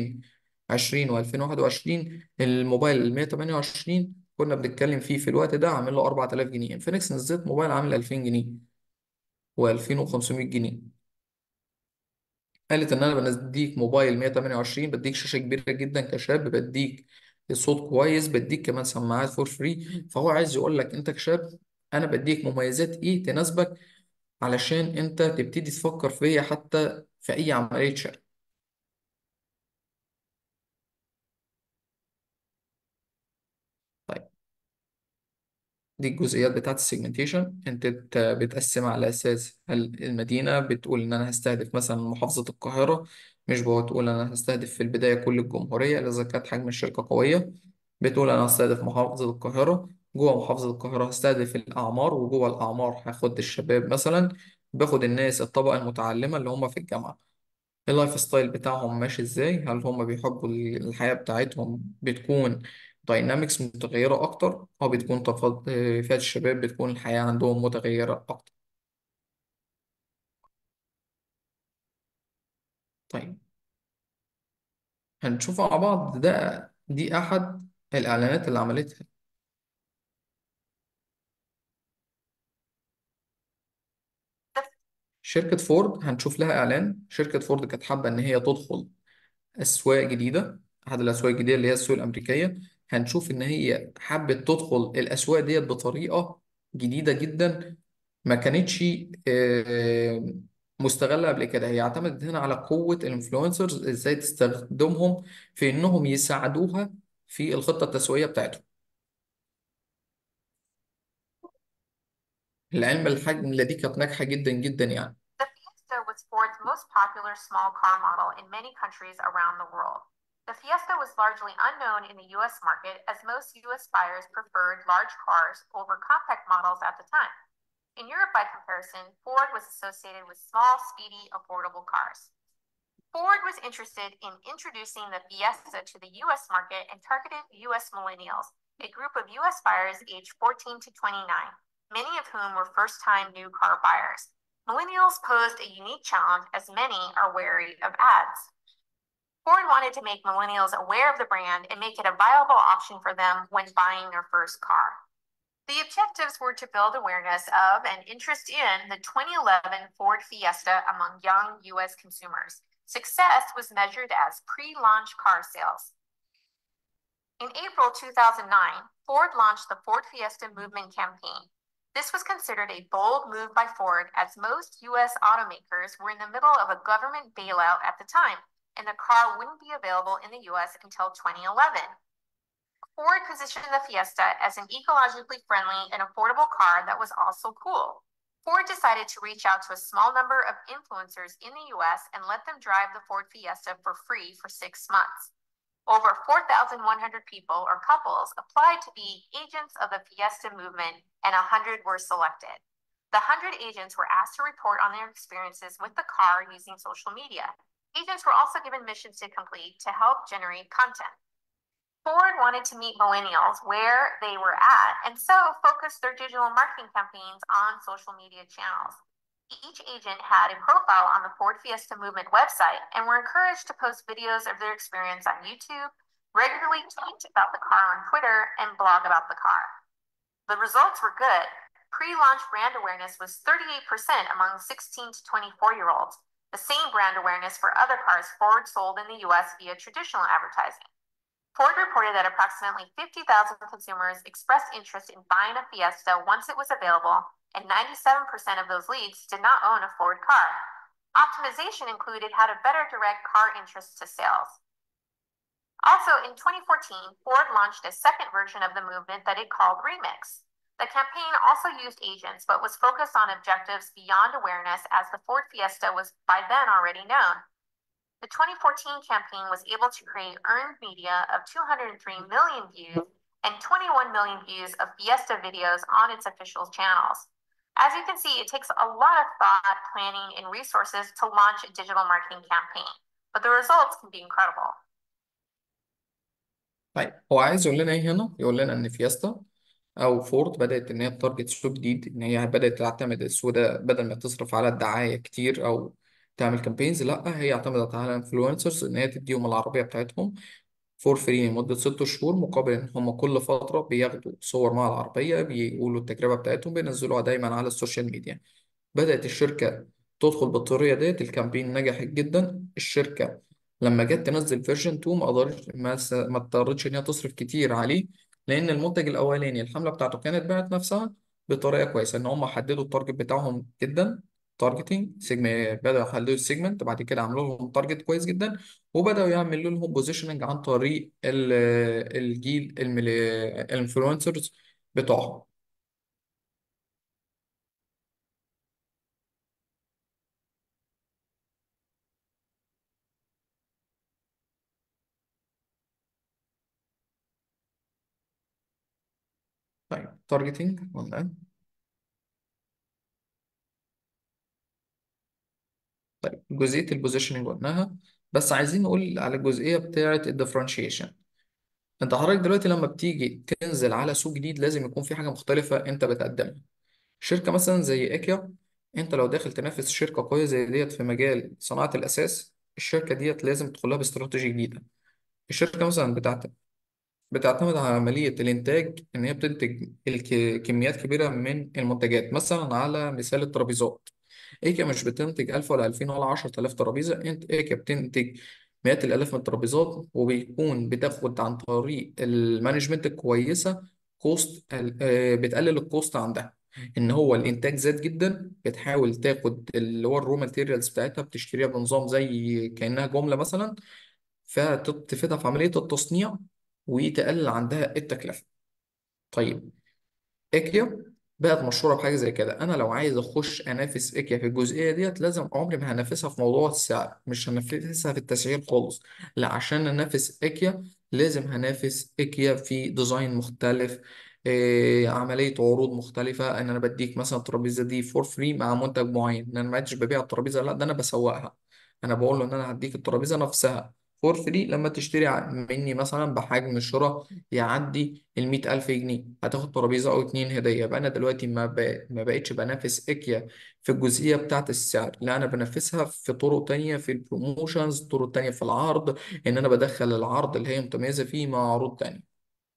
2020 و2021 الموبايل ال 128 كنا بنتكلم فيه في الوقت ده عامل له 4000 جنيه انفينكس نزلت موبايل عامل 2000 جنيه و2500 جنيه قالت ان انا بديك موبايل 128 بديك شاشه كبيره جدا كشاب بديك صوت كويس بديك كمان سماعات فور فري فهو عايز يقول لك انت كشاب انا بديك مميزات ايه تناسبك علشان انت تبتدي تفكر فيا حتى في اي عمليه شراء طيب دي الجزئيات بتاعت السيجمنتيشن انت بت- بتقسمها على اساس هل المدينه بتقول ان انا هستهدف مثلا محافظه القاهره مش بتقول انا هستهدف في البدايه كل الجمهوريه اذا كانت حجم الشركه قويه بتقول انا هستهدف محافظه القاهره جوه محافظه القاهره هستهدف الاعمار وجوه الاعمار هاخد الشباب مثلا باخد الناس الطبقه المتعلمه اللي هم في الجامعه اللايف ستايل بتاعهم ماشي ازاي هل هم بيحبوا ال- الحياة بتاعتهم بتكون داينامكس متغيرة أكتر أو بتكون تفض... آه، فئة الشباب بتكون الحياة عندهم متغيرة أكتر طيب هنشوف مع بعض ده دي أحد الإعلانات اللي عملتها شركة فورد هنشوف لها إعلان شركة فورد كانت حابة إن هي تدخل أسواق جديدة أحد الأسواق الجديدة اللي هي السوق الأمريكية هنشوف إن هي حابة تدخل الأسواق ديت بطريقة جديدة جدا ما كانتش آه، مستغلة قبل كده هي اعتمدت هنا على قوة الانفلونسرز ازاي تستخدمهم في انهم يساعدوها في الخطة التسويقية بتاعتهم العلم الحجم دي كانت ناجحة جدا جدا يعني The Fiesta was Ford's most popular small car model in many countries around the world. The Fiesta was largely unknown in the US market as most US buyers preferred large cars over compact models at the time. In Europe, by comparison, Ford was associated with small, speedy, affordable cars. Ford was interested in introducing the Fiesta to the US market and targeted US millennials, a group of US buyers aged 14 to 29, many of whom were first time new car buyers. Millennials posed a unique challenge as many are wary of ads. Ford wanted to make millennials aware of the brand and make it a viable option for them when buying their first car. The objectives were to build awareness of and interest in the 2011 Ford Fiesta among young US consumers. Success was measured as pre launch car sales. In April 2009, Ford launched the Ford Fiesta Movement campaign. This was considered a bold move by Ford as most US automakers were in the middle of a government bailout at the time, and the car wouldn't be available in the US until 2011. Ford positioned the Fiesta as an ecologically friendly and affordable car that was also cool. Ford decided to reach out to a small number of influencers in the US and let them drive the Ford Fiesta for free for six months. Over 4,100 people or couples applied to be agents of the Fiesta movement, and 100 were selected. The 100 agents were asked to report on their experiences with the car using social media. Agents were also given missions to complete to help generate content. Ford wanted to meet millennials where they were at and so focused their digital marketing campaigns on social media channels. Each agent had a profile on the Ford Fiesta Movement website and were encouraged to post videos of their experience on YouTube, regularly tweet about the car on Twitter, and blog about the car. The results were good. Pre-launch brand awareness was 38% among 16 to 24 year olds, the same brand awareness for other cars Ford sold in the US via traditional advertising. Ford reported that approximately 50,000 consumers expressed interest in buying a Fiesta once it was available, and 97% of those leads did not own a Ford car. Optimization included how to better direct car interest to sales. Also, in 2014, Ford launched a second version of the movement that it called Remix. The campaign also used agents, but was focused on objectives beyond awareness as the Ford Fiesta was by then already known. The 2014 campaign was able to create earned media of 203 million views and 21 million views of Fiesta videos on its official channels. As you can see, it takes a lot of thought, planning, and resources to launch a digital marketing campaign, but the results can be incredible. طيب هو عايز يقول لنا ايه هنا؟ يقول لنا ان فيستا او فورد بدات ان هي تارجت سوق جديد ان هي بدات تعتمد السوق ده بدل ما تصرف على الدعايه كتير او تعمل كامبينز لا هي اعتمدت على انفلونسرز ان هي تديهم العربيه بتاعتهم فور فري لمده ست شهور مقابل ان هم كل فتره بياخدوا صور مع العربيه بيقولوا التجربه بتاعتهم بينزلوها دايما على السوشيال ميديا بدات الشركه تدخل بالطريقه ديت الكامبين نجحت جدا الشركه لما جت تنزل فيرجن 2 ما قدرتش ما س- ما اضطرتش ان هي تصرف كتير عليه لان المنتج الاولاني الحمله بتاعته كانت باعت نفسها بطريقه كويسه ان هم حددوا التارجت بتاعهم جدا تارجتنج سيجما بدأوا يحددوا السيجمنت بعد كده عملوا لهم تارجت كويس جدا وبدأوا يعملوا لهم بوزيشننج عن طريق ال- الجيل الانفلونسرز بتوعهم طيب تارجتنج قلنا طيب جزئية البوزيشننج قلناها بس عايزين نقول على الجزئية بتاعة الديفرنشيشن انت حضرتك دلوقتي لما بتيجي تنزل على سوق جديد لازم يكون في حاجة مختلفة انت بتقدمها شركة مثلا زي ايكيا انت لو داخل تنافس شركة قوية زي ديت في مجال صناعة الأساس الشركة ديت لازم تدخلها باستراتيجية جديدة الشركة مثلا بتاعت بتعتمد على عملية الإنتاج إن هي بتنتج الك- كميات كبيرة من المنتجات مثلا على مثال الترابيزات إيكا مش بتنتج ألف ولا ألفين ولا عشرة آلاف ترابيزة أنت إيكا بتنتج مئات الآلاف من الترابيزات وبيكون بتاخد عن طريق المانجمنت الكويسة كوست آه، بتقلل الكوست عندها إن هو الإنتاج زاد جدا بتحاول تاخد اللي هو الرو ماتيريالز بتاعتها بتشتريها بنظام زي كأنها جملة مثلا فتفيدها في عملية التصنيع وتقلل عندها التكلفة طيب ايكيا بقت مشهورة بحاجة زي كده أنا لو عايز أخش أنافس ايكيا في الجزئية ديت لازم عمري ما هنافسها في موضوع السعر مش هنافسها في التسعير خالص لا عشان ننافس ايكيا لازم هنافس ايكيا في ديزاين مختلف إيه عملية عروض مختلفة إن أنا بديك مثلا الترابيزة دي فور فري مع منتج معين إن أنا ما عدتش ببيع الترابيزة لا ده أنا بسوقها أنا بقول له إن أنا هديك الترابيزة نفسها فور فري لما تشتري ع- مني مثلا بحجم الشراء يعدي المية ألف جنيه هتاخد ترابيزة أو اتنين هدية يبقى أنا دلوقتي ما, ب... ما بقتش بنافس إيكيا في الجزئية بتاعة السعر لا أنا بنافسها في طرق تانية في البروموشنز طرق تانية في العرض إن أنا بدخل العرض اللي هي متميزة فيه مع عروض تانية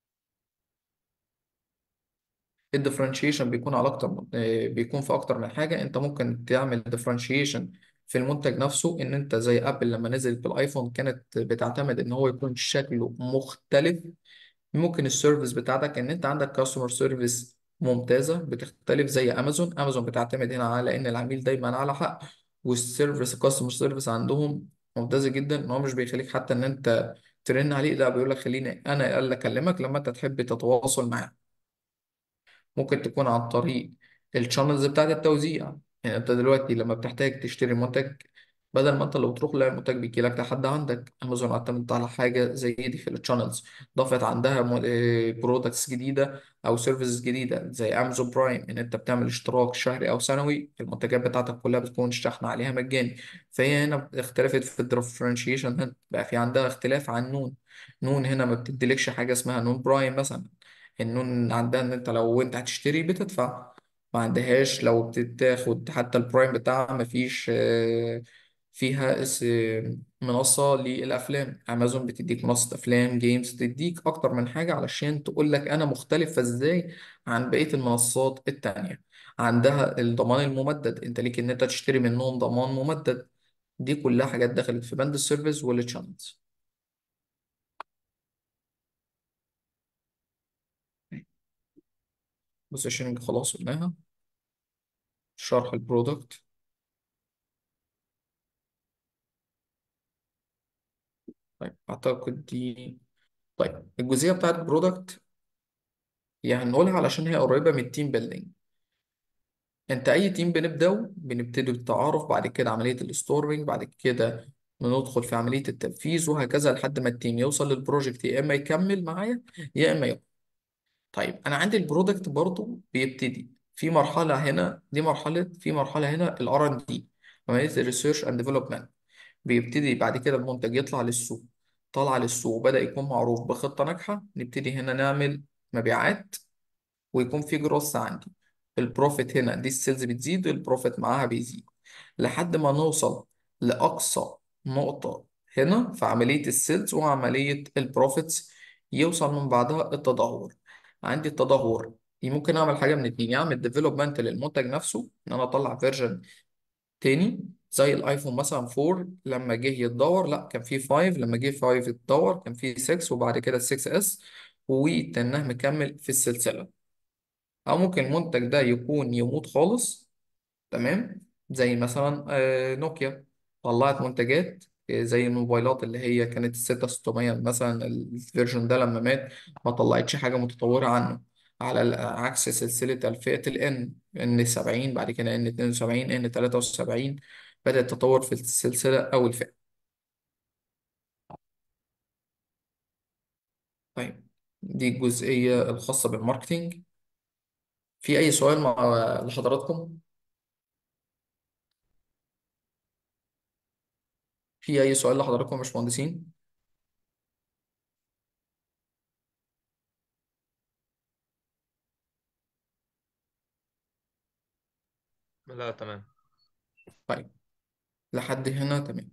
الديفرنشيشن بيكون على اكتر من- آه، بيكون في اكتر من حاجه انت ممكن تعمل ديفرنشيشن في المنتج نفسه ان انت زي ابل لما نزلت بالايفون كانت بتعتمد ان هو يكون شكله مختلف ممكن السيرفيس بتاعتك ان انت عندك كاستمر سيرفيس ممتازه بتختلف زي امازون امازون بتعتمد هنا على ان العميل دايما على حق والسيرفيس الكاستمر سيرفيس عندهم ممتازه جدا ان هو مش بيخليك حتى ان انت ترن عليه لا بيقول لك خليني انا اللي اكلمك لما انت تحب تتواصل معاه ممكن تكون عن طريق الشانلز بتاعت التوزيع يعني انت دلوقتي لما بتحتاج تشتري منتج بدل ما انت لو تروح للمنتج بيجي لك لحد عندك امازون اعتمدت على حاجه زي دي في التشانلز ضافت عندها برودكتس جديده او سيرفيسز جديده زي امازون برايم ان انت بتعمل اشتراك شهري او سنوي المنتجات بتاعتك كلها بتكون الشحن عليها مجاني فهي هنا اختلفت في الديفرنشيشن هنا بقى في عندها اختلاف عن نون نون هنا ما بتديلكش حاجه اسمها نون برايم مثلا النون عندها ان انت لو انت هتشتري بتدفع ما عندهاش لو بتاخد حتى البرايم بتاعها مفيش آه، فيها اس- منصة للأفلام أمازون بتديك منصة أفلام جيمز تديك أكتر من حاجة علشان تقول لك أنا مختلفة إزاي عن بقية المنصات التانية عندها الضمان الممدد أنت ليك إن أنت تشتري منهم ضمان ممدد دي كلها حاجات دخلت في بند السيرفيس والتشانلز بوزيشننج خلاص قلناها شرح البرودكت طيب أعتقد دي طيب الجزئية بتاعت البرودكت يعني هنقولها علشان هي قريبة من التيم بيلدينج انت اي تيم بنبداه بنبتدي بالتعارف بعد كده عمليه الستورمنج بعد كده بندخل في عمليه التنفيذ وهكذا لحد ما التيم يوصل للبروجكت يا اما يكمل معايا يا اما يقف طيب انا عندي البرودكت برضو بيبتدي في مرحله هنا دي مرحله في مرحله هنا الار ان دي عمليه الريسيرش اند ديفلوبمنت بيبتدي بعد كده المنتج يطلع للسوق طلع للسوق وبدأ يكون معروف بخطة ناجحة نبتدي هنا نعمل مبيعات ويكون في جروث عندي البروفيت هنا دي السيلز بتزيد والبروفيت معاها بيزيد لحد ما نوصل لأقصى نقطة هنا في عملية السيلز وعملية البروفيتس يوصل من بعدها التدهور عندي التدهور ممكن أعمل حاجة من اتنين يعمل ديفلوبمنت للمنتج نفسه إن أنا أطلع فيرجن تاني زي الايفون مثلا 4 لما جه يتدور لا كان في 5 لما جه 5 يتدور كان في 6 وبعد كده 6 اس وتناه مكمل في السلسلة او ممكن المنتج ده يكون يموت خالص تمام زي مثلا آه، نوكيا طلعت منتجات آه، زي الموبايلات اللي هي كانت الستة ستمية مثلا الفيرجن ده لما مات ما طلعتش حاجة متطورة عنه على ال- عكس سلسلة الفئة ال N N 70 بعد كده N 72 N 73 بدأ التطور في السلسلة أو الفئة طيب دي الجزئية الخاصة بالماركتينج في أي سؤال مع لحضراتكم؟ في أي سؤال لحضراتكم يا باشمهندسين؟ لا تمام طيب لحد هنا تمام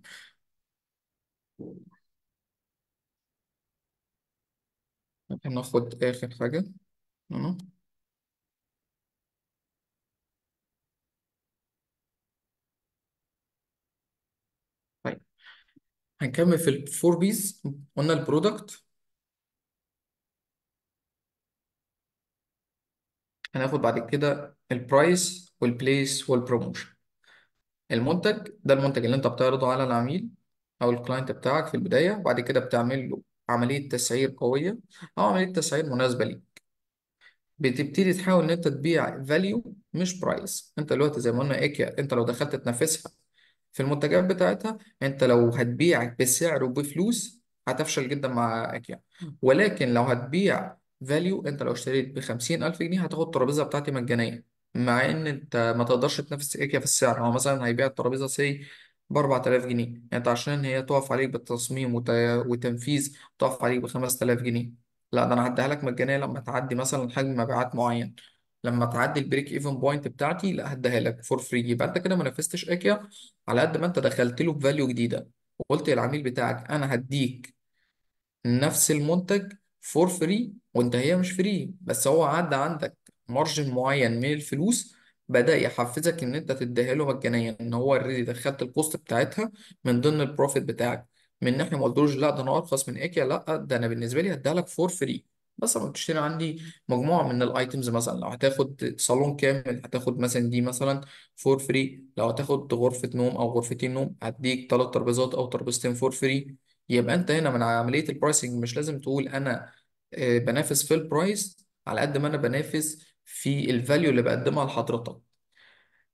هناخد آخر حاجة أنا طيب هنكمل في الفور بيز قلنا البرودكت هناخد بعد كده البرايس والبليس والبروموشن المنتج ده المنتج اللي انت بتعرضه على العميل او الكلاينت بتاعك في البداية وبعد كده بتعمل له عملية تسعير قوية او عملية تسعير مناسبة ليه بتبتدي تحاول ان انت تبيع فاليو مش برايس انت دلوقتي زي ما قلنا ايكيا انت لو دخلت تنافسها في المنتجات بتاعتها انت لو هتبيع بسعر وبفلوس هتفشل جدا مع ايكيا ولكن لو هتبيع فاليو انت لو اشتريت بخمسين ألف جنيه هتاخد الترابيزة بتاعتي مجانية مع ان انت ما تقدرش تنافس ايكيا في السعر هو مثلا هيبيع الترابيزة سي ب 4000 جنيه يعني انت عشان هي تقف عليك بالتصميم وت... وتنفيذ تقف عليك ب 5000 جنيه لا ده انا هديها لك مجانية لما تعدي مثلا حجم مبيعات معين لما تعدي البريك ايفن بوينت بتاعتي لا هديها لك فور فري يبقى انت كده ما نافستش ايكيا على قد ما انت دخلت له بفاليو جديده وقلت للعميل بتاعك انا هديك نفس المنتج فور فري وانت هي مش فري بس هو عدى عندك مارجن معين من الفلوس بدأ يحفزك ان انت تديها له مجانيا ان هو اوريدي دخلت الكوست بتاعتها من ضمن البروفيت بتاعك من ناحيه ما قلتلوش لا ده انا ارخص من ايكيا لا ده انا بالنسبه لي هديها لك فور فري بس لما بتشتري عندي مجموعه من الايتمز مثلا لو هتاخد صالون كامل هتاخد مثلا دي مثلا فور فري لو هتاخد غرفه نوم او غرفتين نوم هديك ثلاث ترابيزات او ترابيزتين فور فري يبقى انت هنا من عمليه البرايسنج مش لازم تقول انا آه، بنافس في البرايس على قد ما انا بنافس في الفاليو اللي بقدمها لحضرتك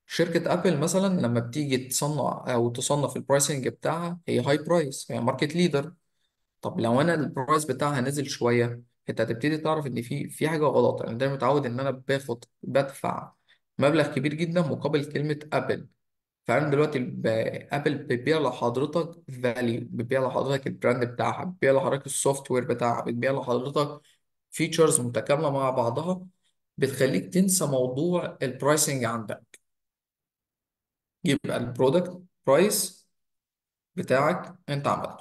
شركة أبل مثلا لما بتيجي تصنع أو تصنف البرايسنج بتاعها هي هاي برايس هي ماركت ليدر طب لو أنا البرايس بتاعها نزل شوية أنت هتبتدي تعرف إن في في حاجة غلط أنا دايما متعود إن أنا باخد بدفع مبلغ كبير جدا مقابل كلمة أبل فأنا دلوقتي ب- أبل بتبيع لحضرتك فاليو بتبيع لحضرتك البراند بتاعها بتبيع لحضرتك السوفت وير بتاعها بتبيع لحضرتك فيتشرز متكاملة مع بعضها بتخليك تنسى موضوع البرايسنج عندك يبقى البرودكت برايس بتاعك انت عملته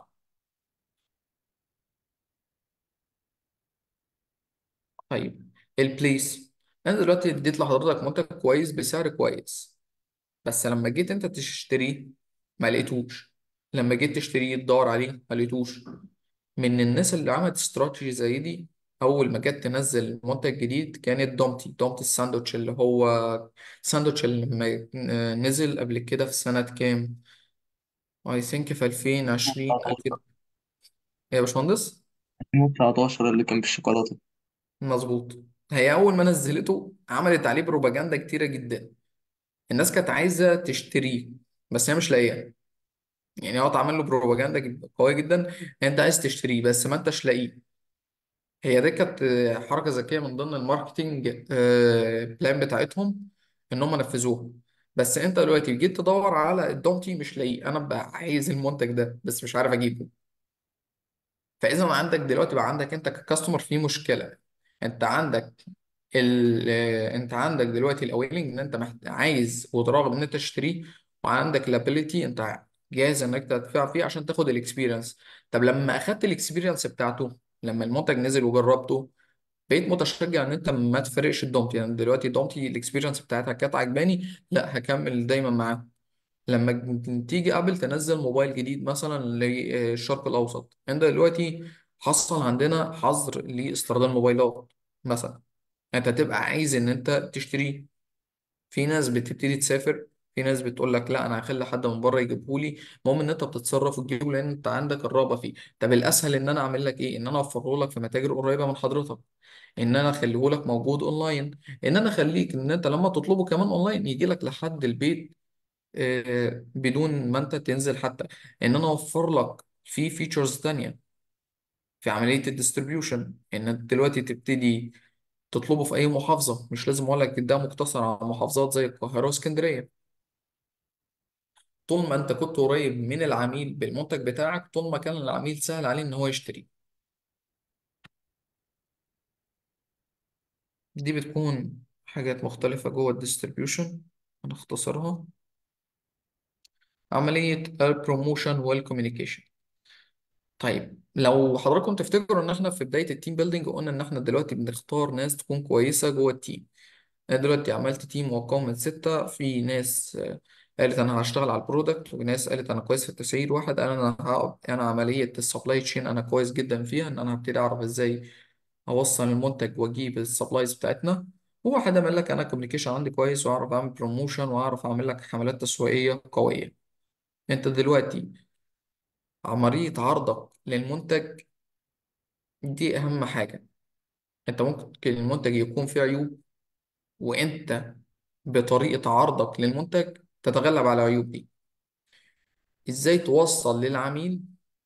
طيب البليس انا دلوقتي اديت لحضرتك منتج كويس بسعر كويس بس لما جيت انت تشتريه ما لقيتوش لما جيت تشتريه تدور عليه ما لقيتوش من الناس اللي عملت استراتيجي زي دي اول ما جت تنزل منتج جديد كانت دومتي دومتي الساندوتش اللي هو الساندوتش اللي لما نزل قبل كده في سنة كام اي ثينك في 2020 او كده يا باشمهندس 2019 اللي كان بالشوكولاتة مظبوط هي اول ما نزلته عملت عليه بروباجندا كتيره جدا الناس كانت عايزه تشتريه بس هي مش لاقيه يعني هو اتعمل له بروباجندا جد- قويه جدا انت عايز تشتريه بس ما انتش لاقيه هي دي كانت آه، حركه ذكيه من ضمن الماركتينج آه، بلان بتاعتهم ان هم نفذوها بس انت دلوقتي جيت تدور على الدومتي مش لاقيه انا بقى عايز المنتج ده بس مش عارف اجيبه فاذا عندك دلوقتي بقى عندك انت ككاستمر في مشكله انت عندك ال... آه، انت عندك دلوقتي الاويلنج ان انت محت... عايز وتراغب ان انت تشتريه وعندك الابيليتي انت جاهز انك تدفع فيه عشان تاخد الاكسبيرينس طب لما اخدت الاكسبيرينس بتاعته لما المنتج نزل وجربته بقيت متشجع ان انت ما تفرقش الدومتي يعني دلوقتي دومتي الاكسبيرينس بتاعتها كانت عجباني لا هكمل دايما معاه لما ج- تيجي ابل تنزل موبايل جديد مثلا للشرق الاوسط انت دلوقتي حصل عندنا حظر لاستيراد الموبايلات مثلا انت هتبقى عايز ان انت تشتريه في ناس بتبتدي تسافر في ناس بتقول لك لا انا هخلي حد من بره يجيبه لي المهم ان انت بتتصرف وتجيبه لان انت عندك الرغبه فيه طب الاسهل ان انا اعمل لك ايه ان انا اوفره لك في متاجر قريبه من حضرتك ان انا اخليه لك موجود اونلاين ان انا اخليك ان انت لما تطلبه كمان اونلاين يجي لك لحد البيت آه، بدون ما انت تنزل حتى ان انا اوفر لك في فيتشرز تانية في عملية الديستريبيوشن ان انت دلوقتي تبتدي تطلبه في اي محافظة مش لازم اقول لك ده مقتصر على محافظات زي القاهرة واسكندرية طول ما انت كنت قريب من العميل بالمنتج بتاعك طول ما كان العميل سهل عليه ان هو يشتري دي بتكون حاجات مختلفة جوه الديستريبيوشن هنختصرها عملية البروموشن والكوميونيكيشن طيب لو حضراتكم تفتكروا ان احنا في بداية التيم بيلدينج قلنا ان احنا دلوقتي بنختار ناس تكون كويسة جوه التيم انا دلوقتي عملت تيم مكون من ستة في ناس آه، قالت انا هشتغل على البرودكت وناس قالت انا كويس في التسعير واحد قال انا ه- انا عملية السبلاي تشين انا كويس جدا فيها ان انا هبتدي اعرف ازاي اوصل المنتج واجيب السبلايز بتاعتنا وواحد قال لك انا كوميونيكيشن عندي كويس واعرف اعمل بروموشن واعرف اعمل لك حملات تسويقية قوية انت دلوقتي عملية عرضك للمنتج دي أهم حاجة أنت ممكن المنتج يكون فيه عيوب وأنت بطريقة عرضك للمنتج تتغلب على العيوب دي إزاي توصل للعميل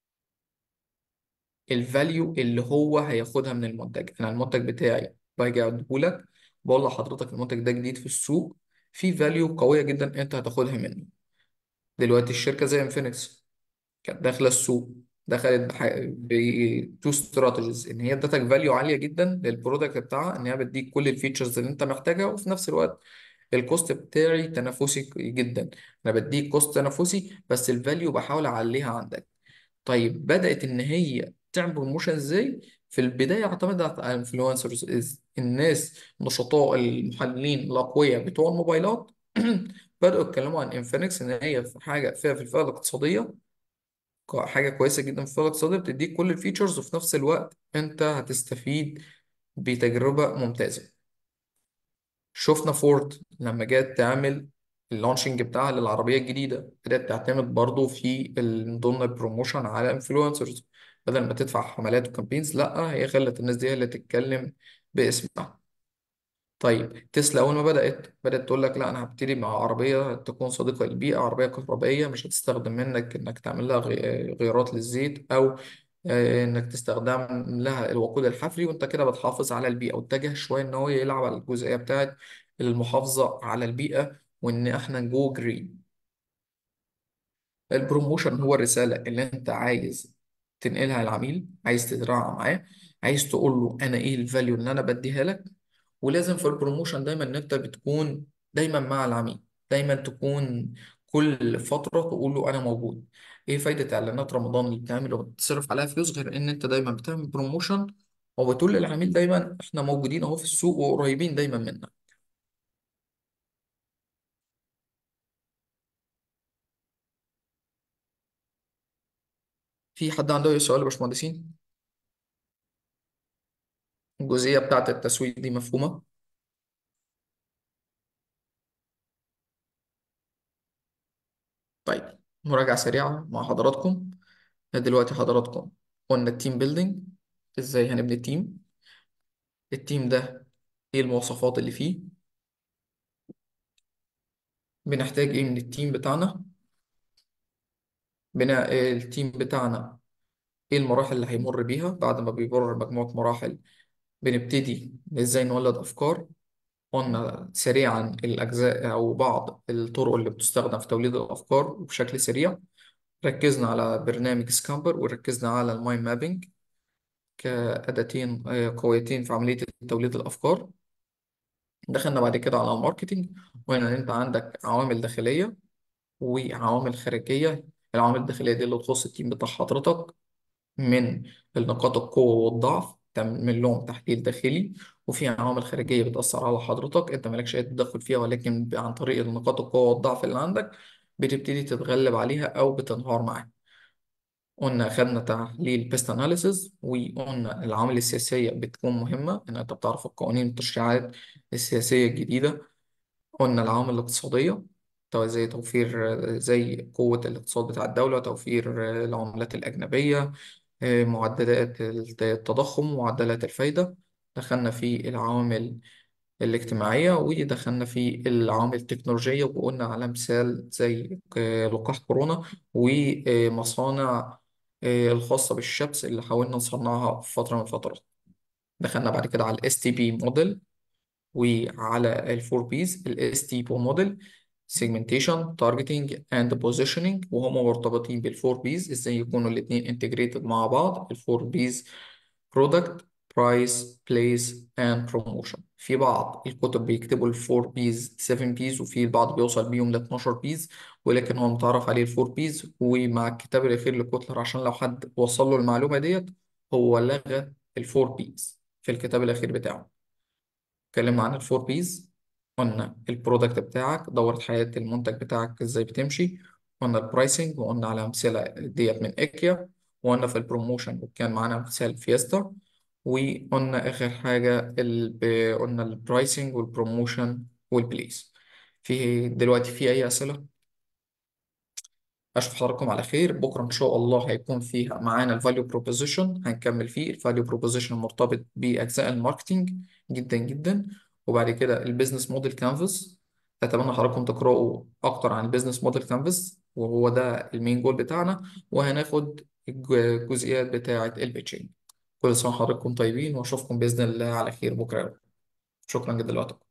الفاليو اللي هو هياخدها من المنتج أنا المنتج بتاعي باجي أديهولك بقول لحضرتك المنتج ده جديد في السوق فيه فاليو قوية جدا أنت هتاخدها منه دلوقتي الشركة زي انفينكس كانت داخله السوق دخلت بح... بتو استراتيجيز ان هي ادتك فاليو عاليه جدا للبرودكت بتاعها ان هي بتديك كل الفيتشرز اللي انت محتاجها وفي نفس الوقت الكوست بتاعي تنافسي جدا انا بديك كوست تنافسي بس الفاليو بحاول اعليها عندك طيب بدات ان هي تعمل بروموشن ازاي في البدايه اعتمدت على الانفلونسرز الناس نشطاء المحللين الاقوياء بتوع الموبايلات بدأوا يتكلموا عن انفينكس ان هي في حاجه فيها في الفئه الاقتصاديه ك- حاجة كويسة جدا في الفئة الاقتصادية بتديك كل الفيتشرز وفي نفس الوقت انت هتستفيد بتجربة ممتازة شفنا فورد لما جت تعمل اللانشنج بتاعها للعربية الجديدة بدأت تعتمد برضو في ال- من ضمن البروموشن على انفلونسرز بدل ما تدفع حملات وكامبينز لا هي خلت الناس دي هي اللي تتكلم باسمها طيب تسلا أول ما بدأت بدأت تقول لك لا أنا هبتدي مع عربية تكون صديقة للبيئة عربية كهربائية مش هتستخدم منك إنك تعمل لها غي- غيارات للزيت أو آه، إنك تستخدم لها الوقود الحفري وأنت كده بتحافظ على البيئة واتجه شوية إن هو يلعب على الجزئية بتاعت المحافظة على البيئة وإن إحنا نجو جرين البروموشن هو الرسالة اللي أنت عايز تنقلها للعميل عايز تزرعها معاه عايز تقول له أنا إيه الفاليو اللي أنا بديها لك ولازم في البروموشن دايما ان انت بتكون دايما مع العميل دايما تكون كل فترة تقول له انا موجود ايه فايدة اعلانات رمضان اللي بتعمل وبتصرف عليها فلوس غير ان انت دايما بتعمل بروموشن وبتقول للعميل دايما احنا موجودين اهو في السوق وقريبين دايما منك في حد عنده اي سؤال يا باشمهندسين الجزئية بتاعت التسويق دي مفهومة طيب مراجعة سريعة مع حضراتكم دلوقتي حضراتكم قلنا التيم بيلدينج ازاي هنبني التيم التيم ده ايه المواصفات اللي فيه بنحتاج ايه من التيم بتاعنا بناء التيم بتاعنا ايه المراحل اللي هيمر بيها بعد ما بيمر مجموعة مراحل بنبتدي ازاي نولد افكار قلنا سريعا الاجزاء او بعض الطرق اللي بتستخدم في توليد الافكار وبشكل سريع ركزنا على برنامج سكامبر وركزنا على المايند مابينج كأداتين آه، قويتين في عملية توليد الأفكار دخلنا بعد كده على الماركتينج وهنا أنت عندك عوامل داخلية وعوامل خارجية العوامل الداخلية دي اللي تخص التيم بتاع حضرتك من النقاط القوة والضعف تعمل لهم تحليل داخلي وفي عوامل خارجية بتأثر على حضرتك أنت مالكش أي تدخل فيها ولكن عن طريق النقاط القوة والضعف اللي عندك بتبتدي تتغلب عليها أو بتنهار معاها قلنا خدنا تحليل بيست أناليسيز وقلنا العوامل السياسية بتكون مهمة إن أنت بتعرف القوانين والتشريعات السياسية الجديدة قلنا العوامل الاقتصادية تو- زي توفير زي قوة الاقتصاد بتاع الدولة توفير العملات الأجنبية آه، معدلات التضخم ومعدلات الفايدة دخلنا في العوامل الاجتماعية ودخلنا في العوامل التكنولوجية وقلنا على مثال زي آه، لقاح كورونا ومصانع آه، الخاصة بالشبس اللي حاولنا نصنعها في فترة من الفترات دخلنا بعد كده على ال STP موديل وعلى الفور بيز الاس تي بو موديل segmentation targeting and positioning وهم مرتبطين بالفور بيز ازاي يكونوا الاثنين انتجريتد مع بعض الفور بيز product price place and promotion في بعض الكتب بيكتبوا الفور بيز 7 بيز وفي البعض بيوصل بيهم ل 12 بيز ولكن هو متعرف عليه الفور بيز ومع الكتاب الأخير لكوتلر عشان لو حد وصل له المعلومة ديت هو لغى الفور بيز في الكتاب الأخير بتاعه اتكلمنا عن الفور بيز قلنا البرودكت بتاعك دورة حياة المنتج بتاعك ازاي بتمشي قلنا البرايسنج وقلنا على أمثلة ديت من إيكيا وقلنا في البروموشن وكان معانا مثال فيستا وقلنا آخر حاجة ال... ب- قلنا البرايسنج والبروموشن والبليس في دلوقتي في أي أسئلة؟ أشوف حضراتكم على خير بكرة إن شاء الله هيكون فيها معانا الفاليو بروبوزيشن هنكمل فيه الفاليو بروبوزيشن مرتبط بأجزاء الماركتينج جدا جدا وبعد كده البيزنس موديل كانفاس أتمنى حضراتكم تقرأوا أكتر عن البيزنس موديل كانفاس وهو ده المين جول بتاعنا وهناخد الج- الجزئيات بتاعة البيتشنج كل سنة وحضراتكم طيبين وأشوفكم بإذن الله على خير بكرة شكرا جدا لوقتكم